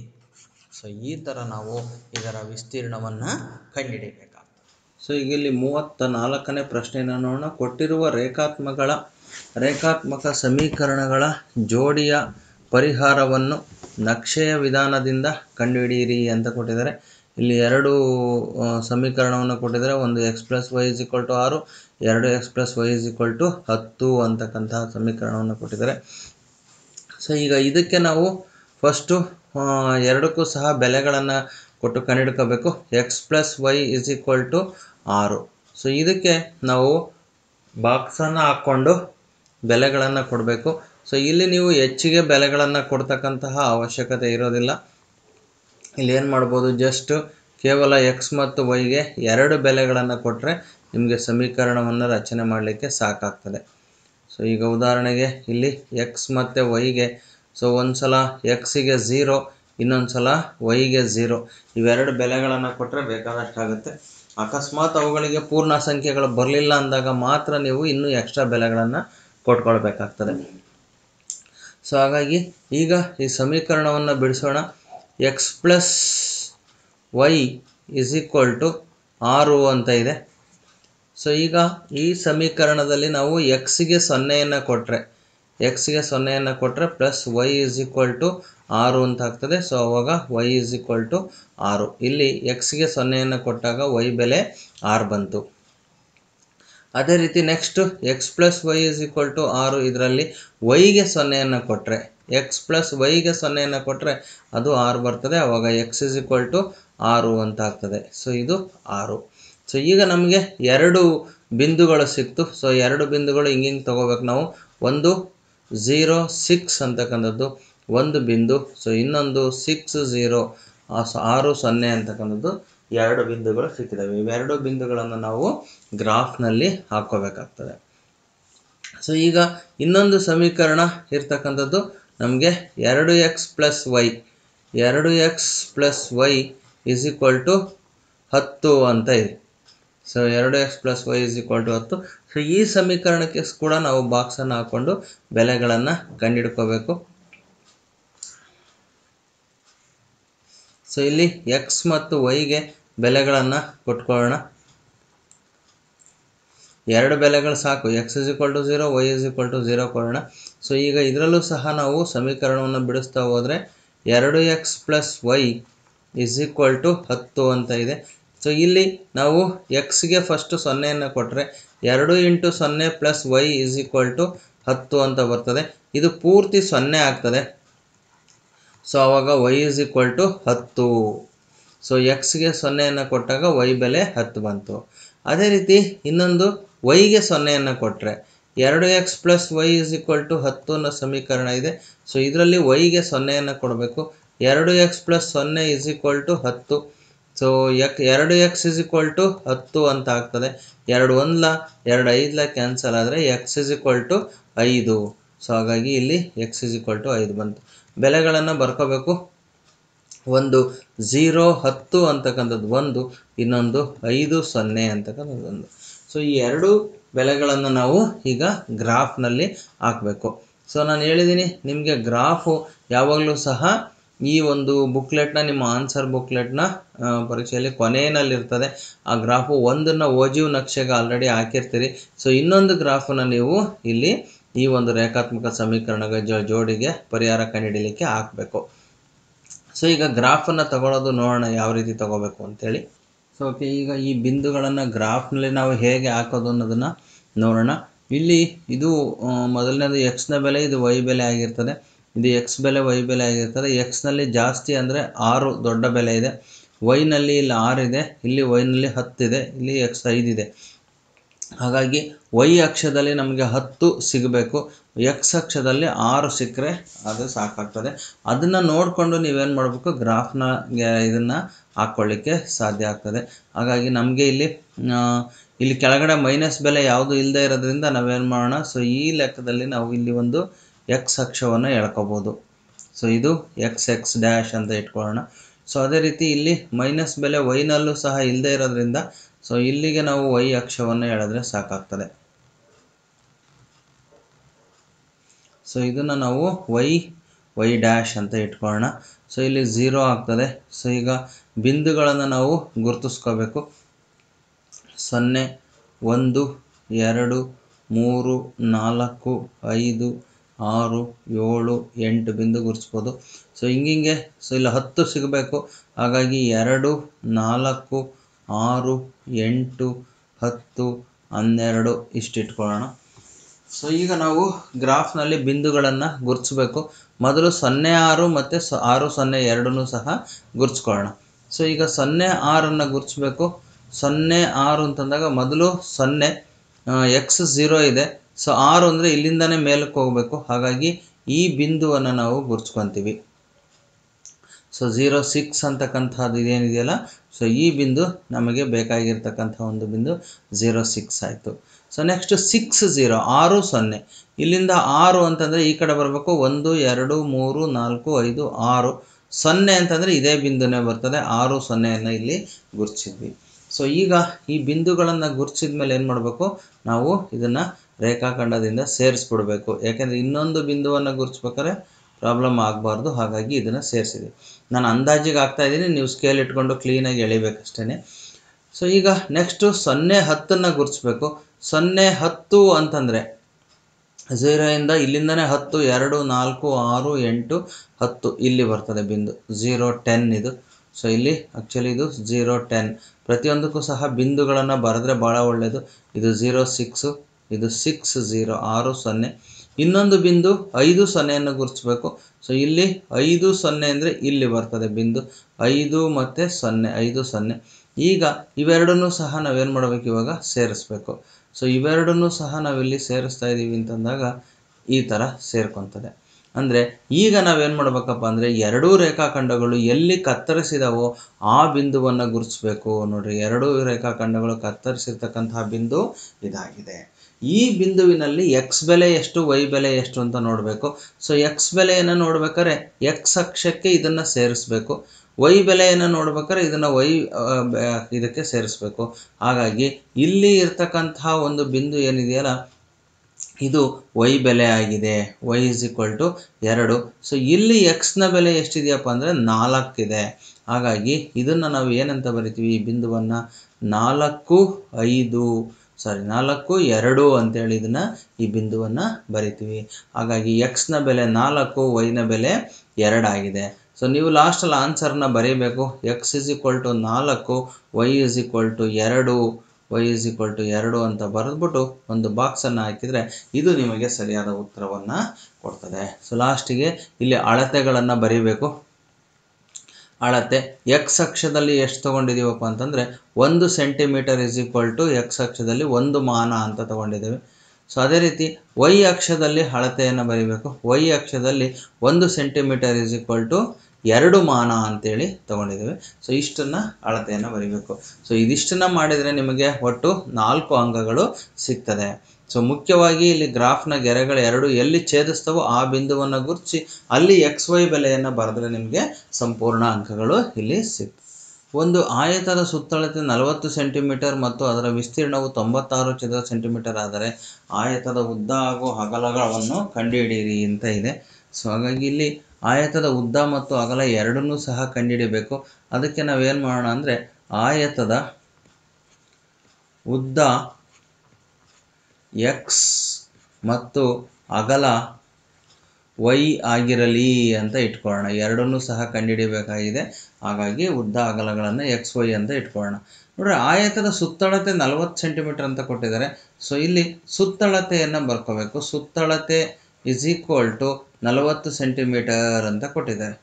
ಸೊ ಈ ಥರ ನಾವು ಇದರ ವಿಸ್ತೀರ್ಣವನ್ನು ಕಂಡುಹಿಡಿಬೇಕಾಗ್ತದೆ ಸೊ ಈಗ ಇಲ್ಲಿ ಮೂವತ್ತ ನಾಲ್ಕನೇ ಪ್ರಶ್ನೆಯನ್ನು ನೋಡೋಣ ಕೊಟ್ಟಿರುವ ರೇಖಾತ್ಮಕಗಳ ರೇಖಾತ್ಮಕ ಸಮೀಕರಣಗಳ ಜೋಡಿಯ ಪರಿಹಾರವನ್ನು ನಕ್ಷೆಯ ವಿಧಾನದಿಂದ ಕಂಡುಹಿಡಿಯಿರಿ ಅಂತ ಕೊಟ್ಟಿದ್ದಾರೆ ಇಲ್ಲಿ ಎರಡು ಆ, ಸಮೀಕರಣವನ್ನು ಕೊಟ್ಟಿದ್ದಾರೆ ಒಂದು x plus y is equal to ಆರು ಎರಡು x plus y is equal to ಹತ್ತು ಅಂತಕ್ಕಂತಹ ಸಮೀಕರಣವನ್ನು ಕೊಟ್ಟಿದ್ದಾರೆ ಸೊ ಈಗ ಇದಕ್ಕೆ ನಾವು ಫಸ್ಟು ಎರಡಕ್ಕೂ ಸಹ ಬೆಲೆಗಳನ್ನು ಕೊಟ್ಟು ಕಂಡುಹಿಡ್ಕೋಬೇಕು x plus y is equal to ಆರು ಸೊ ಇದಕ್ಕೆ ನಾವು ಬಾಕ್ಸನ್ನು ಹಾಕ್ಕೊಂಡು ಬೆಲೆಗಳನ್ನು ಕೊಡಬೇಕು ಸೊ ಇಲ್ಲಿ ನೀವು ಹೆಚ್ಚಿಗೆ ಬೆಲೆಗಳನ್ನು ಕೊಡ್ತಕ್ಕಂತಹ ಅವಶ್ಯಕತೆ ಇರೋದಿಲ್ಲ ಇಲ್ಲಿ ಏನು ಮಾಡ್ಬೋದು ಜಸ್ಟ್ ಕೇವಲ ಎಕ್ಸ್ ಮತ್ತು ವೈಗೆ ಎರಡು ಬೆಲೆಗಳನ್ನು ಕೊಟ್ಟರೆ ನಿಮಗೆ ಸಮೀಕರಣವನ್ನು ರಚನೆ ಮಾಡಲಿಕ್ಕೆ ಸಾಕಾಗ್ತದೆ ಸೊ ಈಗ ಉದಾಹರಣೆಗೆ ಇಲ್ಲಿ ಎಕ್ಸ್ ಮತ್ತು ವೈಗೆ ಸೊ ಒಂದು ಸಲ ಎಕ್ಸಿಗೆ ಝೀರೋ ಇನ್ನೊಂದು ಸಲ ವೈಗೆ ಝೀರೋ ಇವೆರಡು ಬೆಲೆಗಳನ್ನು ಕೊಟ್ಟರೆ ಬೇಕಾದಷ್ಟಾಗುತ್ತೆ ಅಕಸ್ಮಾತ್ ಅವುಗಳಿಗೆ ಪೂರ್ಣ ಸಂಖ್ಯೆಗಳು ಬರಲಿಲ್ಲ ಅಂದಾಗ ಮಾತ್ರ ನೀವು ಇನ್ನೂ ಎಕ್ಸ್ಟ್ರಾ ಬೆಲೆಗಳನ್ನು ಕೊಟ್ಕೊಳ್ಬೇಕಾಗ್ತದೆ ಸೊ ಹಾಗಾಗಿ ಈಗ ಈ ಸಮೀಕರಣವನ್ನು ಬಿಡಿಸೋಣ x plus y is equal to ಆರು ಅಂತ ಇದೆ ಸೊ ಈಗ ಈ ಸಮೀಕರಣದಲ್ಲಿ ನಾವು ಎಕ್ಸಿಗೆ ಸೊನ್ನೆಯನ್ನು ಕೊಟ್ಟರೆ ಎಕ್ಸ್ಗೆ ಸೊನ್ನೆಯನ್ನು ಕೊಟ್ಟರೆ plus y is equal to ಆರು ಅಂತ ಆಗ್ತದೆ ಸೊ ಅವಾಗ ವೈ ಇಸ್ ಈಕ್ವಲ್ ಟು ಆರು ಇಲ್ಲಿ ಎಕ್ಸ್ಗೆ ಸೊನ್ನೆಯನ್ನು ಕೊಟ್ಟಾಗ ವೈ ಬೆಲೆ ಆರು ಬಂತು ಅದೇ ರೀತಿ next x plus y is equal to ಆರು ಇದರಲ್ಲಿ ವೈಗೆ ಸೊನ್ನೆಯನ್ನು ಕೊಟ್ಟರೆ ಎಕ್ಸ್ ಪ್ಲಸ್ ವೈಗೆ ಸೊನ್ನೆಯನ್ನು ಕೊಟ್ಟರೆ ಅದು ಆರು ಬರ್ತದೆ ಅವಾಗ ಎಕ್ಸ್ ಇಸ್ ಈಕ್ವಲ್ ಟು ಆರು ಅಂತ ಆಗ್ತದೆ ಸೊ ಇದು ಆರು ಸೊ ಈಗ ನಮಗೆ ಎರಡು ಬಿಂದುಗಳು ಸಿಕ್ತು ಸೊ ಎರಡು ಬಿಂದುಗಳು ಹಿಂಗೆ ಹಿಂಗೆ ತೊಗೋಬೇಕು ನಾವು ಒಂದು ಝೀರೋ ಸಿಕ್ಸ್ ಅಂತಕ್ಕಂಥದ್ದು ಒಂದು ಬಿಂದು ಸೊ ಇನ್ನೊಂದು ಸಿಕ್ಸ್ ಝೀರೋ ಆರು ಸೊನ್ನೆ ಅಂತಕ್ಕಂಥದ್ದು ಎರಡು ಬಿಂದುಗಳು ಸಿಕ್ಕಿದ್ದಾವೆ ಇವೆರಡು ಬಿಂದುಗಳನ್ನು ನಾವು ಗ್ರಾಫ್ನಲ್ಲಿ ಹಾಕ್ಕೋಬೇಕಾಗ್ತದೆ ಸೊ ಈಗ ಇನ್ನೊಂದು ಸಮೀಕರಣ ಇರ್ತಕ್ಕಂಥದ್ದು ನಮಗೆ ಎರಡು ಎಕ್ಸ್ ಪ್ಲಸ್ ವೈ ಎರಡು x plus y is equal to ಹತ್ತು ಅಂತ ಇದೆ ಸೊ ಎರಡು x plus y is equal to ಹತ್ತು ಸೊ ಈ ಸಮೀಕರಣಕ್ಕೆ ಕೂಡ ನಾವು ಬಾಕ್ಸನ್ನು ಹಾಕ್ಕೊಂಡು ಬೆಲೆಗಳನ್ನು ಕಂಡುಹಿಡ್ಕೋಬೇಕು ಸೊ ಇಲ್ಲಿ ಎಕ್ಸ್ ಮತ್ತು ವೈಗೆ ಬೆಲೆಗಳನ್ನು ಕೊಟ್ಕೊಳ್ಳೋಣ ಎರಡು ಬೆಲೆಗಳು ಸಾಕು x is equal to zero y is equal to zero ಕೊಡೋಣ ಸೊ ಈಗ ಇದರಲ್ಲೂ ಸಹ ನಾವು ಸಮೀಕರಣವನ್ನು ಬಿಡಿಸ್ತಾ ಹೋದರೆ ಎರಡು x plus y is equal to ಹತ್ತು ಅಂತ ಇದೆ ಸೊ ಇಲ್ಲಿ ನಾವು ಎಕ್ಸ್ಗೆ ಫಸ್ಟು ಸೊನ್ನೆಯನ್ನು ಕೊಟ್ಟರೆ ಎರಡು ಇಂಟು ಸೊನ್ನೆ plus y is equal to ಹತ್ತು ಅಂತ ಬರ್ತದೆ ಇದು ಪೂರ್ತಿ ಸೊನ್ನೆ ಆಗ್ತದೆ ಸೊ ಆವಾಗ ವೈ ಇಸ್ ಈಕ್ವಲ್ ಟು ಹತ್ತು ಸೊ ಎಕ್ಸ್ಗೆ ಸೊನ್ನೆಯನ್ನು ಕೊಟ್ಟಾಗ ವೈ ಬೆಲೆ ಹತ್ತು ಬಂತು ಅದೇ ರೀತಿ ಇನ್ನೊಂದು ವೈಗೆ ಸೊನ್ನೆಯನ್ನು ಕೊಟ್ಟರೆ ಎರಡು x plus y is equal to ಹತ್ತು ಅನ್ನೋ ಸಮೀಕರಣ ಇದೆ ಸೊ ಇದರಲ್ಲಿ ವೈಗೆ ಸೊನ್ನೆಯನ್ನು ಕೊಡಬೇಕು ಎರಡು ಎಕ್ಸ್ ಪ್ಲಸ್ ಸೊನ್ನೆ ಇಸ್ ಈಕ್ವಲ್ ಟು ಹತ್ತು ಸೊ ಎಕ್ ಎರಡು ಎಕ್ಸ್ ಇಸ್ ಈಕ್ವಲ್ ಟು ಹತ್ತು ಅಂತ ಆಗ್ತದೆ ಎರಡು ಒಂದ್ಲ ಎರಡು ಐದ್ಲ ಕ್ಯಾನ್ಸಲ್ ಆದರೆ ಎಕ್ಸ್ ಇಸ್ ಈಕ್ವಲ್ ಟು ಐದು ಸೊ ಹಾಗಾಗಿ ಇಲ್ಲಿ ಎಕ್ಸ್ ಇಸ್ ಈಕ್ವಲ್ ಟು ಐದು ಬಂತು ಬೆಲೆಗಳನ್ನು ಬರ್ಕೋಬೇಕು ಒಂದು ಝೀರೋ ಹತ್ತು ಅಂತಕ್ಕಂಥದ್ದು ಒಂದು ಇನ್ನೊಂದು ಐದು ಸೊನ್ನೆ ಅಂತಕ್ಕಂಥದ್ದು ಒಂದು ಸೊ ಈ ಎರಡು ಬೆಲೆಗಳನ್ನು ನಾವು ಈಗ ಗ್ರಾಫ್ನಲ್ಲಿ ಹಾಕಬೇಕು ಸೊ ನಾನು ಹೇಳಿದ್ದೀನಿ ನಿಮಗೆ ಗ್ರಾಫು ಯಾವಾಗಲೂ ಸಹ ಈ ಒಂದು ಬುಕ್ಲೆಟ್ನ ನಿಮ್ಮ ಆನ್ಸರ್ ಬುಕ್ಲೆಟ್ನ ಪರೀಕ್ಷೆಯಲ್ಲಿ ಕೊನೆಯಲ್ಲಿರ್ತದೆ ಆ ಗ್ರಾಫು ಒಂದನ್ನು ಓಜಿವ್ ನಕ್ಷೆಗೆ ಆಲ್ರೆಡಿ ಹಾಕಿರ್ತೀರಿ ಸೊ ಇನ್ನೊಂದು ಗ್ರಾಫನ್ನು ನೀವು ಇಲ್ಲಿ ಈ ಒಂದು ರೇಖಾತ್ಮಕ ಸಮೀಕರಣಗಳ ಜೋ ಜೋಡಿಗೆ ಪರಿಹಾರ ಕಂಡುಹಿಡಿಯಲಿಕ್ಕೆ ಹಾಕಬೇಕು ಸೊ ಈಗ ಗ್ರಾಫನ್ನು ತಗೊಳ್ಳೋದು ನೋಡೋಣ ಯಾವ ರೀತಿ ತಗೋಬೇಕು ಅಂತೇಳಿ ಸೊ ಓಕೆ ಈಗ ಈ ಬಿಂದುಗಳನ್ನು ಗ್ರಾಫ್ನಲ್ಲಿ ನಾವು ಹೇಗೆ ಹಾಕೋದು ಅನ್ನೋದನ್ನು ನೋಡೋಣ ಇಲ್ಲಿ ಇದು ಆ, ಮೊದಲನೇದು ಎಕ್ಸ್ನ ಬೆಲೆ ಇದು ವೈ ಬೆಲೆ ಆಗಿರ್ತದೆ ಇದು ಎಕ್ಸ್ ಬೆಲೆ ವೈ ಬೆಲೆ ಆಗಿರ್ತದೆ ಎಕ್ಸ್ನಲ್ಲಿ ಜಾಸ್ತಿ ಅಂದರೆ ಆರು ದೊಡ್ಡ ಬೆಲೆ ಇದೆ ವೈನಲ್ಲಿ ಇಲ್ಲಿ ಆರು ಇದೆ ಇಲ್ಲಿ ವೈನಲ್ಲಿ ಹತ್ತಿದೆ ಇಲ್ಲಿ ಎಕ್ಸ್ ಐದಿದೆ ಹಾಗಾಗಿ ವೈ ಅಕ್ಷದಲ್ಲಿ ನಮಗೆ ಹತ್ತು ಸಿಗಬೇಕು ಎಕ್ಸ್ ಅಕ್ಷದಲ್ಲಿ ಆರು ಸಿಕ್ಕರೆ ಅದು ಸಾಕಾಗ್ತದೆ ಅದನ್ನು ನೋಡಿಕೊಂಡು ನೀವೇನು ಮಾಡಬೇಕು ಗ್ರಾಫ್ನ ಇದನ್ನು ಹಾಕ್ಕೊಳ್ಳಿಕ್ಕೆ ಸಾಧ್ಯ ಆಗ್ತದೆ ಹಾಗಾಗಿ ನಮಗೆ ಇಲ್ಲಿ ಆ, ಇಲ್ಲಿ ಕೆಳಗಡೆ ಮೈನಸ್ ಬೆಲೆ ಯಾವುದು ಇಲ್ಲದೆ ಇರೋದ್ರಿಂದ ನಾವೇನು ಮಾಡೋಣ ಸೊ ಈ ಲೆಕ್ಕದಲ್ಲಿ ನಾವು ಇಲ್ಲಿ ಒಂದು ಎಕ್ಸ್ ಅಕ್ಷವನ್ನು ಎಳ್ಕೊಬೋದು ಸೊ ಇದು ಎಕ್ಸ್ ಎಕ್ಸ್ ಡ್ಯಾಶ್ ಅಂತ ಇಟ್ಕೊಳ್ಳೋಣ ಸೊ ಅದೇ ರೀತಿ ಇಲ್ಲಿ ಮೈನಸ್ ಬೆಲೆ ವೈನಲ್ಲೂ ಸಹ ಇಲ್ಲದೆ ಇರೋದ್ರಿಂದ ಸೊ ಇಲ್ಲಿಗೆ ನಾವು ವೈ ಅಕ್ಷವನ್ನು ಎಳೆದ್ರೆ ಸಾಕಾಗ್ತದೆ ಸೊ ಇದನ್ನು ನಾವು ವೈ ವೈ ಡ್ಯಾಶ್ ಅಂತ ಇಟ್ಕೊಳ್ಳೋಣ ಸೊ ಇಲ್ಲಿ ಝೀರೋ ಆಗ್ತದೆ ಸೊ ಈಗ ಬಿಂದುಗಳನ್ನು ನಾವು ಗುರುತಿಸ್ಕೋಬೇಕು ಸೊನ್ನೆ ಒಂದು ಎರಡು ಮೂರು ನಾಲ್ಕು ಐದು ಆರು ಏಳು ಎಂಟು ಬಿಂದು ಗುರುತಿಸ್ಬೋದು ಸೊ ಹಿಂಗಿಂಗೆ ಸೊ ಇಲ್ಲಿ ಹತ್ತು ಸಿಗಬೇಕು ಹಾಗಾಗಿ ಎರಡು ನಾಲ್ಕು ಆರು ಎಂಟು ಹತ್ತು ಹನ್ನೆರಡು ಇಷ್ಟು ಇಟ್ಕೊಳ್ಳೋಣ ಸೊ ಈಗ ನಾವು ಗ್ರಾಫ್ನಲ್ಲಿ ಬಿಂದುಗಳನ್ನು ಗುರುತಿಸ್ಬೇಕು ಮೊದಲು ಸೊನ್ನೆ ಆರು ಮತ್ತು ಸ ಆರು ಸೊನ್ನೆ ಎರಡನ್ನೂ ಸಹ ಗುರುತಿಸ್ಕೊಳ್ಳೋಣ ಸೊ ಈಗ ಸೊನ್ನೆ ಆರನ್ನು ಗುರುತಿಸ್ಬೇಕು ಸೊನ್ನೆ ಆರು ಅಂತಂದಾಗ ಮೊದಲು ಸೊನ್ನೆ ಎಕ್ಸ್ ಝೀರೋ ಇದೆ ಸೊ ಆರು ಅಂದರೆ ಇಲ್ಲಿಂದನೇ ಮೇಲಕ್ಕೆ ಹೋಗಬೇಕು ಹಾಗಾಗಿ ಈ ಬಿಂದುವನ್ನು ನಾವು ಗುರುತಿಸ್ಕೊತೀವಿ ಸೊ ಝೀರೋ ಸಿಕ್ಸ್ ಅಂತಕ್ಕಂಥದ್ದು ಇದೇನಿದೆಯಲ್ಲ ಸೊ ಈ ಬಿಂದು ನಮಗೆ ಬೇಕಾಗಿರ್ತಕ್ಕಂಥ ಒಂದು ಬಿಂದು ಝೀರೋ ಸಿಕ್ಸ್ ಆಯಿತು ಸೊ ನೆಕ್ಸ್ಟ್ ಸಿಕ್ಸ್ ಝೀರೋ ಆರು ಸೊನ್ನೆ ಇಲ್ಲಿಂದ ಆರು ಅಂತಂದರೆ ಈ ಕಡೆ ಬರಬೇಕು ಒಂದು ಎರಡು ಮೂರು ನಾಲ್ಕು ಐದು ಆರು ಸೊನ್ನೆ ಅಂತಂದರೆ ಇದೇ ಬಿಂದುನೇ ಬರ್ತದೆ ಆರು ಸೊನ್ನೆಯನ್ನು ಇಲ್ಲಿ ಗುರುತಿಸಿದ್ವಿ ಸೊ ಈಗ ಈ ಬಿಂದುಗಳನ್ನು ಗುರುತಿಸಿದ ಮೇಲೆ ಏನು ಮಾಡಬೇಕು ನಾವು ಇದನ್ನು ರೇಖಾಖಂಡದಿಂದ ಸೇರಿಸ್ಬಿಡ್ಬೇಕು ಯಾಕೆಂದರೆ ಇನ್ನೊಂದು ಬಿಂದುವನ್ನು ಗುರುತಿಸ್ಬೇಕಾದ್ರೆ ಪ್ರಾಬ್ಲಮ್ ಆಗಬಾರ್ದು ಹಾಗಾಗಿ ಇದನ್ನು ಸೇರಿಸಿದೆ ನಾನು ಅಂದಾಜಿಗೆ ಆಗ್ತಾ ಇದ್ದೀನಿ ನೀವು ಸ್ಕೇಲ್ ಇಟ್ಕೊಂಡು ಕ್ಲೀನಾಗಿ ಎಳಿಬೇಕಷ್ಟೇ ಸೊ ಈಗ ನೆಕ್ಸ್ಟು ಸೊನ್ನೆ ಹತ್ತನ್ನು ಗುರುತಿಸ್ಬೇಕು ಸೊನ್ನೆ ಹತ್ತು ಅಂತಂದರೆ ಝೀರೋಯಿಂದ ಇಲ್ಲಿಂದನೇ ಹತ್ತು ಎರಡು ನಾಲ್ಕು ಆರು ಎಂಟು ಹತ್ತು ಇಲ್ಲಿ ಬರ್ತದೆ ಬಿಂದು ಝೀರೋ ಟೆನ್ ಇದು ಸೊ ಇಲ್ಲಿ ಆ್ಯಕ್ಚುಲಿ ಇದು ಝೀರೋ ಟೆನ್ ಪ್ರತಿಯೊಂದಕ್ಕೂ ಸಹ ಬಿಂದುಗಳನ್ನು ಬರೆದ್ರೆ ಭಾಳ ಒಳ್ಳೆಯದು ಇದು ಝೀರೋ ಸಿಕ್ಸು ಇದು ಸಿಕ್ಸ್ ಝೀರೋ ಆರು ಸೊನ್ನೆ ಇನ್ನೊಂದು ಬಿಂದು ಐದು ಸೊನ್ನೆಯನ್ನು ಗುರುತಿಸ್ಬೇಕು ಸೊ ಇಲ್ಲಿ ಐದು ಸೊನ್ನೆ ಅಂದರೆ ಇಲ್ಲಿ ಬರ್ತದೆ ಬಿಂದು ಐದು ಮತ್ತು ಸೊನ್ನೆ ಐದು ಸೊನ್ನೆ ಈಗ ಇವೆರಡನ್ನೂ ಸಹ ನಾವೇನು ಮಾಡಬೇಕು ಇವಾಗ ಸೇರಿಸ್ಬೇಕು ಸೊ ಇವೆರಡನ್ನೂ ಸಹ ನಾವಿಲ್ಲಿ ಸೇರಿಸ್ತಾ ಇದ್ದೀವಿ ಅಂತಂದಾಗ ಈ ಥರ ಸೇರ್ಕೊತದೆ ಅಂದರೆ ಈಗ ನಾವೇನು ಮಾಡ್ಬೇಕಪ್ಪ ಅಂದರೆ ಎರಡೂ ರೇಖಾಖಂಡಗಳು ಎಲ್ಲಿ ಕತ್ತರಿಸಿದವೋ ಆ ಬಿಂದುವನ್ನು ಗುರುತಿಸ್ಬೇಕು ನೋಡ್ರಿ ಎರಡೂ ರೇಖಾಖಂಡಗಳು ಕತ್ತರಿಸಿರ್ತಕ್ಕಂತಹ ಬಿಂದು ಇದಾಗಿದೆ ಈ ಬಿಂದುವಿನಲ್ಲಿ ಎಕ್ಸ್ ಬೆಲೆ ಎಷ್ಟು ವೈ ಬೆಲೆ ಎಷ್ಟು ಅಂತ ನೋಡಬೇಕು ಸೊ ಎಕ್ಸ್ ಬೆಲೆಯನ್ನು ನೋಡ್ಬೇಕಾದ್ರೆ ಎಕ್ಸ್ ಅಕ್ಷಕ್ಕೆ ಇದನ್ನು ಸೇರಿಸ್ಬೇಕು ವೈ ಬೆಲೆಯನ್ನು ನೋಡ್ಬೇಕಾದ್ರೆ ಇದನ್ನು ವೈ ಇದಕ್ಕೆ ಸೇರಿಸ್ಬೇಕು ಹಾಗಾಗಿ ಇಲ್ಲಿ ಇರ್ತಕ್ಕಂತಹ ಒಂದು ಬಿಂದು ಏನಿದೆಯಲ್ಲ ಇದು ವೈ ಬೆಲೆ ಆಗಿದೆ ವೈ ಇಸ್ ಈಕ್ವಲ್ ಟು ಎರಡು ಸೊ ಇಲ್ಲಿ ಎಕ್ಸ್ನ ಬೆಲೆ ಎಷ್ಟಿದೆಯಪ್ಪ ಅಂದರೆ ನಾಲ್ಕಿದೆ ಹಾಗಾಗಿ ಇದನ್ನು ನಾವು ಏನಂತ ಬರಿತೀವಿ ಈ ಬಿಂದುವನ್ನು ನಾಲ್ಕು ಐದು ಸಾರಿ ನಾಲ್ಕು ಎರಡು ಅಂತೇಳಿ ಇದನ್ನು ಈ ಬಿಂದುವನ್ನು ಬರಿತೀವಿ ಹಾಗಾಗಿ ಎಕ್ಸ್ನ ಬೆಲೆ ನಾಲ್ಕು ವೈನ ಬೆಲೆ ಎರಡಾಗಿದೆ ಸೊ ನೀವು ಲಾಸ್ಟಲ್ಲಿ ಆನ್ಸರ್ನ ಬರೀಬೇಕು ಎಕ್ಸ್ ಇಸ್ ಈಕ್ವಲ್ ಟು ನಾಲ್ಕು ವೈ ಇಸ್ ಈಕ್ವಲ್ ಟು ಎರಡು ವೈ ಇಸ್ ಈಕ್ವಲ್ ಟು ಎರಡು ಅಂತ ಬರೆದ್ಬಿಟ್ಟು ಒಂದು ಬಾಕ್ಸನ್ನು ಹಾಕಿದರೆ ಇದು ನಿಮಗೆ ಸರಿಯಾದ ಉತ್ತರವನ್ನು ಕೊಡ್ತದೆ ಸೊ ಲಾಸ್ಟಿಗೆ ಇಲ್ಲಿ ಅಳತೆಗಳನ್ನು ಬರೀಬೇಕು ಅಳತೆ ಎಕ್ಸ್ ಅಕ್ಷದಲ್ಲಿ ಎಷ್ಟು ತೊಗೊಂಡಿದ್ದೀವಪ್ಪ ಅಂತಂದರೆ ಒಂದು centimetre is equal to x ಅಕ್ಷದಲ್ಲಿ ಒಂದು ಮಾನ ಅಂತ ತೊಗೊಂಡಿದ್ದೇವೆ ಸೊ ಅದೇ ರೀತಿ ವೈ ಅಕ್ಷದಲ್ಲಿ ಅಳತೆಯನ್ನು ಬರೀಬೇಕು ವೈ ಅಕ್ಷದಲ್ಲಿ ಒಂದು ಸೆಂಟಿಮೀಟರ್ ಇಸ್ ಈಕ್ವಲ್ ಟು ಎರಡು ಮಾನ ಅಂತೇಳಿ ತೊಗೊಂಡಿದ್ದೇವೆ ಸೊ ಇಷ್ಟನ್ನು ಅಳತೆಯನ್ನು ಬರೀಬೇಕು ಸೊ ಇದಿಷ್ಟನ್ನು ಮಾಡಿದರೆ ನಿಮಗೆ ಒಟ್ಟು ನಾಲ್ಕು ಅಂಕಗಳು ಸಿಗ್ತದೆ ಸೊ ಮುಖ್ಯವಾಗಿ ಇಲ್ಲಿ ಗ್ರಾಫ್ನ ಗೆರೆಗಳು ಎರಡು ಎಲ್ಲಿ ಛೇದಿಸ್ತವೋ ಆ ಬಿಂದುವನ್ನು ಗುರುತಿಸಿ ಅಲ್ಲಿ ಎಕ್ಸ್ ವೈ ಬೆಲೆಯನ್ನು ಬರೆದ್ರೆ ನಿಮಗೆ ಸಂಪೂರ್ಣ ಅಂಕಗಳು ಇಲ್ಲಿ ಸಿಗ್ತವೆ ಒಂದು ಆಯತದ ಸುತ್ತಳತೆ ನಲವತ್ತು ಸೆಂಟಿಮೀಟರ್ ಮತ್ತು ಅದರ ವಿಸ್ತೀರ್ಣವು ತೊಂಬತ್ತಾರು ಚದರ ಸೆಂಟಿಮೀಟರ್ ಆದರೆ ಆಯತದ ಉದ್ದ ಹಾಗೂ ಅಗಲಗಳನ್ನು ಕಂಡುಹಿಡಿಯಿರಿ ಅಂತ ಇದೆ ಸೊ ಹಾಗಾಗಿ ಇಲ್ಲಿ ಆಯತದ ಉದ್ದ ಮತ್ತು ಅಗಲ ಎರಡನ್ನೂ ಸಹ ಕಂಡುಹಿಡಿಬೇಕು ಅದಕ್ಕೆ ನಾವೇನು ಮಾಡೋಣ ಅಂದರೆ ಆಯತದ ಉದ್ದ ಎಕ್ಸ್ ಮತ್ತು ಅಗಲ ವೈ ಆಗಿರಲಿ ಅಂತ ಇಟ್ಕೊಳ್ಳೋಣ ಎರಡನ್ನೂ ಸಹ ಕಂಡುಹಿಡಿಯಬೇಕಾಗಿದೆ ಹಾಗಾಗಿ ಉದ್ದ ಅಗಲಗಳನ್ನು ಎಕ್ಸ್ ವೈ ಅಂತ ಇಟ್ಕೊಳ್ಳೋಣ ನೋಡ್ರಿ ಆಯತದ ಸುತ್ತಳತೆ ನಲವತ್ತು ಸೆಂಟಿಮೀಟರ್ ಅಂತ ಕೊಟ್ಟಿದ್ದಾರೆ ಸೊ ಇಲ್ಲಿ ಸುತ್ತಳತೆಯನ್ನು ಬರ್ಕೋಬೇಕು ಸುತ್ತಳತೆ ಇಸ್ ಈಕ್ವಲ್ ಟು ನಲವತ್ತು ಸೆಂಟಿಮೀಟರ್ ಅಂತ ಕೊಟ್ಟಿದ್ದಾರೆ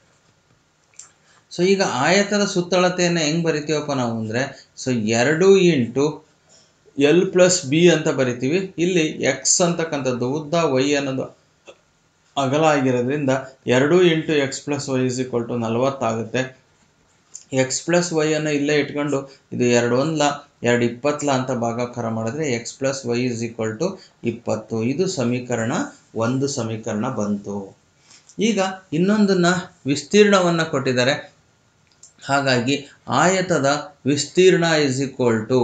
ಸೊ ಈಗ ಆಯತದ ಸುತ್ತಳತೆಯನ್ನು ಹೆಂಗೆ ಬರಿತೀವಪ್ಪ ನಾವು ಅಂದರೆ ಸೊ ಎರಡು ಇಂಟು ಎಲ್ ಪ್ಲಸ್ ಬಿ ಅಂತ ಬರಿತೀವಿ ಇಲ್ಲಿ ಎಕ್ಸ್ ಅಂತಕ್ಕಂಥದ್ದು ಉದ್ದ ವೈ ಅನ್ನೋದು ಅಗಲ ಆಗಿರೋದ್ರಿಂದ ಎರಡು into x plus y is equal to ನಲವತ್ತಾಗುತ್ತೆ ಎಕ್ಸ್ ಪ್ಲಸ್ ವೈ ಅನ್ನು ಇಲ್ಲೇ ಇಟ್ಕೊಂಡು ಇದು ಎರಡು ಒಂದ್ಲ ಎರಡು ಇಪ್ಪತ್ತಲ ಅಂತ ಭಾಗಾಕಾರ ಮಾಡಿದ್ರೆ x plus y is equal to ಇಪ್ಪತ್ತು ಇದು ಸಮೀಕರಣ ಒಂದು ಸಮೀಕರಣ ಬಂತು ಈಗ ಇನ್ನೊಂದನ್ನ ವಿಸ್ತೀರ್ಣವನ್ನು ಕೊಟ್ಟಿದ್ದಾರೆ ಹಾಗಾಗಿ ಆಯತದ ವಿಸ್ತೀರ್ಣ ಇಸ್ ಈಕ್ವಲ್ ಟು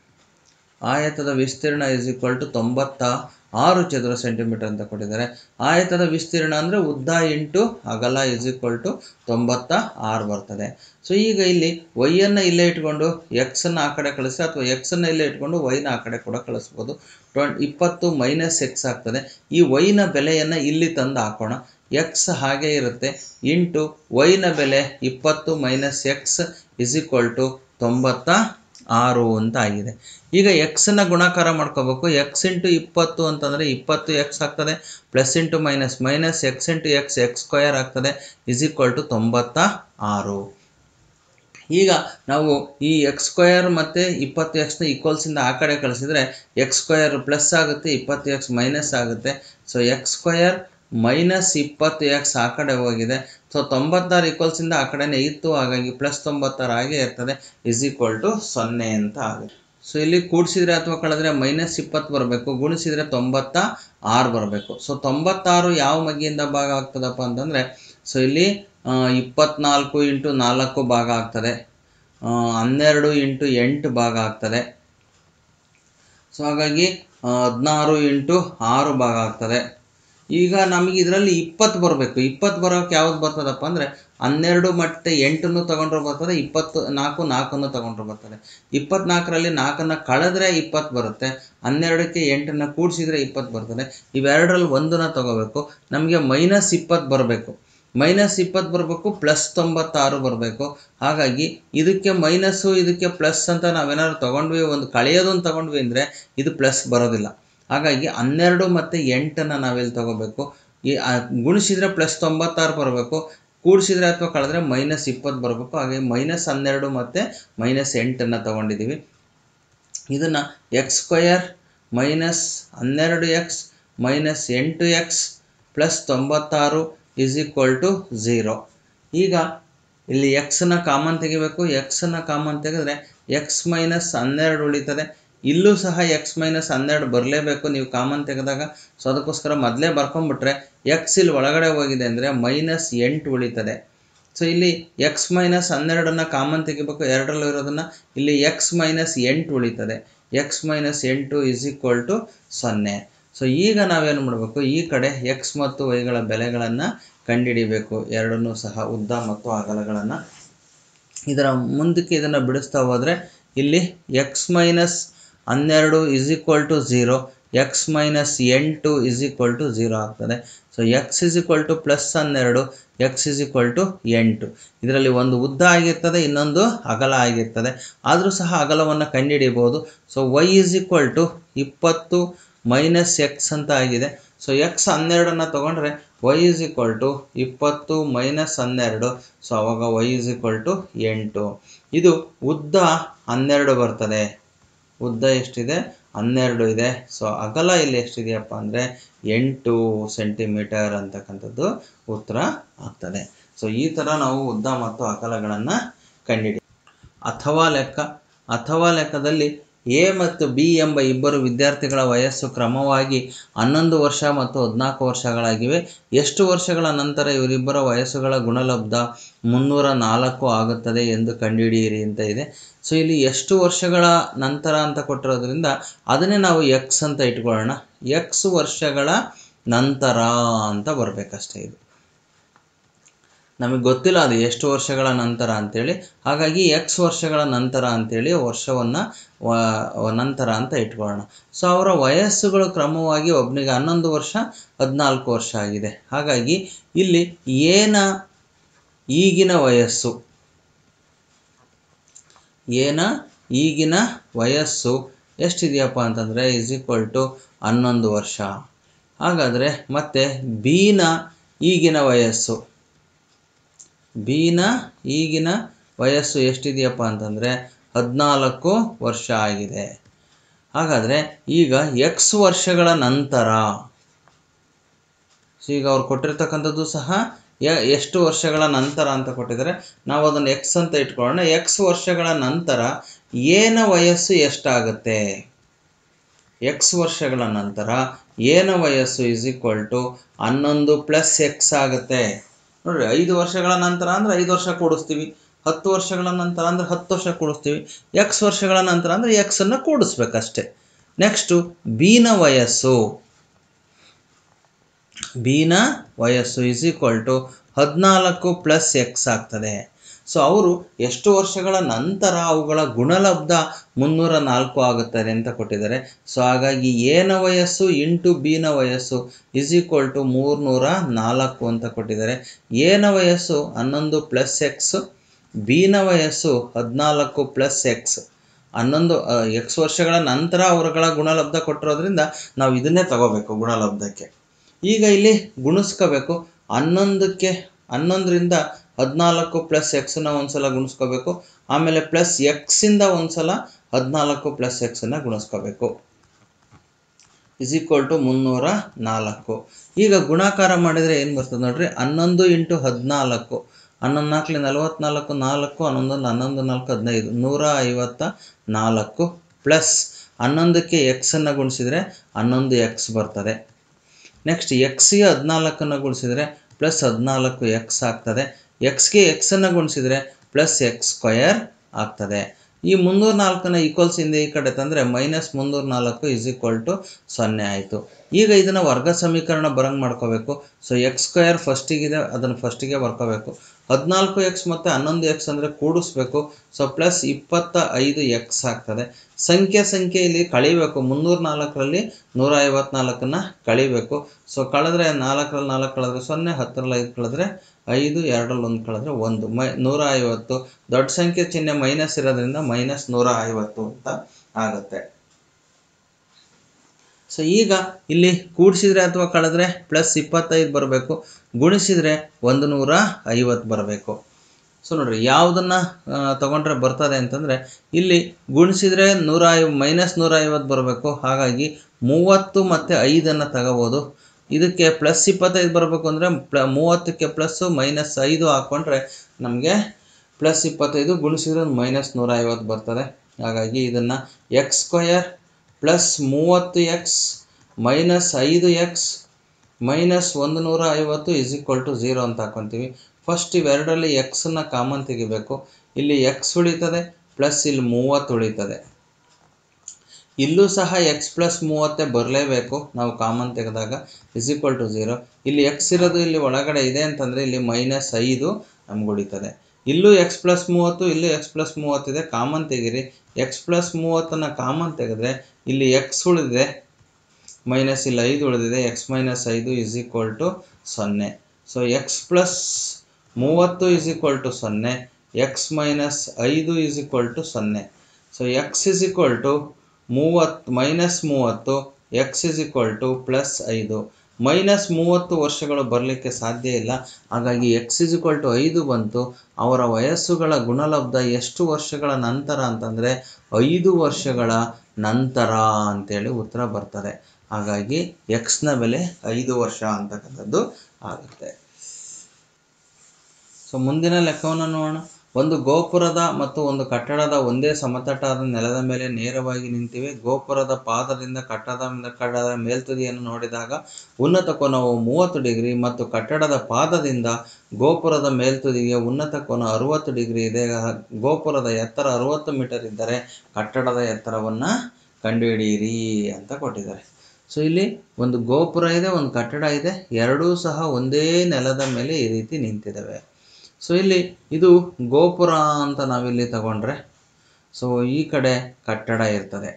ಆಯತದ ವಿಸ್ತೀರ್ಣ ಇಸ್ ಈಕ್ವಲ್ ಟು ತೊಂಬತ್ತ ಆರು ಚದುರ ಸೆಂಟಿಮೀಟರ್ ಅಂತ ಕೊಟ್ಟಿದ್ದಾರೆ ಆಯತದ ವಿಸ್ತೀರ್ಣ ಅಂದರೆ ಉದ್ದ ಇಂಟು ಅಗಲ ಇಸ್ ಈಕ್ವಲ್ ಟು ತೊಂಬತ್ತ ಆರು ಬರ್ತದೆ ಸೊ ಈಗ ಇಲ್ಲಿ ವೈಯನ್ನು ಇಲ್ಲೇ ಇಟ್ಕೊಂಡು ಎಕ್ಸನ್ನು ಆ ಕಡೆ ಕಳಿಸಿ ಅಥವಾ ಎಕ್ಸನ್ನು ಇಲ್ಲೇ ಇಟ್ಕೊಂಡು ವೈನ ಆ ಕಡೆ ಕೂಡ ಕಳಿಸ್ಬೋದು ಟ್ವೆಂಟ್ ಇಪ್ಪತ್ತು ಮೈನಸ್ ಎಕ್ಸ್ ಆಗ್ತದೆ ಈ ವೈನ ಬೆಲೆಯನ್ನು ಇಲ್ಲಿ ತಂದು ಹಾಕೋಣ ಎಕ್ಸ್ ಹಾಗೆ ಇರುತ್ತೆ ಇಂಟು ವೈನ ಬೆಲೆ ಇಪ್ಪತ್ತು minus x is equal to ತೊಂಬತ್ತ ಆರು ಅಂತ ಆಗಿದೆ ಈಗ ಎಕ್ಸನ್ನು ಗುಣಾಕಾರ ಮಾಡ್ಕೋಬೇಕು ಎಕ್ಸ್ ಇಂಟು ಇಪ್ಪತ್ತು ಅಂತಂದರೆ ಇಪ್ಪತ್ತು ಎಕ್ಸ್ ಆಗ್ತದೆ plus into minus minus x into x x square ಆಗ್ತದೆ ಇಸ್ ಈಕ್ವಲ್ ಟು ತೊಂಬತ್ತ ಆರು ಈಗ ನಾವು ಈ ಎಕ್ಸ್ ಸ್ಕ್ವಯರ್ ಮತ್ತು ಇಪ್ಪತ್ತು ಎಕ್ಸ್ನ ಈಕ್ವಲ್ಸಿಂದ ಆ ಕಡೆ ಕಳಿಸಿದರೆ ಎಕ್ಸ್ ಸ್ಕ್ವಯರ್ ಪ್ಲಸ್ ಆಗುತ್ತೆ ಇಪ್ಪತ್ತು ಎಕ್ಸ್ ಮೈನಸ್ ಆಗುತ್ತೆ ಸೊ ಎಕ್ಸ್ ಸ್ಕ್ವಯರ್ ಮೈನಸ್ ಇಪ್ಪತ್ತು ಎಕ್ಸ್ ಆ ಕಡೆ ಹೋಗಿದೆ ಸೊ ತೊಂಬತ್ತಾರು ಈಕ್ವಲ್ಸಿಂದ ಆ ಕಡೆನೇ ಇತ್ತು ಹಾಗಾಗಿ ಪ್ಲಸ್ ತೊಂಬತ್ತಾರು ಹಾಗೆ ಇರ್ತದೆ ಇಸ್ ಈಕ್ವಲ್ ಟು ಸೊನ್ನೆ ಅಂತ ಆಗುತ್ತೆ ಸೊ ಇಲ್ಲಿ ಕೂಡಿಸಿದ್ರೆ ಅಥವಾ ಕಳೆದ್ರೆ ಮೈನಸ್ ಇಪ್ಪತ್ತು ಬರಬೇಕು ಗುಣಿಸಿದರೆ ತೊಂಬತ್ತ ಆರು ಬರಬೇಕು ಸೊ ತೊಂಬತ್ತಾರು ಯಾವ ಮಗ್ಗಿಯಿಂದ ಭಾಗ ಆಗ್ತದಪ್ಪ ಅಂತಂದರೆ ಸೊ ಇಲ್ಲಿ ಇಪ್ಪತ್ನಾಲ್ಕು ಇಂಟು ನಾಲ್ಕು ಭಾಗ ಆಗ್ತದೆ ಆ, ಹನ್ನೆರಡು ಇಂಟು ಎಂಟು ಭಾಗ ಆಗ್ತದೆ ಸೊ ಹಾಗಾಗಿ ಹದಿನಾರು ಇಂಟು ಆರು ಭಾಗ ಆಗ್ತದೆ ಈಗ ನಮಗೆ ಇದರಲ್ಲಿ ಇಪ್ಪತ್ತು ಬರಬೇಕು ಇಪ್ಪತ್ತು ಬರೋಕೆ ಯಾವ್ದು ಬರ್ತದಪ್ಪ ಅಂದರೆ ಹನ್ನೆರಡು ಮತ್ತು ಎಂಟನ್ನು ತಗೊಂಡ್ರೆ ಬರ್ತದೆ ಇಪ್ಪತ್ತು ನಾಲ್ಕು ನಾಲ್ಕನ್ನು ತಗೊಂಡ್ರೆ ಬರ್ತದೆ ಇಪ್ಪತ್ನಾಲ್ಕರಲ್ಲಿ ನಾಲ್ಕನ್ನು ಕಳೆದ್ರೆ ಇಪ್ಪತ್ತು ಬರುತ್ತೆ ಹನ್ನೆರಡಕ್ಕೆ ಎಂಟನ್ನು ಕೂಡಿಸಿದ್ರೆ ಇಪ್ಪತ್ತು ಬರ್ತದೆ ಇವೆರಡರಲ್ಲಿ ಒಂದನ್ನು ತಗೋಬೇಕು ನಮಗೆ ಮೈನಸ್ ಇಪ್ಪತ್ತು ಬರಬೇಕು ಮೈನಸ್ ಇಪ್ಪತ್ತು ಬರಬೇಕು ಪ್ಲಸ್ ತೊಂಬತ್ತಾರು ಬರಬೇಕು ಹಾಗಾಗಿ ಇದಕ್ಕೆ ಮೈನಸ್ಸು ಇದಕ್ಕೆ ಪ್ಲಸ್ ಅಂತ ನಾವೇನಾದ್ರು ತೊಗೊಂಡ್ವಿ ಒಂದು ಕಳೆಯೋದನ್ನು ತೊಗೊಂಡ್ವಿ ಅಂದರೆ ಇದು ಪ್ಲಸ್ ಬರೋದಿಲ್ಲ ಹಾಗಾಗಿ ಹನ್ನೆರಡು ಮತ್ತು ಎಂಟನ್ನು ನಾವಿಲ್ಲಿ ತೊಗೋಬೇಕು ಈ ಆ, ಗುಣಿಸಿದರೆ ಪ್ಲಸ್ ತೊಂಬತ್ತಾರು ಬರಬೇಕು ಕೂಡಿಸಿದ್ರೆ ಅಥವಾ ಕಳೆದ್ರೆ ಮೈನಸ್ ಇಪ್ಪತ್ತು ಬರಬೇಕು ಹಾಗೆ ಮೈನಸ್ ಹನ್ನೆರಡು ಮತ್ತು ಮೈನಸ್ ಎಂಟನ್ನು ತೊಗೊಂಡಿದ್ದೀವಿ ಇದನ್ನು ಎಕ್ಸ್ ಸ್ಕ್ವಯರ್ ಮೈನಸ್ ಹನ್ನೆರಡು ಎಕ್ಸ್ ಮೈನಸ್ ಎಂಟು ಎಕ್ಸ್ ಪ್ಲಸ್ ತೊಂಬತ್ತಾರು ಇಸ್ ಈಕ್ವಲ್ ಟು ಝೀರೋ ಈಗ ಇಲ್ಲಿ ಎಕ್ಸನ್ನ ಕಾಮನ್ ತೆಗಿಬೇಕು ಎಕ್ಸನ್ನ ಕಾಮನ್ ತೆಗೆದ್ರೆ ಎಕ್ಸ್ ಮೈನಸ್ ಹನ್ನೆರಡು ಉಳಿತದೆ ಇಲ್ಲೂ ಸಹ ಎಕ್ಸ್ ಮೈನಸ್ ಹನ್ನೆರಡು ಬರಲೇಬೇಕು ನೀವು ಕಾಮನ್ ತೆಗೆದಾಗ ಸೊ ಅದಕ್ಕೋಸ್ಕರ ಮೊದಲೇ ಬರ್ಕೊಂಬಿಟ್ರೆ ಎಕ್ಸ್ ಇಲ್ಲಿ ಒಳಗಡೆ ಹೋಗಿದೆ ಅಂದರೆ ಮೈನಸ್ ಎಂಟು ಉಳಿತದೆ ಸೊ ಇಲ್ಲಿ ಎಕ್ಸ್ ಮೈನಸ್ ಹನ್ನೆರಡನ್ನು ಕಾಮನ್ ತೆಗಿಬೇಕು ಎರಡರಲ್ಲೂ ಇರೋದನ್ನು ಇಲ್ಲಿ ಎಕ್ಸ್ ಮೈನಸ್ ಎಂಟು ಉಳಿತದೆ ಎಕ್ಸ್ ಮೈನಸ್ ಎಂಟು ಇಸ್ ಈಕ್ವಲ್ ಟು ಸೊನ್ನೆ ಸೊ ಈಗ ನಾವೇನು ಮಾಡಬೇಕು ಈ ಕಡೆ ಎಕ್ಸ್ ಮತ್ತು ವೈಗಳ ಬೆಲೆಗಳನ್ನು ಕಂಡುಹಿಡಿಬೇಕು ಎರಡನ್ನೂ ಸಹ ಉದ್ದ ಮತ್ತು ಅಗಲಗಳನ್ನು ಇದರ ಮುಂದಕ್ಕೆ ಇದನ್ನು ಬಿಡಿಸ್ತಾ ಹೋದರೆ ಇಲ್ಲಿ ಎಕ್ಸ್ ಮೈನಸ್ ಹನ್ನೆರಡು is equal to zero x minus ಎಂಟು ಇಸ್ ಈಕ್ವಲ್ ಟು ಝೀರೋ ಆಗ್ತದೆ so x is equal to plus ಹನ್ನೆರಡು ಎಕ್ಸ್ ಇಸ್ ಈಕ್ವಲ್ ಟು ಎಂಟು ಇದರಲ್ಲಿ ಒಂದು ಉದ್ದ ಆಗಿರ್ತದೆ ಇನ್ನೊಂದು ಅಗಲ ಆಗಿರ್ತದೆ ಆದರೂ ಸಹ ಅಗಲವನ್ನು ಕಂಡುಹಿಡಿಯಬಹುದು so y is equal to ಇಪ್ಪತ್ತು ಮೈನಸ್ ಎಕ್ಸ್ ಅಂತ ಆಗಿದೆ ಸೊ ಎಕ್ಸ್ ಹನ್ನೆರಡನ್ನು ತೊಗೊಂಡ್ರೆ ವೈ ಇಸ್ ಈಕ್ವಲ್ ಟು ಇಪ್ಪತ್ತು ಮೈನಸ್ ಹನ್ನೆರಡು ಸೊ ಅವಾಗ ವೈ ಇಸ್ ಈಕ್ವಲ್ ಟು ಎಂಟು ಇದು ಉದ್ದ ಹನ್ನೆರಡು ಬರ್ತದೆ ಉದ್ದ ಎಷ್ಟಿದೆ ಹನ್ನೆರಡು ಇದೆ ಸೊ ಅಗಲ ಇಲ್ಲಿ ಎಷ್ಟಿದೆಯಪ್ಪ ಅಂದರೆ ಎಂಟು ಸೆಂಟಿಮೀಟರ್ ಅಂತಕ್ಕಂಥದ್ದು ಉತ್ತರ ಆಗ್ತದೆ ಸೊ ಈ ಥರ ನಾವು ಉದ್ದ ಮತ್ತು ಅಗಲಗಳನ್ನು ಕಂಡುಹಿಡಿ ಅಥವಾ ಲೆಕ್ಕ ಅಥವಾ ಲೆಕ್ಕದಲ್ಲಿ ಎ ಮತ್ತು ಬಿ ಎಂಬ ಇಬ್ಬರು ವಿದ್ಯಾರ್ಥಿಗಳ ವಯಸ್ಸು ಕ್ರಮವಾಗಿ ಹನ್ನೊಂದು ವರ್ಷ ಮತ್ತು ಹದಿನಾಲ್ಕು ವರ್ಷಗಳಾಗಿವೆ ಎಷ್ಟು ವರ್ಷಗಳ ನಂತರ ಇವರಿಬ್ಬರ ವಯಸ್ಸುಗಳ ಗುಣಲಬ್ಧ ಮುನ್ನೂರ ನಾಲ್ಕು ಆಗುತ್ತದೆ ಎಂದು ಕಂಡುಹಿಡಿಯಿರಿ ಅಂತ ಇದೆ ಸೊ ಇಲ್ಲಿ ಎಷ್ಟು ವರ್ಷಗಳ ನಂತರ ಅಂತ ಕೊಟ್ಟಿರೋದ್ರಿಂದ ಅದನ್ನೇ ನಾವು ಎಕ್ಸ್ ಅಂತ ಇಟ್ಕೊಳ್ಳೋಣ ಎಕ್ಸ್ ವರ್ಷಗಳ ನಂತರ ಅಂತ ಬರಬೇಕಷ್ಟೇ ಇದು ನಮಗೆ ಗೊತ್ತಿಲ್ಲ ಅದು ಎಷ್ಟು ವರ್ಷಗಳ ನಂತರ ಅಂತೇಳಿ ಹಾಗಾಗಿ ಎಕ್ಸ್ ವರ್ಷಗಳ ನಂತರ ಅಂತೇಳಿ ವರ್ಷವನ್ನು ನಂತರ ಅಂತ ಇಟ್ಕೊಳ್ಳೋಣ ಸೊ ಅವರ ವಯಸ್ಸುಗಳು ಕ್ರಮವಾಗಿ ಒಬ್ಬನಿಗೆ ಹನ್ನೊಂದು ವರ್ಷ ಹದಿನಾಲ್ಕು ವರ್ಷ ಆಗಿದೆ ಹಾಗಾಗಿ ಇಲ್ಲಿ ಏನ ಈಗಿನ ವಯಸ್ಸು ಏನ ಈಗಿನ ವಯಸ್ಸು ಎಷ್ಟಿದೆಯಪ್ಪ ಅಂತಂದರೆ ಇಸ್ ಈಕ್ವಲ್ ಟು ಹನ್ನೊಂದು ವರ್ಷ ಹಾಗಾದರೆ ಮತ್ತೆ ಬಿನ ಈಗಿನ ವಯಸ್ಸು ಬಿನ ಈಗಿನ ವಯಸ್ಸು ಎಷ್ಟಿದೆಯಪ್ಪ ಅಂತಂದರೆ ಹದಿನಾಲ್ಕು ವರ್ಷ ಆಗಿದೆ ಹಾಗಾದರೆ ಈಗ ಎಕ್ಸ್ ವರ್ಷಗಳ ನಂತರ ಸೊ ಈಗ ಅವ್ರು ಕೊಟ್ಟಿರ್ತಕ್ಕಂಥದ್ದು ಸಹ ಯ- ಎಷ್ಟು ವರ್ಷಗಳ ನಂತರ ಅಂತ ಕೊಟ್ಟಿದ್ದಾರೆ ನಾವು ಅದನ್ನು ಎಕ್ಸ್ ಅಂತ ಇಟ್ಕೊಳ್ಳೋಣ ಎಕ್ಸ್ ವರ್ಷಗಳ ನಂತರ ಏನ ವಯಸ್ಸು ಎಷ್ಟಾಗುತ್ತೆ ಎಕ್ಸ್ ವರ್ಷಗಳ ನಂತರ ಏನ ವಯಸ್ಸು ಇಸ್ ಈಕ್ವಲ್ ಟು ಹನ್ನೊಂದು ಪ್ಲಸ್ ಎಕ್ಸ್ ಆಗುತ್ತೆ ನೋಡ್ರಿ ಐದು ವರ್ಷಗಳ ನಂತರ ಅಂದರೆ ಐದು ವರ್ಷ ಕೂಡಿಸ್ತೀವಿ ಹತ್ತು ವರ್ಷಗಳ ನಂತರ ಅಂದರೆ ಹತ್ತು ವರ್ಷ ಕೂಡಿಸ್ತೀವಿ ಎಕ್ಸ್ ವರ್ಷಗಳ ನಂತರ ಅಂದರೆ ಎಕ್ಸನ್ನು ಕೂಡಿಸ್ಬೇಕಷ್ಟೆ ನೆಕ್ಸ್ಟು ಬಿನ ವಯಸ್ಸು ಬಿನ ವಯಸ್ಸು ಇಸ್ ಈಕ್ವಲ್ ಟು ಹದಿನಾಲ್ಕು ಪ್ಲಸ್ ಎಕ್ಸ್ ಆಗ್ತದೆ ಸೊ ಅವರು ಎಷ್ಟು ವರ್ಷಗಳ ನಂತರ ಅವುಗಳ ಗುಣಲಬ್ಧ ಮುನ್ನೂರ ನಾಲ್ಕು ಆಗುತ್ತದೆ ಅಂತ ಕೊಟ್ಟಿದ್ದಾರೆ ಸೊ ಹಾಗಾಗಿ ಏನ ವಯಸ್ಸು ಇಂಟು ಬಿನ ವಯಸ್ಸು ಇಸ್ ಈಕ್ವಲ್ ಟು ಮೂರ್ನೂರ ನಾಲ್ಕು ಅಂತ ಕೊಟ್ಟಿದ್ದಾರೆ ಏನ ವಯಸ್ಸು ಹನ್ನೊಂದು ಪ್ಲಸ್ ಎಕ್ಸ್ ಬಿನ ವಯಸ್ಸು ಹದಿನಾಲ್ಕು ಪ್ಲಸ್ ಎಕ್ಸ್ ಹನ್ನೊಂದು ಎಕ್ಸ್ ವರ್ಷಗಳ ನಂತರ ಅವರುಗಳ ಗುಣಲಬ್ಧ ಕೊಟ್ಟಿರೋದ್ರಿಂದ ನಾವು ಇದನ್ನೇ ತಗೋಬೇಕು ಗುಣಲಬ್ಧಕ್ಕೆ ಈಗ ಇಲ್ಲಿ ಗುಣಿಸ್ಕೋಬೇಕು ಹನ್ನೊಂದಕ್ಕೆ ಹನ್ನೊಂದರಿಂದ ಹದಿನಾಲ್ಕು ಪ್ಲಸ್ ಎಕ್ಸನ್ನ ಒಂದ್ಸಲ ಗುಣಿಸ್ಕೋಬೇಕು ಆಮೇಲೆ ಪ್ಲಸ್ ಎಕ್ಸಿಂದ ಒಂದ್ಸಲ ಹದಿನಾಲ್ಕು ಪ್ಲಸ್ ಎಕ್ಸನ್ನು ಗುಣಿಸ್ಕೋಬೇಕು ಇಸ್ ಈಕ್ವಲ್ ಟು ಮುನ್ನೂರ ನಾಲ್ಕು ಈಗ ಗುಣಾಕಾರ ಮಾಡಿದರೆ ಏನು ಬರ್ತದೆ ನೋಡ್ರಿ ಹನ್ನೊಂದು ಇಂಟು ಹದಿನಾಲ್ಕು ಹನ್ನೊಂದು ನಾಲ್ಕಲಿ ನಲವತ್ನಾಲ್ಕು ನಾಲ್ಕು ಹನ್ನೊಂದು ಹನ್ನೊಂದು ನಾಲ್ಕು ಹದಿನೈದು ನೂರ ಐವತ್ತ ನಾಲ್ಕು ಪ್ಲಸ್ ಹನ್ನೊಂದಕ್ಕೆ ಎಕ್ಸನ್ನು ಗುಣಿಸಿದರೆ ಹನ್ನೊಂದು ಎಕ್ಸ್ ಬರ್ತದೆ ನೆಕ್ಸ್ಟ್ ಎಕ್ಸ್ಗೆ ಹದಿನಾಲ್ಕನ್ನು ಗುಣಿಸಿದರೆ ಪ್ಲಸ್ ಹದಿನಾಲ್ಕು ಎಕ್ಸ್ ಆಗ್ತದೆ ಎಕ್ಸ್ಗೆ ಎಕ್ಸನ್ನು ಗುಣಿಸಿದರೆ ಪ್ಲಸ್ ಎಕ್ಸ್ ಸ್ಕ್ವಯರ್ ಆಗ್ತದೆ ಈ ಮುನ್ನೂರ ನಾಲ್ಕನ್ನ ಈಕ್ವಲ್ಸ್ ಇಂದ ಈ ಕಡೆ ತಂದರೆ ಮೈನಸ್ ಮುನ್ನೂರ ನಾಲ್ಕು ಇಸ್ ಈಕ್ವಲ್ ಟು ಸೊನ್ನೆ ಆಯಿತು ಈಗ ಇದನ್ನು ವರ್ಗ ಸಮೀಕರಣ ಬರಂಗೆ ಮಾಡ್ಕೋಬೇಕು ಸೊ ಎಕ್ಸ್ ಸ್ಕ್ವಯರ್ ಫಸ್ಟಿಗಿದೆ ಅದನ್ನು ಫಸ್ಟಿಗೆ ಬರ್ಕೋಬೇಕು ಹದಿನಾಲ್ಕು ಎಕ್ಸ್ ಮತ್ತು ಹನ್ನೊಂದು ಎಕ್ಸ್ ಅಂದರೆ ಕೂಡಿಸ್ಬೇಕು ಸೊ ಪ್ಲಸ್ ಇಪ್ಪತ್ತ ಐದು ಎಕ್ಸ್ ಆಗ್ತದೆ ಸಂಖ್ಯೆ ಸಂಖ್ಯೆ ಇಲ್ಲಿ ಕಳಿಬೇಕು ಮುನ್ನೂರ ನಾಲ್ಕರಲ್ಲಿ ನೂರ ಐವತ್ನಾಲ್ಕನ್ನು ಕಳಿಬೇಕು ಸೊ ಕಳೆದ್ರೆ ನಾಲ್ಕರಲ್ಲಿ ನಾಲ್ಕು ಕಳೆದ್ರೆ ಸೊನ್ನೆ ಹತ್ತರಲ್ಲಿ ಐದು ಕಳೆದ್ರೆ ಐದು ಎರಡರಲ್ಲಿ ಒಂದು ಕಳೆದ್ರೆ ಒಂದು ಮೈ ನೂರ ಐವತ್ತು ದೊಡ್ಡ ಸಂಖ್ಯೆ ಚಿಹ್ನೆ ಮೈನಸ್ ಇರೋದ್ರಿಂದ ಮೈನಸ್ ನೂರ ಐವತ್ತು ಅಂತ ಆಗುತ್ತೆ ಸೊ ಈಗ ಇಲ್ಲಿ ಕೂಡಿಸಿದ್ರೆ ಅಥವಾ ಕಳೆದ್ರೆ ಪ್ಲಸ್ ಇಪ್ಪತ್ತೈದು ಬರಬೇಕು ಗುಣಿಸಿದರೆ ಒಂದು ನೂರ ಐವತ್ತು ಬರಬೇಕು ಸೊ ನೋಡಿರಿ ಯಾವುದನ್ನು ತಗೊಂಡ್ರೆ ಬರ್ತದೆ ಅಂತಂದರೆ ಇಲ್ಲಿ ಗುಣಿಸಿದರೆ ನೂರ ಐ ಮೈನಸ್ ನೂರ ಐವತ್ತು ಬರಬೇಕು ಹಾಗಾಗಿ ಮೂವತ್ತು ಮತ್ತು ಐದನ್ನು ತಗೋಬೋದು ಇದಕ್ಕೆ ಪ್ಲಸ್ ಇಪ್ಪತ್ತೈದು ಬರಬೇಕು ಅಂದರೆ ಪ್ಲ ಮೂವತ್ತಕ್ಕೆ ಪ್ಲಸ್ಸು ಮೈನಸ್ ಐದು ಹಾಕ್ಕೊಂಡ್ರೆ ನಮಗೆ ಪ್ಲಸ್ ಇಪ್ಪತ್ತೈದು ಗುಣಿಸಿದ್ರೆ ಮೈನಸ್ ನೂರ ಐವತ್ತು ಬರ್ತದೆ ಹಾಗಾಗಿ ಇದನ್ನು ಎಕ್ಸ್ ಸ್ಕ್ವಯರ್ ಪ್ಲಸ್ ಮೂವತ್ತು ಎಕ್ಸ್ ಮೈನಸ್ ಐದು ಎಕ್ಸ್ ಮೈನಸ್ ಒಂದು ನೂರ ಐವತ್ತು ಇಸ್ ಈಕ್ವಲ್ ಟು ಝೀರೋ ಅಂತ ಹಾಕ್ಕೊತೀವಿ ಫಸ್ಟ್ ಇವೆರಡರಲ್ಲಿ ಎಕ್ಸನ್ನು ಕಾಮನ್ ತೆಗಿಬೇಕು ಇಲ್ಲಿ ಎಕ್ಸ್ ಉಳಿತದೆ ಪ್ಲಸ್ ಇಲ್ಲಿ ಮೂವತ್ತು ಉಳಿತದೆ ಇಲ್ಲೂ ಸಹ ಎಕ್ಸ್ ಪ್ಲಸ್ ಮೂವತ್ತೇ ಬರಲೇಬೇಕು ನಾವು ಕಾಮನ್ ತೆಗೆದಾಗ ಇಸ್ ಈಕ್ವಲ್ ಟು ಝೀರೋ ಇಲ್ಲಿ ಎಕ್ಸ್ ಇರೋದು ಇಲ್ಲಿ ಒಳಗಡೆ ಇದೆ ಅಂತಂದರೆ ಇಲ್ಲಿ ಮೈನಸ್ ಐದು ನಮ್ಗೆ ಉಳಿತದೆ ಇಲ್ಲೂ ಎಕ್ಸ್ ಪ್ಲಸ್ ಮೂವತ್ತು ಇಲ್ಲೂ ಎಕ್ಸ್ ಪ್ಲಸ್ ಮೂವತ್ತಿದೆ ಕಾಮನ್ ತೆಗಿರಿ ಎಕ್ಸ್ ಪ್ಲಸ್ ಮೂವತ್ತನ್ನು ಕಾಮನ್ ತೆಗೆದ್ರೆ ಇಲ್ಲಿ ಎಕ್ಸ್ ಉಳಿದಿದೆ ಮೈನಸ್ ಇಲ್ಲಿ ಐದು ಉಳಿದಿದೆ ಎಕ್ಸ್ ಮೈನಸ್ ಐದು ಇಸ್ ಈಕ್ವಲ್ ಟು ಸೊನ್ನೆ ಸೊ ಎಕ್ಸ್ ಪ್ಲಸ್ ಮೂವತ್ತು ಇಸ್ ಈಕ್ವಲ್ ಟು ಸೊನ್ನೆ ಎಕ್ಸ್ ಮೈನಸ್ ಐದು ಇಸ್ ಈಕ್ವಲ್ ಟು ಸೊನ್ನೆ so x is equal to ಮೂವತ್ತು ಮೈನಸ್ ಮೂವತ್ತು x is equal to plus ಐದು ಮೈನಸ್ ಮೂವತ್ತು ವರ್ಷಗಳು ಬರಲಿಕ್ಕೆ ಸಾಧ್ಯ ಇಲ್ಲ ಹಾಗಾಗಿ ಎಕ್ಸ್ ಇಸ್ ಈಕ್ವಲ್ ಟು ಐದು ಬಂತು ಅವರ ವಯಸ್ಸುಗಳ ಗುಣಲಬ್ಧ ಎಷ್ಟು ವರ್ಷಗಳ ನಂತರ ಅಂತಂದರೆ ಐದು ವರ್ಷಗಳ ನಂತರ ಅಂತೇಳಿ ಉತ್ತರ ಬರ್ತದೆ ಹಾಗಾಗಿ ಎಕ್ಸ್ನ ಬೆಲೆ ಐದು ವರ್ಷ ಅಂತಕ್ಕಂಥದ್ದು ಆಗುತ್ತೆ ಸೊ ಮುಂದಿನ ಲೆಕ್ಕವನ್ನು ನೋಡೋಣ ಒಂದು ಗೋಪುರದ ಮತ್ತು ಒಂದು ಕಟ್ಟಡದ ಒಂದೇ ಸಮತಟ್ಟಾದ ನೆಲದ ಮೇಲೆ ನೇರವಾಗಿ ನಿಂತಿವೆ ಗೋಪುರದ ಪಾದದಿಂದ ಕಟ್ಟಡದ ಕಟ್ಟಡದ ಮೇಲ್ತುದಿಯನ್ನು ನೋಡಿದಾಗ ಉನ್ನತ ಕೋನವು ಮೂವತ್ತು ಡಿಗ್ರಿ ಮತ್ತು ಕಟ್ಟಡದ ಪಾದದಿಂದ ಗೋಪುರದ ಮೇಲ್ತುದಿಗೆ ಉನ್ನತ ಕೋನ ಅರುವತ್ತು ಡಿಗ್ರಿ ಇದೆ ಗೋಪುರದ ಎತ್ತರ ಅರುವತ್ತು ಮೀಟರ್ ಇದ್ದರೆ ಕಟ್ಟಡದ ಎತ್ತರವನ್ನು ಕಂಡುಹಿಡಿಯಿರಿ ಅಂತ ಕೊಟ್ಟಿದ್ದಾರೆ ಸೊ ಇಲ್ಲಿ ಒಂದು ಗೋಪುರ ಇದೆ ಒಂದು ಕಟ್ಟಡ ಇದೆ ಎರಡೂ ಸಹ ಒಂದೇ ನೆಲದ ಮೇಲೆ ಈ ರೀತಿ ನಿಂತಿದ್ದಾವೆ ಸೊ ಇಲ್ಲಿ ಇದು ಗೋಪುರ ಅಂತ ನಾವಿಲ್ಲಿ ತಗೊಂಡ್ರೆ ಸೊ ಈ ಕಡೆ ಕಟ್ಟಡ ಇರ್ತದೆ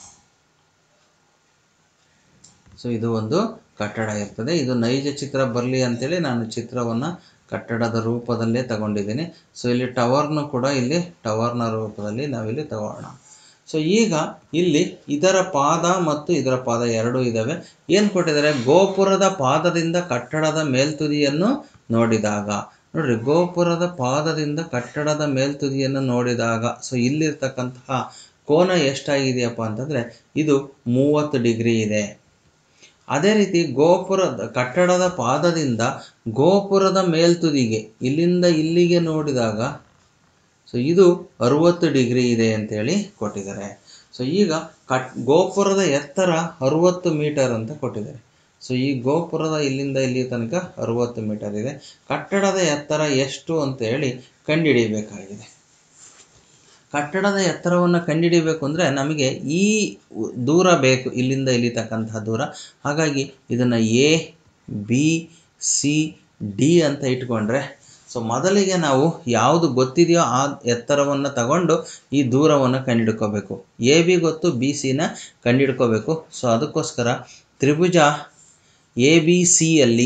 ಸೊ ಇದು ಒಂದು ಕಟ್ಟಡ ಇರ್ತದೆ ಇದು ನೈಜ ಚಿತ್ರ ಬರಲಿ ಅಂತೇಳಿ ನಾನು ಚಿತ್ರವನ್ನು ಕಟ್ಟಡದ ರೂಪದಲ್ಲೇ ತಗೊಂಡಿದ್ದೀನಿ ಸೊ ಇಲ್ಲಿ ಟವರ್ನು ಕೂಡ ಇಲ್ಲಿ ಟವರ್ನ ರೂಪದಲ್ಲಿ ನಾವಿಲ್ಲಿ ತಗೋಣ ಸೊ ಈಗ ಇಲ್ಲಿ ಇದರ ಪಾದ ಮತ್ತು ಇದರ ಪಾದ ಎರಡೂ ಇದ್ದಾವೆ ಏನು ಕೊಟ್ಟಿದ್ದಾರೆ ಗೋಪುರದ ಪಾದದಿಂದ ಕಟ್ಟಡದ ಮೇಲ್ತುದಿಯನ್ನು ನೋಡಿದಾಗ ನೋಡ್ರಿ ಗೋಪುರದ ಪಾದದಿಂದ ಕಟ್ಟಡದ ಮೇಲ್ತುದಿಯನ್ನು ನೋಡಿದಾಗ ಸೊ ಇಲ್ಲಿರ್ತಕ್ಕಂತಹ ಕೋನ ಎಷ್ಟಾಗಿದೆಯಪ್ಪ ಅಂತಂದರೆ ಇದು ಮೂವತ್ತು ಡಿಗ್ರಿ ಇದೆ ಅದೇ ರೀತಿ ಗೋಪುರದ ಕಟ್ಟಡದ ಪಾದದಿಂದ ಗೋಪುರದ ಮೇಲ್ತುದಿಗೆ ಇಲ್ಲಿಂದ ಇಲ್ಲಿಗೆ ನೋಡಿದಾಗ ಸೊ ಇದು ಅರುವತ್ತು ಡಿಗ್ರಿ ಇದೆ ಅಂತೇಳಿ ಕೊಟ್ಟಿದ್ದಾರೆ ಸೊ ಈಗ ಕಟ್ ಗೋಪುರದ ಎತ್ತರ ಅರುವತ್ತು ಮೀಟರ್ ಅಂತ ಕೊಟ್ಟಿದ್ದಾರೆ ಸೊ ಈ ಗೋಪುರದ ಇಲ್ಲಿಂದ ಇಲ್ಲಿ ತನಕ ಅರುವತ್ತು ಮೀಟರ್ ಇದೆ ಕಟ್ಟಡದ ಎತ್ತರ ಎಷ್ಟು ಅಂತೇಳಿ ಕಂಡುಹಿಡಿಯಬೇಕಾಗಿದೆ ಕಟ್ಟಡದ ಎತ್ತರವನ್ನು ಕಂಡುಹಿಡಿಯಬೇಕು ಅಂದರೆ ನಮಗೆ ಈ ದೂರ ಬೇಕು ಇಲ್ಲಿಂದ ಇಲ್ಲಿ ತಕ್ಕಂತಹ ದೂರ ಹಾಗಾಗಿ ಇದನ್ನು ಎ ಬಿ ಸಿ ಡಿ ಅಂತ ಇಟ್ಕೊಂಡ್ರೆ ಸೊ ಮೊದಲಿಗೆ ನಾವು ಯಾವುದು ಗೊತ್ತಿದೆಯೋ ಆ ಎತ್ತರವನ್ನು ತಗೊಂಡು ಈ ದೂರವನ್ನು ಕಂಡುಹಿಡ್ಕೋಬೇಕು ಎ ಬಿ ಗೊತ್ತು ಬಿ ಸಿನ ಕಂಡುಹಿಡ್ಕೋಬೇಕು ಸೊ ಅದಕ್ಕೋಸ್ಕರ ತ್ರಿಭುಜ ಎ ಬಿ ಸಿಯಲ್ಲಿ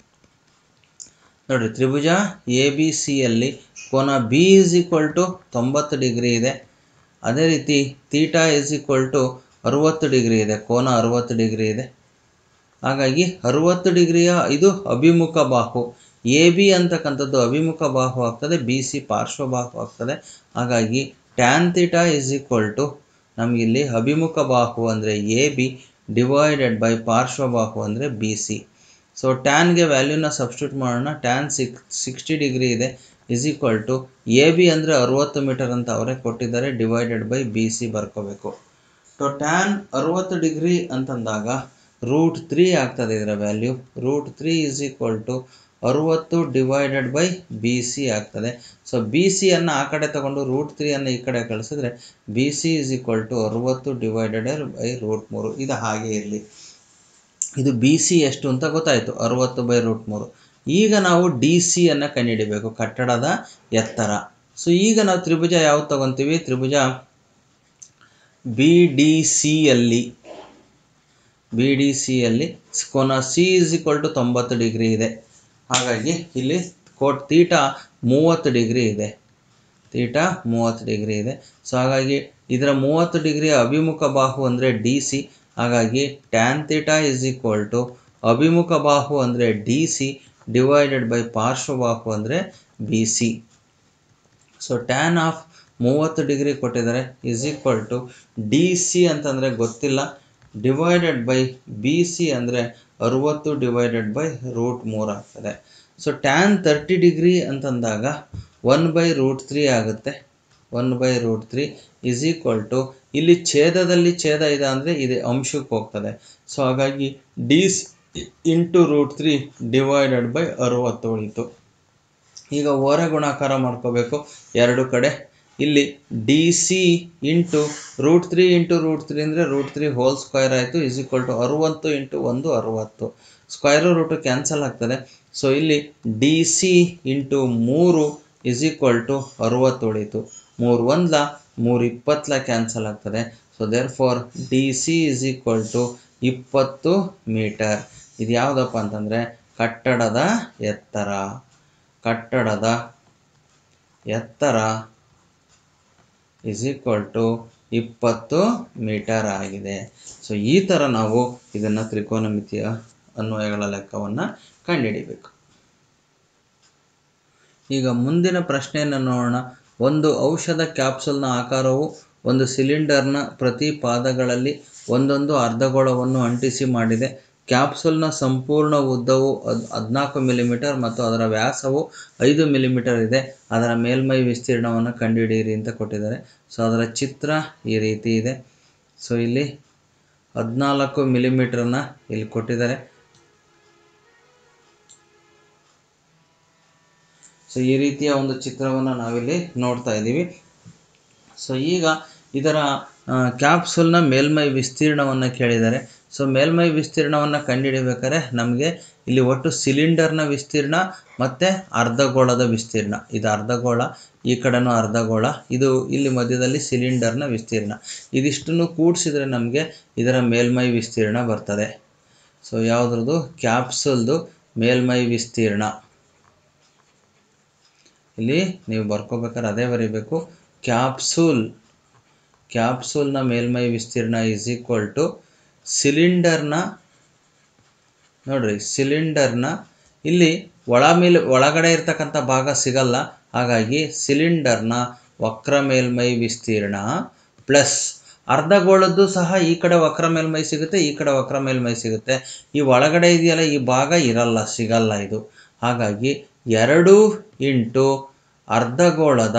ನೋಡಿರಿ ತ್ರಿಭುಜ ಎ ಬಿ ಸಿಯಲ್ಲಿ ಕೋನ ಬಿ ಇಸ್ ಈಕ್ವಲ್ ಟು ತೊಂಬತ್ತು ಡಿಗ್ರಿ ಇದೆ ಅದೇ ರೀತಿ ತೀಟಾ ಇಸ್ ಈಕ್ವಲ್ ಟು ಅರುವತ್ತು ಡಿಗ್ರಿ ಇದೆ ಕೋನ ಅರುವತ್ತು ಡಿಗ್ರಿ ಇದೆ ಹಾಗಾಗಿ ಅರುವತ್ತು ಡಿಗ್ರಿಯ ಇದು ಅಭಿಮುಖ ಬಾಹು ಎ ಬಿ ಅಂತಕ್ಕಂಥದ್ದು ಅಭಿಮುಖ ಬಾಹು ಆಗ್ತದೆ ಬಿ ಸಿ ಪಾರ್ಶ್ವ ಬಾಹು ಆಗ್ತದೆ ಹಾಗಾಗಿ tan theta is equal to ನಮಗಿಲ್ಲಿ ಅಭಿಮುಖ ಬಾಹು ಅಂದರೆ ಎ ಬಿ ಡಿವೈಡೆಡ್ ಬೈ ಪಾರ್ಶ್ವ ಬಾಹು ಅಂದರೆ ಬಿ ಸಿ ಸೊ ಟ್ಯಾನ್ಗೆ ವ್ಯಾಲ್ಯೂನ ಸಬ್ಸ್ಟಿಟ್ಯೂಟ್ ಮಾಡೋಣ ಟ್ಯಾನ್ ಸಿಕ್ ಸಿಕ್ಸ್ಟಿ ಡಿಗ್ರಿ ಇದೆ is equal to A B ಅಂದರೆ ಅರುವತ್ತು ಮೀಟರ್ ಅಂತ ಅವರೇ ಕೊಟ್ಟಿದ್ದಾರೆ ಡಿವೈಡೆಡ್ ಬೈ ಬಿ ಸಿ ಬರ್ಕೋಬೇಕು ಟು ಟ್ಯಾನ್ ಅರುವತ್ತು ಡಿಗ್ರಿ ಅಂತಂದಾಗ ರೂಟ್ ತ್ರೀ ಆಗ್ತದೆ ಇದರ value root three is equal to ಅರುವತ್ತು ಡಿವೈಡೆಡ್ ಬೈ ಬಿ ಸಿ ಆಗ್ತದೆ ಸೊ ಬಿ ಸಿಯನ್ನು ಆ ಕಡೆ ತಗೊಂಡು ರೂಟ್ ತ್ರೀಯನ್ನು ಈ ಕಡೆ ಕಳಿಸಿದ್ರೆ B C is equal to ಅರುವತ್ತು ಡಿವೈಡೆಡ್ ಬೈ ರೂಟ್ ಮೂರು ಇದು ಹಾಗೆ ಇರಲಿ ಇದು ಬಿ ಸಿ ಎಷ್ಟು ಅಂತ ಗೊತ್ತಾಯಿತು ಅರುವತ್ತು ಬೈ ರೂಟ್ ಮೂರು ಈಗ ನಾವು ಡಿ ಸಿಯನ್ನು ಕಂಡುಹಿಡಿಬೇಕು ಕಟ್ಟಡದ ಎತ್ತರ ಸೊ ಈಗ ನಾವು ತ್ರಿಭುಜ ಯಾವ್ದು ತಗೊತೀವಿ ತ್ರಿಭುಜ ಬಿ ಡಿ ಸಿಯಲ್ಲಿ ಬಿ ಡಿ ಸಿಯಲ್ಲಿ ಕೋನ ಸಿ ಇಸ್ ಈಕ್ವಲ್ ಟು ತೊಂಬತ್ತು ಡಿಗ್ರಿ ಇದೆ ಹಾಗಾಗಿ ಇಲ್ಲಿ ಕೋಟ್ ತೀಟ ಮೂವತ್ತು ಡಿಗ್ರಿ ಇದೆ ತೀಟ ಮೂವತ್ತು ಡಿಗ್ರಿ ಇದೆ ಸೊ ಹಾಗಾಗಿ ಇದರ ಮೂವತ್ತು ಡಿಗ್ರಿ ಅಭಿಮುಖ ಬಾಹು ಅಂದರೆ ಡಿ ಸಿ ಹಾಗಾಗಿ tan theta is equal to ಅಭಿಮುಖ ಬಾಹು ಅಂದರೆ ಡಿ ಸಿ ಡಿವೈಡೆಡ್ ಬೈ ಪಾರ್ಶ್ವಬಾಹು ಅಂದರೆ B C so tan of ಮೂವತ್ತು ಡಿಗ್ರಿ ಕೊಟ್ಟಿದ್ದಾರೆ is equal to D C ಅಂತಂದರೆ ಗೊತ್ತಿಲ್ಲ ಡಿವೈಡೆಡ್ ಬೈ ಬಿ ಸಿ ಅಂದರೆ ಅರುವತ್ತು ಡಿವೈಡೆಡ್ ಬೈ ರೂಟ್ ಮೂರು ಆಗ್ತದೆ ಸೊ ಟ್ಯಾನ್ ತರ್ಟಿ ಡಿಗ್ರಿ ಅಂತಂದಾಗ ಒನ್ ಬೈ ರೂಟ್ ತ್ರೀ ಆಗುತ್ತೆ one by root three is equal to ಇಲ್ಲಿ ಛೇದದಲ್ಲಿ ಛೇದ ಇದೆ ಅಂದರೆ ಇದು ಅಂಶಕ್ಕೆ ಹೋಗ್ತದೆ ಸೊ ಹಾಗಾಗಿ D into root three divided by ಅರುವತ್ತು ಉಳಿತು ಈಗ ಓರ ಗುಣಾಕಾರ ಮಾಡ್ಕೋಬೇಕು ಎರಡು ಕಡೆ ಇಲ್ಲಿ D C into root three into root three ಅಂದರೆ ರೂಟ್ ತ್ರೀ ಹೋಲ್ ಸ್ಕ್ವೇರ್ ಆಯಿತು ಇಸ್ ಈಕ್ವಲ್ ಟು ಅರುವತ್ತು ಇಂಟು ಒಂದು ಅರುವತ್ತು ಸ್ಕ್ವೇರು ರೂಟು ಕ್ಯಾನ್ಸಲ್ ಆಗ್ತದೆ ಸೊ ಇಲ್ಲಿ ಡಿ ಸಿ ಇಂಟು ಮೂರು ಇಸ್ ಈಕ್ವಲ್ ಟು ಅರುವತ್ತು ಉಳೀತು ಮೂರು ಒಂದ್ಲ ಮೂರು ಇಪ್ಪತ್ತಲ ಕ್ಯಾನ್ಸಲ್ ಆಗ್ತದೆ so therefore D C is equal to ಇಪ್ಪತ್ತು ಮೀಟರ್ ಇದು ಯಾವುದಪ್ಪ ಅಂತಂದರೆ ಕಟ್ಟಡದ ಎತ್ತರ ಕಟ್ಟಡದ ಎತ್ತರ ಇಸ್ ಈಕ್ವಲ್ ಟು ಇಪ್ಪತ್ತು ಮೀಟರ್ ಆಗಿದೆ ಸೊ ಈ ಥರ ನಾವು ಇದನ್ನು ತ್ರಿಕೋನಮಿತಿಯ ಅನ್ವಯಗಳ ಲೆಕ್ಕವನ್ನು ಕಂಡುಹಿಡಿಬೇಕು ಈಗ ಮುಂದಿನ ಪ್ರಶ್ನೆಯನ್ನು ನೋಡೋಣ ಒಂದು ಔಷಧ ಕ್ಯಾಪ್ಸುಲ್ನ ಆಕಾರವು ಒಂದು ಸಿಲಿಂಡರ್ನ ಪ್ರತಿ ಪಾದಗಳಲ್ಲಿ ಒಂದೊಂದು ಅರ್ಧಗೋಳವನ್ನು ಅಂಟಿಸಿ ಮಾಡಿದೆ ಕ್ಯಾಪ್ಸುಲ್ನ ಸಂಪೂರ್ಣ ಉದ್ದವು ಹದ್ ಹದಿನಾಲ್ಕು ಮಿಲಿಮೀಟರ್ ಮತ್ತು ಅದರ ವ್ಯಾಸವು ಐದು ಮಿಲಿಮೀಟರ್ ಇದೆ ಅದರ ಮೇಲ್ಮೈ ವಿಸ್ತೀರ್ಣವನ್ನು ಕಂಡುಹಿಡಿಯಿರಿ ಅಂತ ಕೊಟ್ಟಿದ್ದಾರೆ ಸೊ ಅದರ ಚಿತ್ರ ಈ ರೀತಿ ಇದೆ ಸೊ ಇಲ್ಲಿ ಹದಿನಾಲ್ಕು ಮಿಲಿಮೀಟ್ರನ್ನ ಇಲ್ಲಿ ಕೊಟ್ಟಿದ್ದಾರೆ ಸೊ ಈ ರೀತಿಯ ಒಂದು ಚಿತ್ರವನ್ನು ನಾವಿಲ್ಲಿ ನೋಡ್ತಾ ಇದ್ದೀವಿ ಸೊ ಈಗ ಇದರ ಕ್ಯಾಪ್ಸುಲ್ನ ಮೇಲ್ಮೈ ವಿಸ್ತೀರ್ಣವನ್ನು ಕೇಳಿದ್ದಾರೆ ಸೊ ಮೇಲ್ಮೈ ವಿಸ್ತೀರ್ಣವನ್ನು ಕಂಡುಹಿಡಿಬೇಕಾದ್ರೆ ನಮಗೆ ಇಲ್ಲಿ ಒಟ್ಟು ಸಿಲಿಂಡರ್ನ ವಿಸ್ತೀರ್ಣ ಮತ್ತು ಅರ್ಧಗೋಳದ ವಿಸ್ತೀರ್ಣ ಇದು ಅರ್ಧಗೋಳ ಈ ಕಡೆನೂ ಅರ್ಧಗೋಳ ಇದು ಇಲ್ಲಿ ಮಧ್ಯದಲ್ಲಿ ಸಿಲಿಂಡರ್ನ ವಿಸ್ತೀರ್ಣ ಇದಿಷ್ಟನ್ನು ಕೂಡಿಸಿದ್ರೆ ನಮಗೆ ಇದರ ಮೇಲ್ಮೈ ವಿಸ್ತೀರ್ಣ ಬರ್ತದೆ ಸೊ ಯಾವುದ್ರದ್ದು ಕ್ಯಾಪ್ಸುಲ್ದು ಮೇಲ್ಮೈ ವಿಸ್ತೀರ್ಣ ಇಲ್ಲಿ ನೀವು ಬರ್ಕೋಬೇಕಾದ್ರೆ ಅದೇ ಬರೀಬೇಕು ಕ್ಯಾಪ್ಸೂಲ್ ಕ್ಯಾಪ್ಸೂಲ್ನ ಮೇಲ್ಮೈ ವಿಸ್ತೀರ್ಣ ಈಸ್ ಈಕ್ವಲ್ ಟು ಸಿಲಿಂಡರ್ನ ನೋಡ್ರಿ ಸಿಲಿಂಡರ್ನ ಇಲ್ಲಿ ಒಳ ಮೇಲ್ ಒಳಗಡೆ ಇರ್ತಕ್ಕಂಥ ಭಾಗ ಸಿಗಲ್ಲ ಹಾಗಾಗಿ ಸಿಲಿಂಡರ್ನ ವಕ್ರ ಮೇಲ್ಮೈ ವಿಸ್ತೀರ್ಣ ಪ್ಲಸ್ ಅರ್ಧಗೋಳದ್ದು ಸಹ ಈ ಕಡೆ ವಕ್ರ ಮೇಲ್ಮೈ ಸಿಗುತ್ತೆ ಈ ಕಡೆ ವಕ್ರ ಮೇಲ್ಮೈ ಸಿಗುತ್ತೆ ಈ ಒಳಗಡೆ ಇದೆಯಲ್ಲ ಈ ಭಾಗ ಇರಲ್ಲ ಸಿಗಲ್ಲ ಇದು ಹಾಗಾಗಿ ಎರಡು ಇಂಟು ಅರ್ಧಗೋಳದ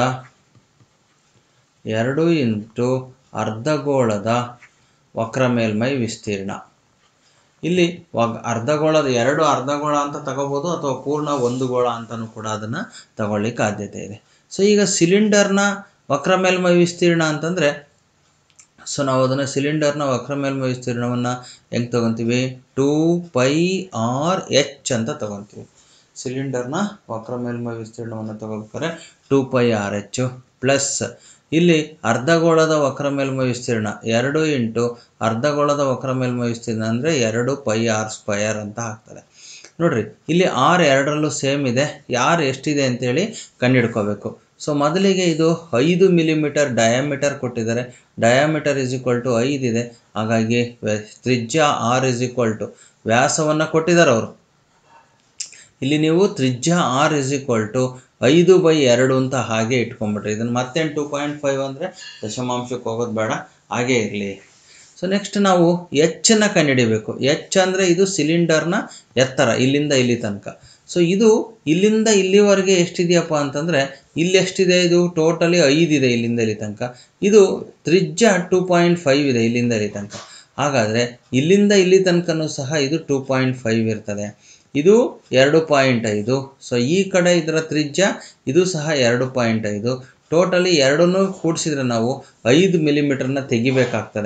ಎರಡು ಇಂಟು ಅರ್ಧಗೋಳದ ವಕ್ರ ಮೇಲ್ಮೈ ವಿಸ್ತೀರ್ಣ ಇಲ್ಲಿ ವಾಗ ಅರ್ಧಗೋಳದ ಎರಡು ಅರ್ಧಗೋಳ ಅಂತ ತಗೋಬೋದು ಅಥವಾ ಪೂರ್ಣ ಒಂದು ಗೋಳ ಅಂತಲೂ ಕೂಡ ಅದನ್ನು ತಗೊಳ್ಳಿಕ್ಕೆ ಆದ್ಯತೆ ಇದೆ ಸೊ ಈಗ ಸಿಲಿಂಡರ್ನ ವಕ್ರ ಮೇಲ್ಮೈ ವಿಸ್ತೀರ್ಣ ಅಂತಂದರೆ ಸೊ ನಾವು ಅದನ್ನು ಸಿಲಿಂಡರ್ನ ವಕ್ರ ಮೇಲ್ಮೈ ವಿಸ್ತೀರ್ಣವನ್ನು ಹೆಂಗೆ ತಗೊತೀವಿ ಟೂ ಪೈ ಆರ್ ಎಚ್ ಅಂತ ತಗೊತೀವಿ ಸಿಲಿಂಡರ್ನ ವಕ್ರ ಮೇಲ್ಮೈ ವಿಸ್ತೀರ್ಣವನ್ನು ತಗೋಬೇಕಾದ್ರೆ two pi R H plus ಇಲ್ಲಿ ಅರ್ಧಗೋಳದ ವಕ್ರ ಮೇಲ್ಮೈ ವಿಸ್ತೀರ್ಣ ಎರಡು ಇಂಟು ಅರ್ಧಗೋಳದ ವಕ್ರ ಮೇಲ್ಮೈ ವಿಸ್ತೀರ್ಣ ಅಂದರೆ ಎರಡು ಪೈ ಆರ್ ಸ್ಕ್ವಯರ್ ಅಂತ ಆಗ್ತದೆ ನೋಡ್ರಿ ಇಲ್ಲಿ ಆರ್ ಎರಡರಲ್ಲೂ ಸೇಮ್ ಇದೆ ಯಾರು ಎಷ್ಟಿದೆ ಅಂತೇಳಿ ಕಂಡುಹಿಡ್ಕೋಬೇಕು ಸೊ ಮೊದಲಿಗೆ ಇದು ಐದು ಮಿಲಿಮೀಟರ್ ಡಯಾಮೀಟರ್ ಕೊಟ್ಟಿದ್ದಾರೆ ಡಯಾಮೀಟರ್ ಇಸ್ ಈಕ್ವಲ್ ಟು ಐದಿದೆ ಹಾಗಾಗಿ ತ್ರಿಜ್ಯ ಆರ್ ಇಸ್ ಈಕ್ವಲ್ ಟು ವ್ಯಾಸವನ್ನು ಕೊಟ್ಟಿದ್ದಾರೆ ಅವರು ಇಲ್ಲಿ ನೀವು ತ್ರಿಜ್ಯ ಆರ್ ಇಸ್ ಈಕ್ವಲ್ ಟು ಐದು ಬೈ ಎರಡು ಅಂತ ಹಾಗೆ ಇಟ್ಕೊಂಡ್ಬಿಟ್ರಿ ಇದನ್ನು ಮತ್ತೆ ಟೂ ಪಾಯಿಂಟ್ ಫೈವ್ ಅಂದರೆ ದಶಮಾಂಶಕ್ಕೆ ಹೋಗೋದು ಬೇಡ ಹಾಗೇ ಇರಲಿ ಸೊ ನೆಕ್ಸ್ಟ್ ನಾವು ಎಚ್ಚನ್ನು ಕಂಡುಹಿಡಿಬೇಕು ಎಚ್ ಅಂದರೆ ಇದು ಸಿಲಿಂಡರ್ನ ಎತ್ತರ ಇಲ್ಲಿಂದ ಇಲ್ಲಿ ತನಕ ಸೊ ಇದು ಇಲ್ಲಿಂದ ಇಲ್ಲಿವರೆಗೆ ಎಷ್ಟಿದೆಯಪ್ಪ ಅಂತಂದರೆ ಇಲ್ಲಿ ಎಷ್ಟಿದೆ ಇದು ಟೋಟಲಿ ಐದಿದೆ ಇಲ್ಲಿಂದ ಇಲ್ಲಿ ತನಕ ಇದು ತ್ರಿಜ್ಯ ಟೂ ಪಾಯಿಂಟ್ ಫೈವ್ ಇದೆ ಇಲ್ಲಿಂದ ಇಲ್ಲಿ ತನಕ ಹಾಗಾದರೆ ಇಲ್ಲಿಂದ ಇಲ್ಲಿ ತನಕನೂ ಸಹ ಇದು ಟೂ ಪಾಯಿಂಟ್ ಫೈವ್ ಇರ್ತದೆ ಇದು ಎರಡು ಪಾಯಿಂಟ್ ಐದು ಸೊ ಈ ಕಡೆ ಇದರ ತ್ರಿಜ್ಯ ಇದು ಸಹ ಎರಡು ಪಾಯಿಂಟ್ ಐದು ಟೋಟಲಿ ಎರಡನ್ನೂ ಕೂಡಿಸಿದ್ರೆ ನಾವು ಐದು ಮಿಲಿಮೀಟರ್ನ ತೆಗಿಬೇಕಾಗ್ತದೆ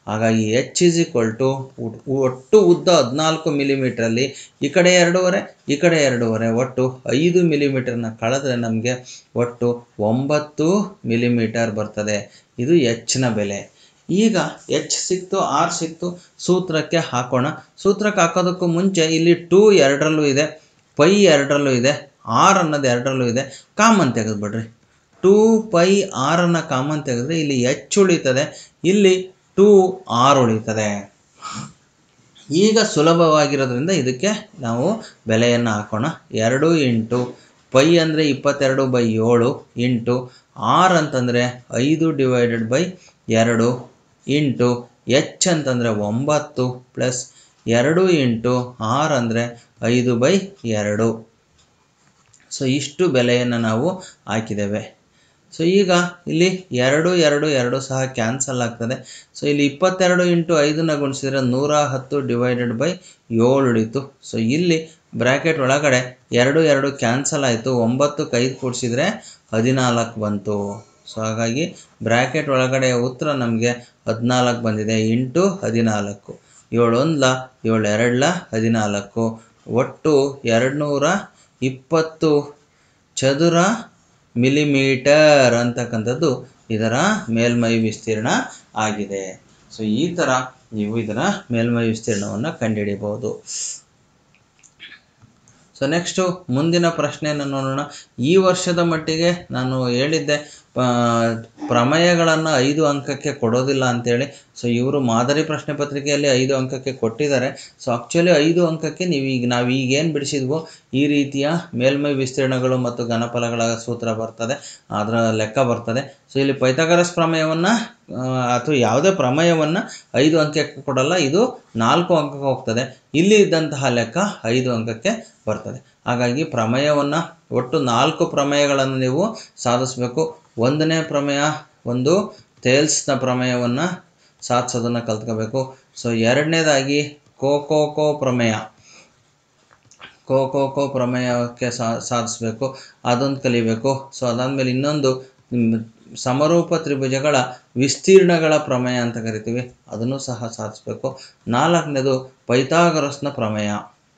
ಹಾಗಾಗಿ ಎಚ್ ಇಸ್ ಈಕ್ವಲ್ ಟು ಒಟ್ಟು ಉದ್ದ ಹದಿನಾಲ್ಕು ಮಿಲಿಮೀಟ್ರಲ್ಲಿ ಈ ಕಡೆ ಎರಡೂವರೆ ಈ ಕಡೆ ಎರಡೂವರೆ ಒಟ್ಟು ಐದು ಮಿಲಿಮೀಟರ್ನ ಕಳೆದ್ರೆ ನಮಗೆ ಒಟ್ಟು ಒಂಬತ್ತು ಮಿಲಿಮೀಟರ್ ಬರ್ತದೆ ಇದು ಎಚ್ನ ಬೆಲೆ ಈಗ ಎಚ್ ಸಿಕ್ತು ಆರ್ ಸಿಕ್ತು ಸೂತ್ರಕ್ಕೆ ಹಾಕೋಣ ಸೂತ್ರಕ್ಕೆ ಹಾಕೋದಕ್ಕೂ ಮುಂಚೆ ಇಲ್ಲಿ ಟೂ ಎರಡರಲ್ಲೂ ಇದೆ ಪೈ ಎರಡರಲ್ಲೂ ಇದೆ ಆರ್ ಅನ್ನೋದು ಎರಡರಲ್ಲೂ ಇದೆ ಕಾಮನ್ ತೆಗೆದುಬಿಡ್ರಿ ಟೂ ಪೈ ಆರನ್ನು ಕಾಮನ್ ತೆಗೆದ್ರೆ ಇಲ್ಲಿ ಎಚ್ ಉಳಿತದೆ ಇಲ್ಲಿ ಟೂ ಆರ್ ಉಳಿತದೆ ಈಗ ಸುಲಭವಾಗಿರೋದ್ರಿಂದ ಇದಕ್ಕೆ ನಾವು ಬೆಲೆಯನ್ನು ಹಾಕೋಣ ಎರಡು ಇಂಟು ಪೈ ಅಂದರೆ ಇಪ್ಪತ್ತೆರಡು ಬೈ ಏಳು ಇಂಟು ಆರ್ ಅಂತಂದರೆ ಐದು ಡಿವೈಡೆಡ್ ಬೈ ಎರಡು ಇಂಟು ಎಚ್ ಅಂತಂದರೆ ಒಂಬತ್ತು ಪ್ಲಸ್ ಎರಡು ಇಂಟು ಆರ್ ಅಂದರೆ ಐದು ಬೈ ಎರಡು ಸೊ ಇಷ್ಟು ಬೆಲೆಯನ್ನು ನಾವು ಹಾಕಿದ್ದೇವೆ ಸೊ ಈಗ ಇಲ್ಲಿ ಎರಡು ಎರಡು ಎರಡು ಸಹ ಕ್ಯಾನ್ಸಲ್ ಆಗ್ತದೆ ಸೊ ಇಲ್ಲಿ ಇಪ್ಪತ್ತೆರಡು ಇಂಟು ಐದನ್ನ ಗುಣಿಸಿದ್ರೆ ನೂರ ಹತ್ತು ಡಿವೈಡೆಡ್ ಬೈ ಏಳು ಉಳಿತು ಸೊ ಇಲ್ಲಿ ಬ್ರ್ಯಾಕೆಟ್ ಒಳಗಡೆ ಎರಡು ಎರಡು ಕ್ಯಾನ್ಸಲ್ ಆಯಿತು ಒಂಬತ್ತಕ್ಕೆ ಐದು ಕೂಡಿಸಿದ್ರೆ ಹದಿನಾಲ್ಕು ಬಂತು ಸೊ ಹಾಗಾಗಿ ಬ್ರ್ಯಾಕೆಟ್ ಒಳಗಡೆ ಉತ್ತರ ನಮಗೆ ಹದಿನಾಲ್ಕು ಬಂದಿದೆ ಇಂಟು ಹದಿನಾಲ್ಕು ಏಳೊಂದ್ಲ ಏಳು ಎರಡ್ಲ ಹದಿನಾಲ್ಕು ಒಟ್ಟು ಎರಡುನೂರ ಇಪ್ಪತ್ತು ಚದುರ ಮಿಲಿಮೀಟರ್ ಅಂತಕ್ಕಂಥದ್ದು ಇದರ ಮೇಲ್ಮೈ ವಿಸ್ತೀರ್ಣ ಆಗಿದೆ ಸೊ ಈ ಥರ ನೀವು ಇದರ ಮೇಲ್ಮೈ ವಿಸ್ತೀರ್ಣವನ್ನು ಕಂಡುಹಿಡಿಯಬಹುದು ಸೊ ನೆಕ್ಸ್ಟು ಮುಂದಿನ ಪ್ರಶ್ನೆಯನ್ನು ನೋಡೋಣ ಈ ವರ್ಷದ ಮಟ್ಟಿಗೆ ನಾನು ಹೇಳಿದ್ದೆ ಆ, ಪ್ರಮೇಯಗಳನ್ನು ಐದು ಅಂಕಕ್ಕೆ ಕೊಡೋದಿಲ್ಲ ಅಂತೇಳಿ ಸೊ ಇವರು ಮಾದರಿ ಪ್ರಶ್ನೆ ಪತ್ರಿಕೆಯಲ್ಲಿ ಐದು ಅಂಕಕ್ಕೆ ಕೊಟ್ಟಿದ್ದಾರೆ ಸೊ ಆ್ಯಕ್ಚುಲಿ ಐದು ಅಂಕಕ್ಕೆ ನೀವು ಈಗ ನಾವು ಈಗ ಏನು ಬಿಡಿಸಿದ್ವೋ ಈ ರೀತಿಯ ಮೇಲ್ಮೈ ವಿಸ್ತೀರ್ಣಗಳು ಮತ್ತು ಘನಫಲಗಳ ಸೂತ್ರ ಬರ್ತದೆ ಅದರ ಲೆಕ್ಕ ಬರ್ತದೆ ಸೊ ಇಲ್ಲಿ ಪೈಥಾಗರಸ್ ಪ್ರಮೇಯವನ್ನು ಅಥವಾ ಯಾವುದೇ ಪ್ರಮೇಯವನ್ನು ಐದು ಅಂಕಕ್ಕೆ ಕೊಡಲ್ಲ ಇದು ನಾಲ್ಕು ಅಂಕಕ್ಕೆ ಹೋಗ್ತದೆ ಇಲ್ಲಿ ಇದ್ದಂತಹ ಲೆಕ್ಕ ಐದು ಅಂಕಕ್ಕೆ ಬರ್ತದೆ ಹಾಗಾಗಿ ಪ್ರಮೇಯವನ್ನು ಒಟ್ಟು ನಾಲ್ಕು ಪ್ರಮೇಯಗಳನ್ನು ನೀವು ಸಾಧಿಸಬೇಕು ಒಂದನೇ ಪ್ರಮೇಯ ಒಂದು ಥೇಲ್ಸ್ನ ಪ್ರಮೇಯವನ್ನು ಸಾಧಿಸೋದನ್ನು ಕಲ್ತ್ಕೋಬೇಕು ಸೊ ಎರಡನೇದಾಗಿ ಕೋ ಕೋ ಕೋ ಪ್ರಮೇಯ ಕೋ ಕೋ ಕೋ ಪ್ರಮೇಯಕ್ಕೆ ಸಾ ಸಾಧಿಸಬೇಕು ಅದೊಂದು ಕಲಿಬೇಕು ಸೊ ಅದಾದಮೇಲೆ ಇನ್ನೊಂದು ಮ್, ಸಮರೂಪ ತ್ರಿಭುಜಗಳ ವಿಸ್ತೀರ್ಣಗಳ ಪ್ರಮೇಯ ಅಂತ ಕರಿತೀವಿ ಅದನ್ನು ಸಹ ಸಾಧಿಸಬೇಕು ನಾಲ್ಕನೇದು ಪೈಥಾಗರಸ್ನ ಪ್ರಮೇಯ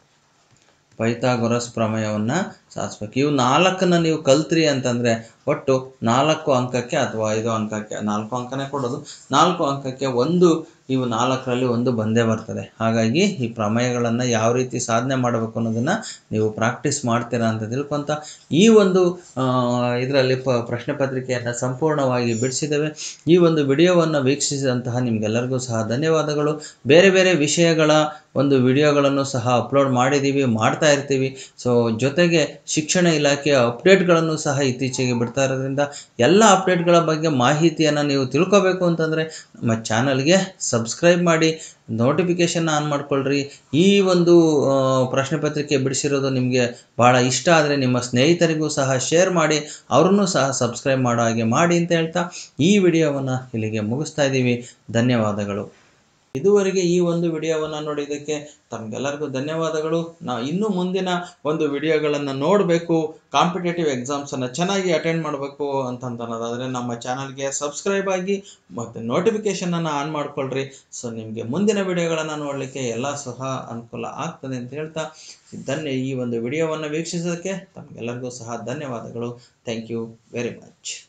ಪೈಥಾಗೊರಸ್ ಪ್ರಮೇಯವನ್ನು ಸಾಧಿಸ್ಬೇಕು ಇವು ನಾಲ್ಕನ್ನು ನೀವು ಕಲ್ತ್ರಿ ಅಂತಂದರೆ ಒಟ್ಟು ನಾಲ್ಕು ಅಂಕಕ್ಕೆ ಅಥವಾ ಐದು ಅಂಕಕ್ಕೆ ನಾಲ್ಕು ಅಂಕನೇ ಕೊಡೋದು ನಾಲ್ಕು ಅಂಕಕ್ಕೆ ಒಂದು ಇವು ನಾಲ್ಕರಲ್ಲಿ ಒಂದು ಬಂದೇ ಬರ್ತದೆ ಹಾಗಾಗಿ ಈ ಪ್ರಮೇಯಗಳನ್ನು ಯಾವ ರೀತಿ ಸಾಧನೆ ಮಾಡಬೇಕು ಅನ್ನೋದನ್ನು ನೀವು ಪ್ರಾಕ್ಟೀಸ್ ಮಾಡ್ತೀರಾ ಅಂತ ತಿಳ್ಕೊತ ಈ ಒಂದು ಇದರಲ್ಲಿ ಪ ಪ್ರಶ್ನೆ ಪತ್ರಿಕೆಯನ್ನು ಸಂಪೂರ್ಣವಾಗಿ ಬಿಡಿಸಿದ್ದೇವೆ ಈ ಒಂದು ವಿಡಿಯೋವನ್ನು ವೀಕ್ಷಿಸಿದಂತಹ ನಿಮಗೆಲ್ಲರಿಗೂ ಸಹ ಧನ್ಯವಾದಗಳು ಬೇರೆ ಬೇರೆ ವಿಷಯಗಳ ಒಂದು ವಿಡಿಯೋಗಳನ್ನು ಸಹ ಅಪ್ಲೋಡ್ ಮಾಡಿದ್ದೀವಿ ಮಾಡ್ತಾ ಇರ್ತೀವಿ ಸೊ ಜೊತೆಗೆ ಶಿಕ್ಷಣ ಇಲಾಖೆಯ ಅಪ್ಡೇಟ್ಗಳನ್ನು ಸಹ ಇತ್ತೀಚೆಗೆ ಬಿಡ್ತಾ ಇರೋದ್ರಿಂದ ಎಲ್ಲ ಅಪ್ಡೇಟ್ಗಳ ಬಗ್ಗೆ ಮಾಹಿತಿಯನ್ನು ನೀವು ತಿಳ್ಕೊಬೇಕು ಅಂತಂದರೆ ನಮ್ಮ ಚಾನಲ್ಗೆ ಸಬ್ಸ್ಕ್ರೈಬ್ ಮಾಡಿ ನೋಟಿಫಿಕೇಷನ್ ಆನ್ ಮಾಡ್ಕೊಳ್ರಿ ಈ ಒಂದು ಆ, ಪ್ರಶ್ನೆ ಪತ್ರಿಕೆ ಬಿಡಿಸಿರೋದು ನಿಮಗೆ ಭಾಳ ಇಷ್ಟ ಆದರೆ ನಿಮ್ಮ ಸ್ನೇಹಿತರಿಗೂ ಸಹ ಶೇರ್ ಮಾಡಿ ಅವ್ರನ್ನೂ ಸಹ ಸಬ್ಸ್ಕ್ರೈಬ್ ಮಾಡೋ ಹಾಗೆ ಮಾಡಿ ಅಂತ ಹೇಳ್ತಾ ಈ ವಿಡಿಯೋವನ್ನು ಇಲ್ಲಿಗೆ ಮುಗಿಸ್ತಾ ಇದ್ದೀವಿ ಧನ್ಯವಾದಗಳು ಇದುವರೆಗೆ ಈ ಒಂದು ವಿಡಿಯೋವನ್ನು ನೋಡಿದ್ದಕ್ಕೆ ತಮಗೆಲ್ಲರಿಗೂ ಧನ್ಯವಾದಗಳು ನಾವು ಇನ್ನು ಮುಂದಿನ ಒಂದು ವಿಡಿಯೋಗಳನ್ನು ನೋಡಬೇಕು ಕಾಂಪಿಟೇಟಿವ್ ಎಕ್ಸಾಮ್ಸನ್ನು ಚೆನ್ನಾಗಿ ಅಟೆಂಡ್ ಮಾಡಬೇಕು ಅಂತಂತನ್ನೋದಾದರೆ ನಮ್ಮ ಚಾನಲ್ಗೆ ಸಬ್ಸ್ಕ್ರೈಬ್ ಆಗಿ ಮತ್ತು ನೋಟಿಫಿಕೇಷನನ್ನು ಆನ್ ಮಾಡ್ಕೊಳ್ರಿ ಸೊ ನಿಮಗೆ ಮುಂದಿನ ವಿಡಿಯೋಗಳನ್ನು ನೋಡಲಿಕ್ಕೆ ಎಲ್ಲ ಸಹ ಅನುಕೂಲ ಆಗ್ತದೆ ಅಂತ ಹೇಳ್ತಾ ಧನ್ಯ ಈ ಒಂದು ವಿಡಿಯೋವನ್ನು ವೀಕ್ಷಿಸೋದಕ್ಕೆ ತಮಗೆಲ್ಲರಿಗೂ ಸಹ ಧನ್ಯವಾದಗಳು ಥ್ಯಾಂಕ್ ಯು ವೆರಿ ಮಚ್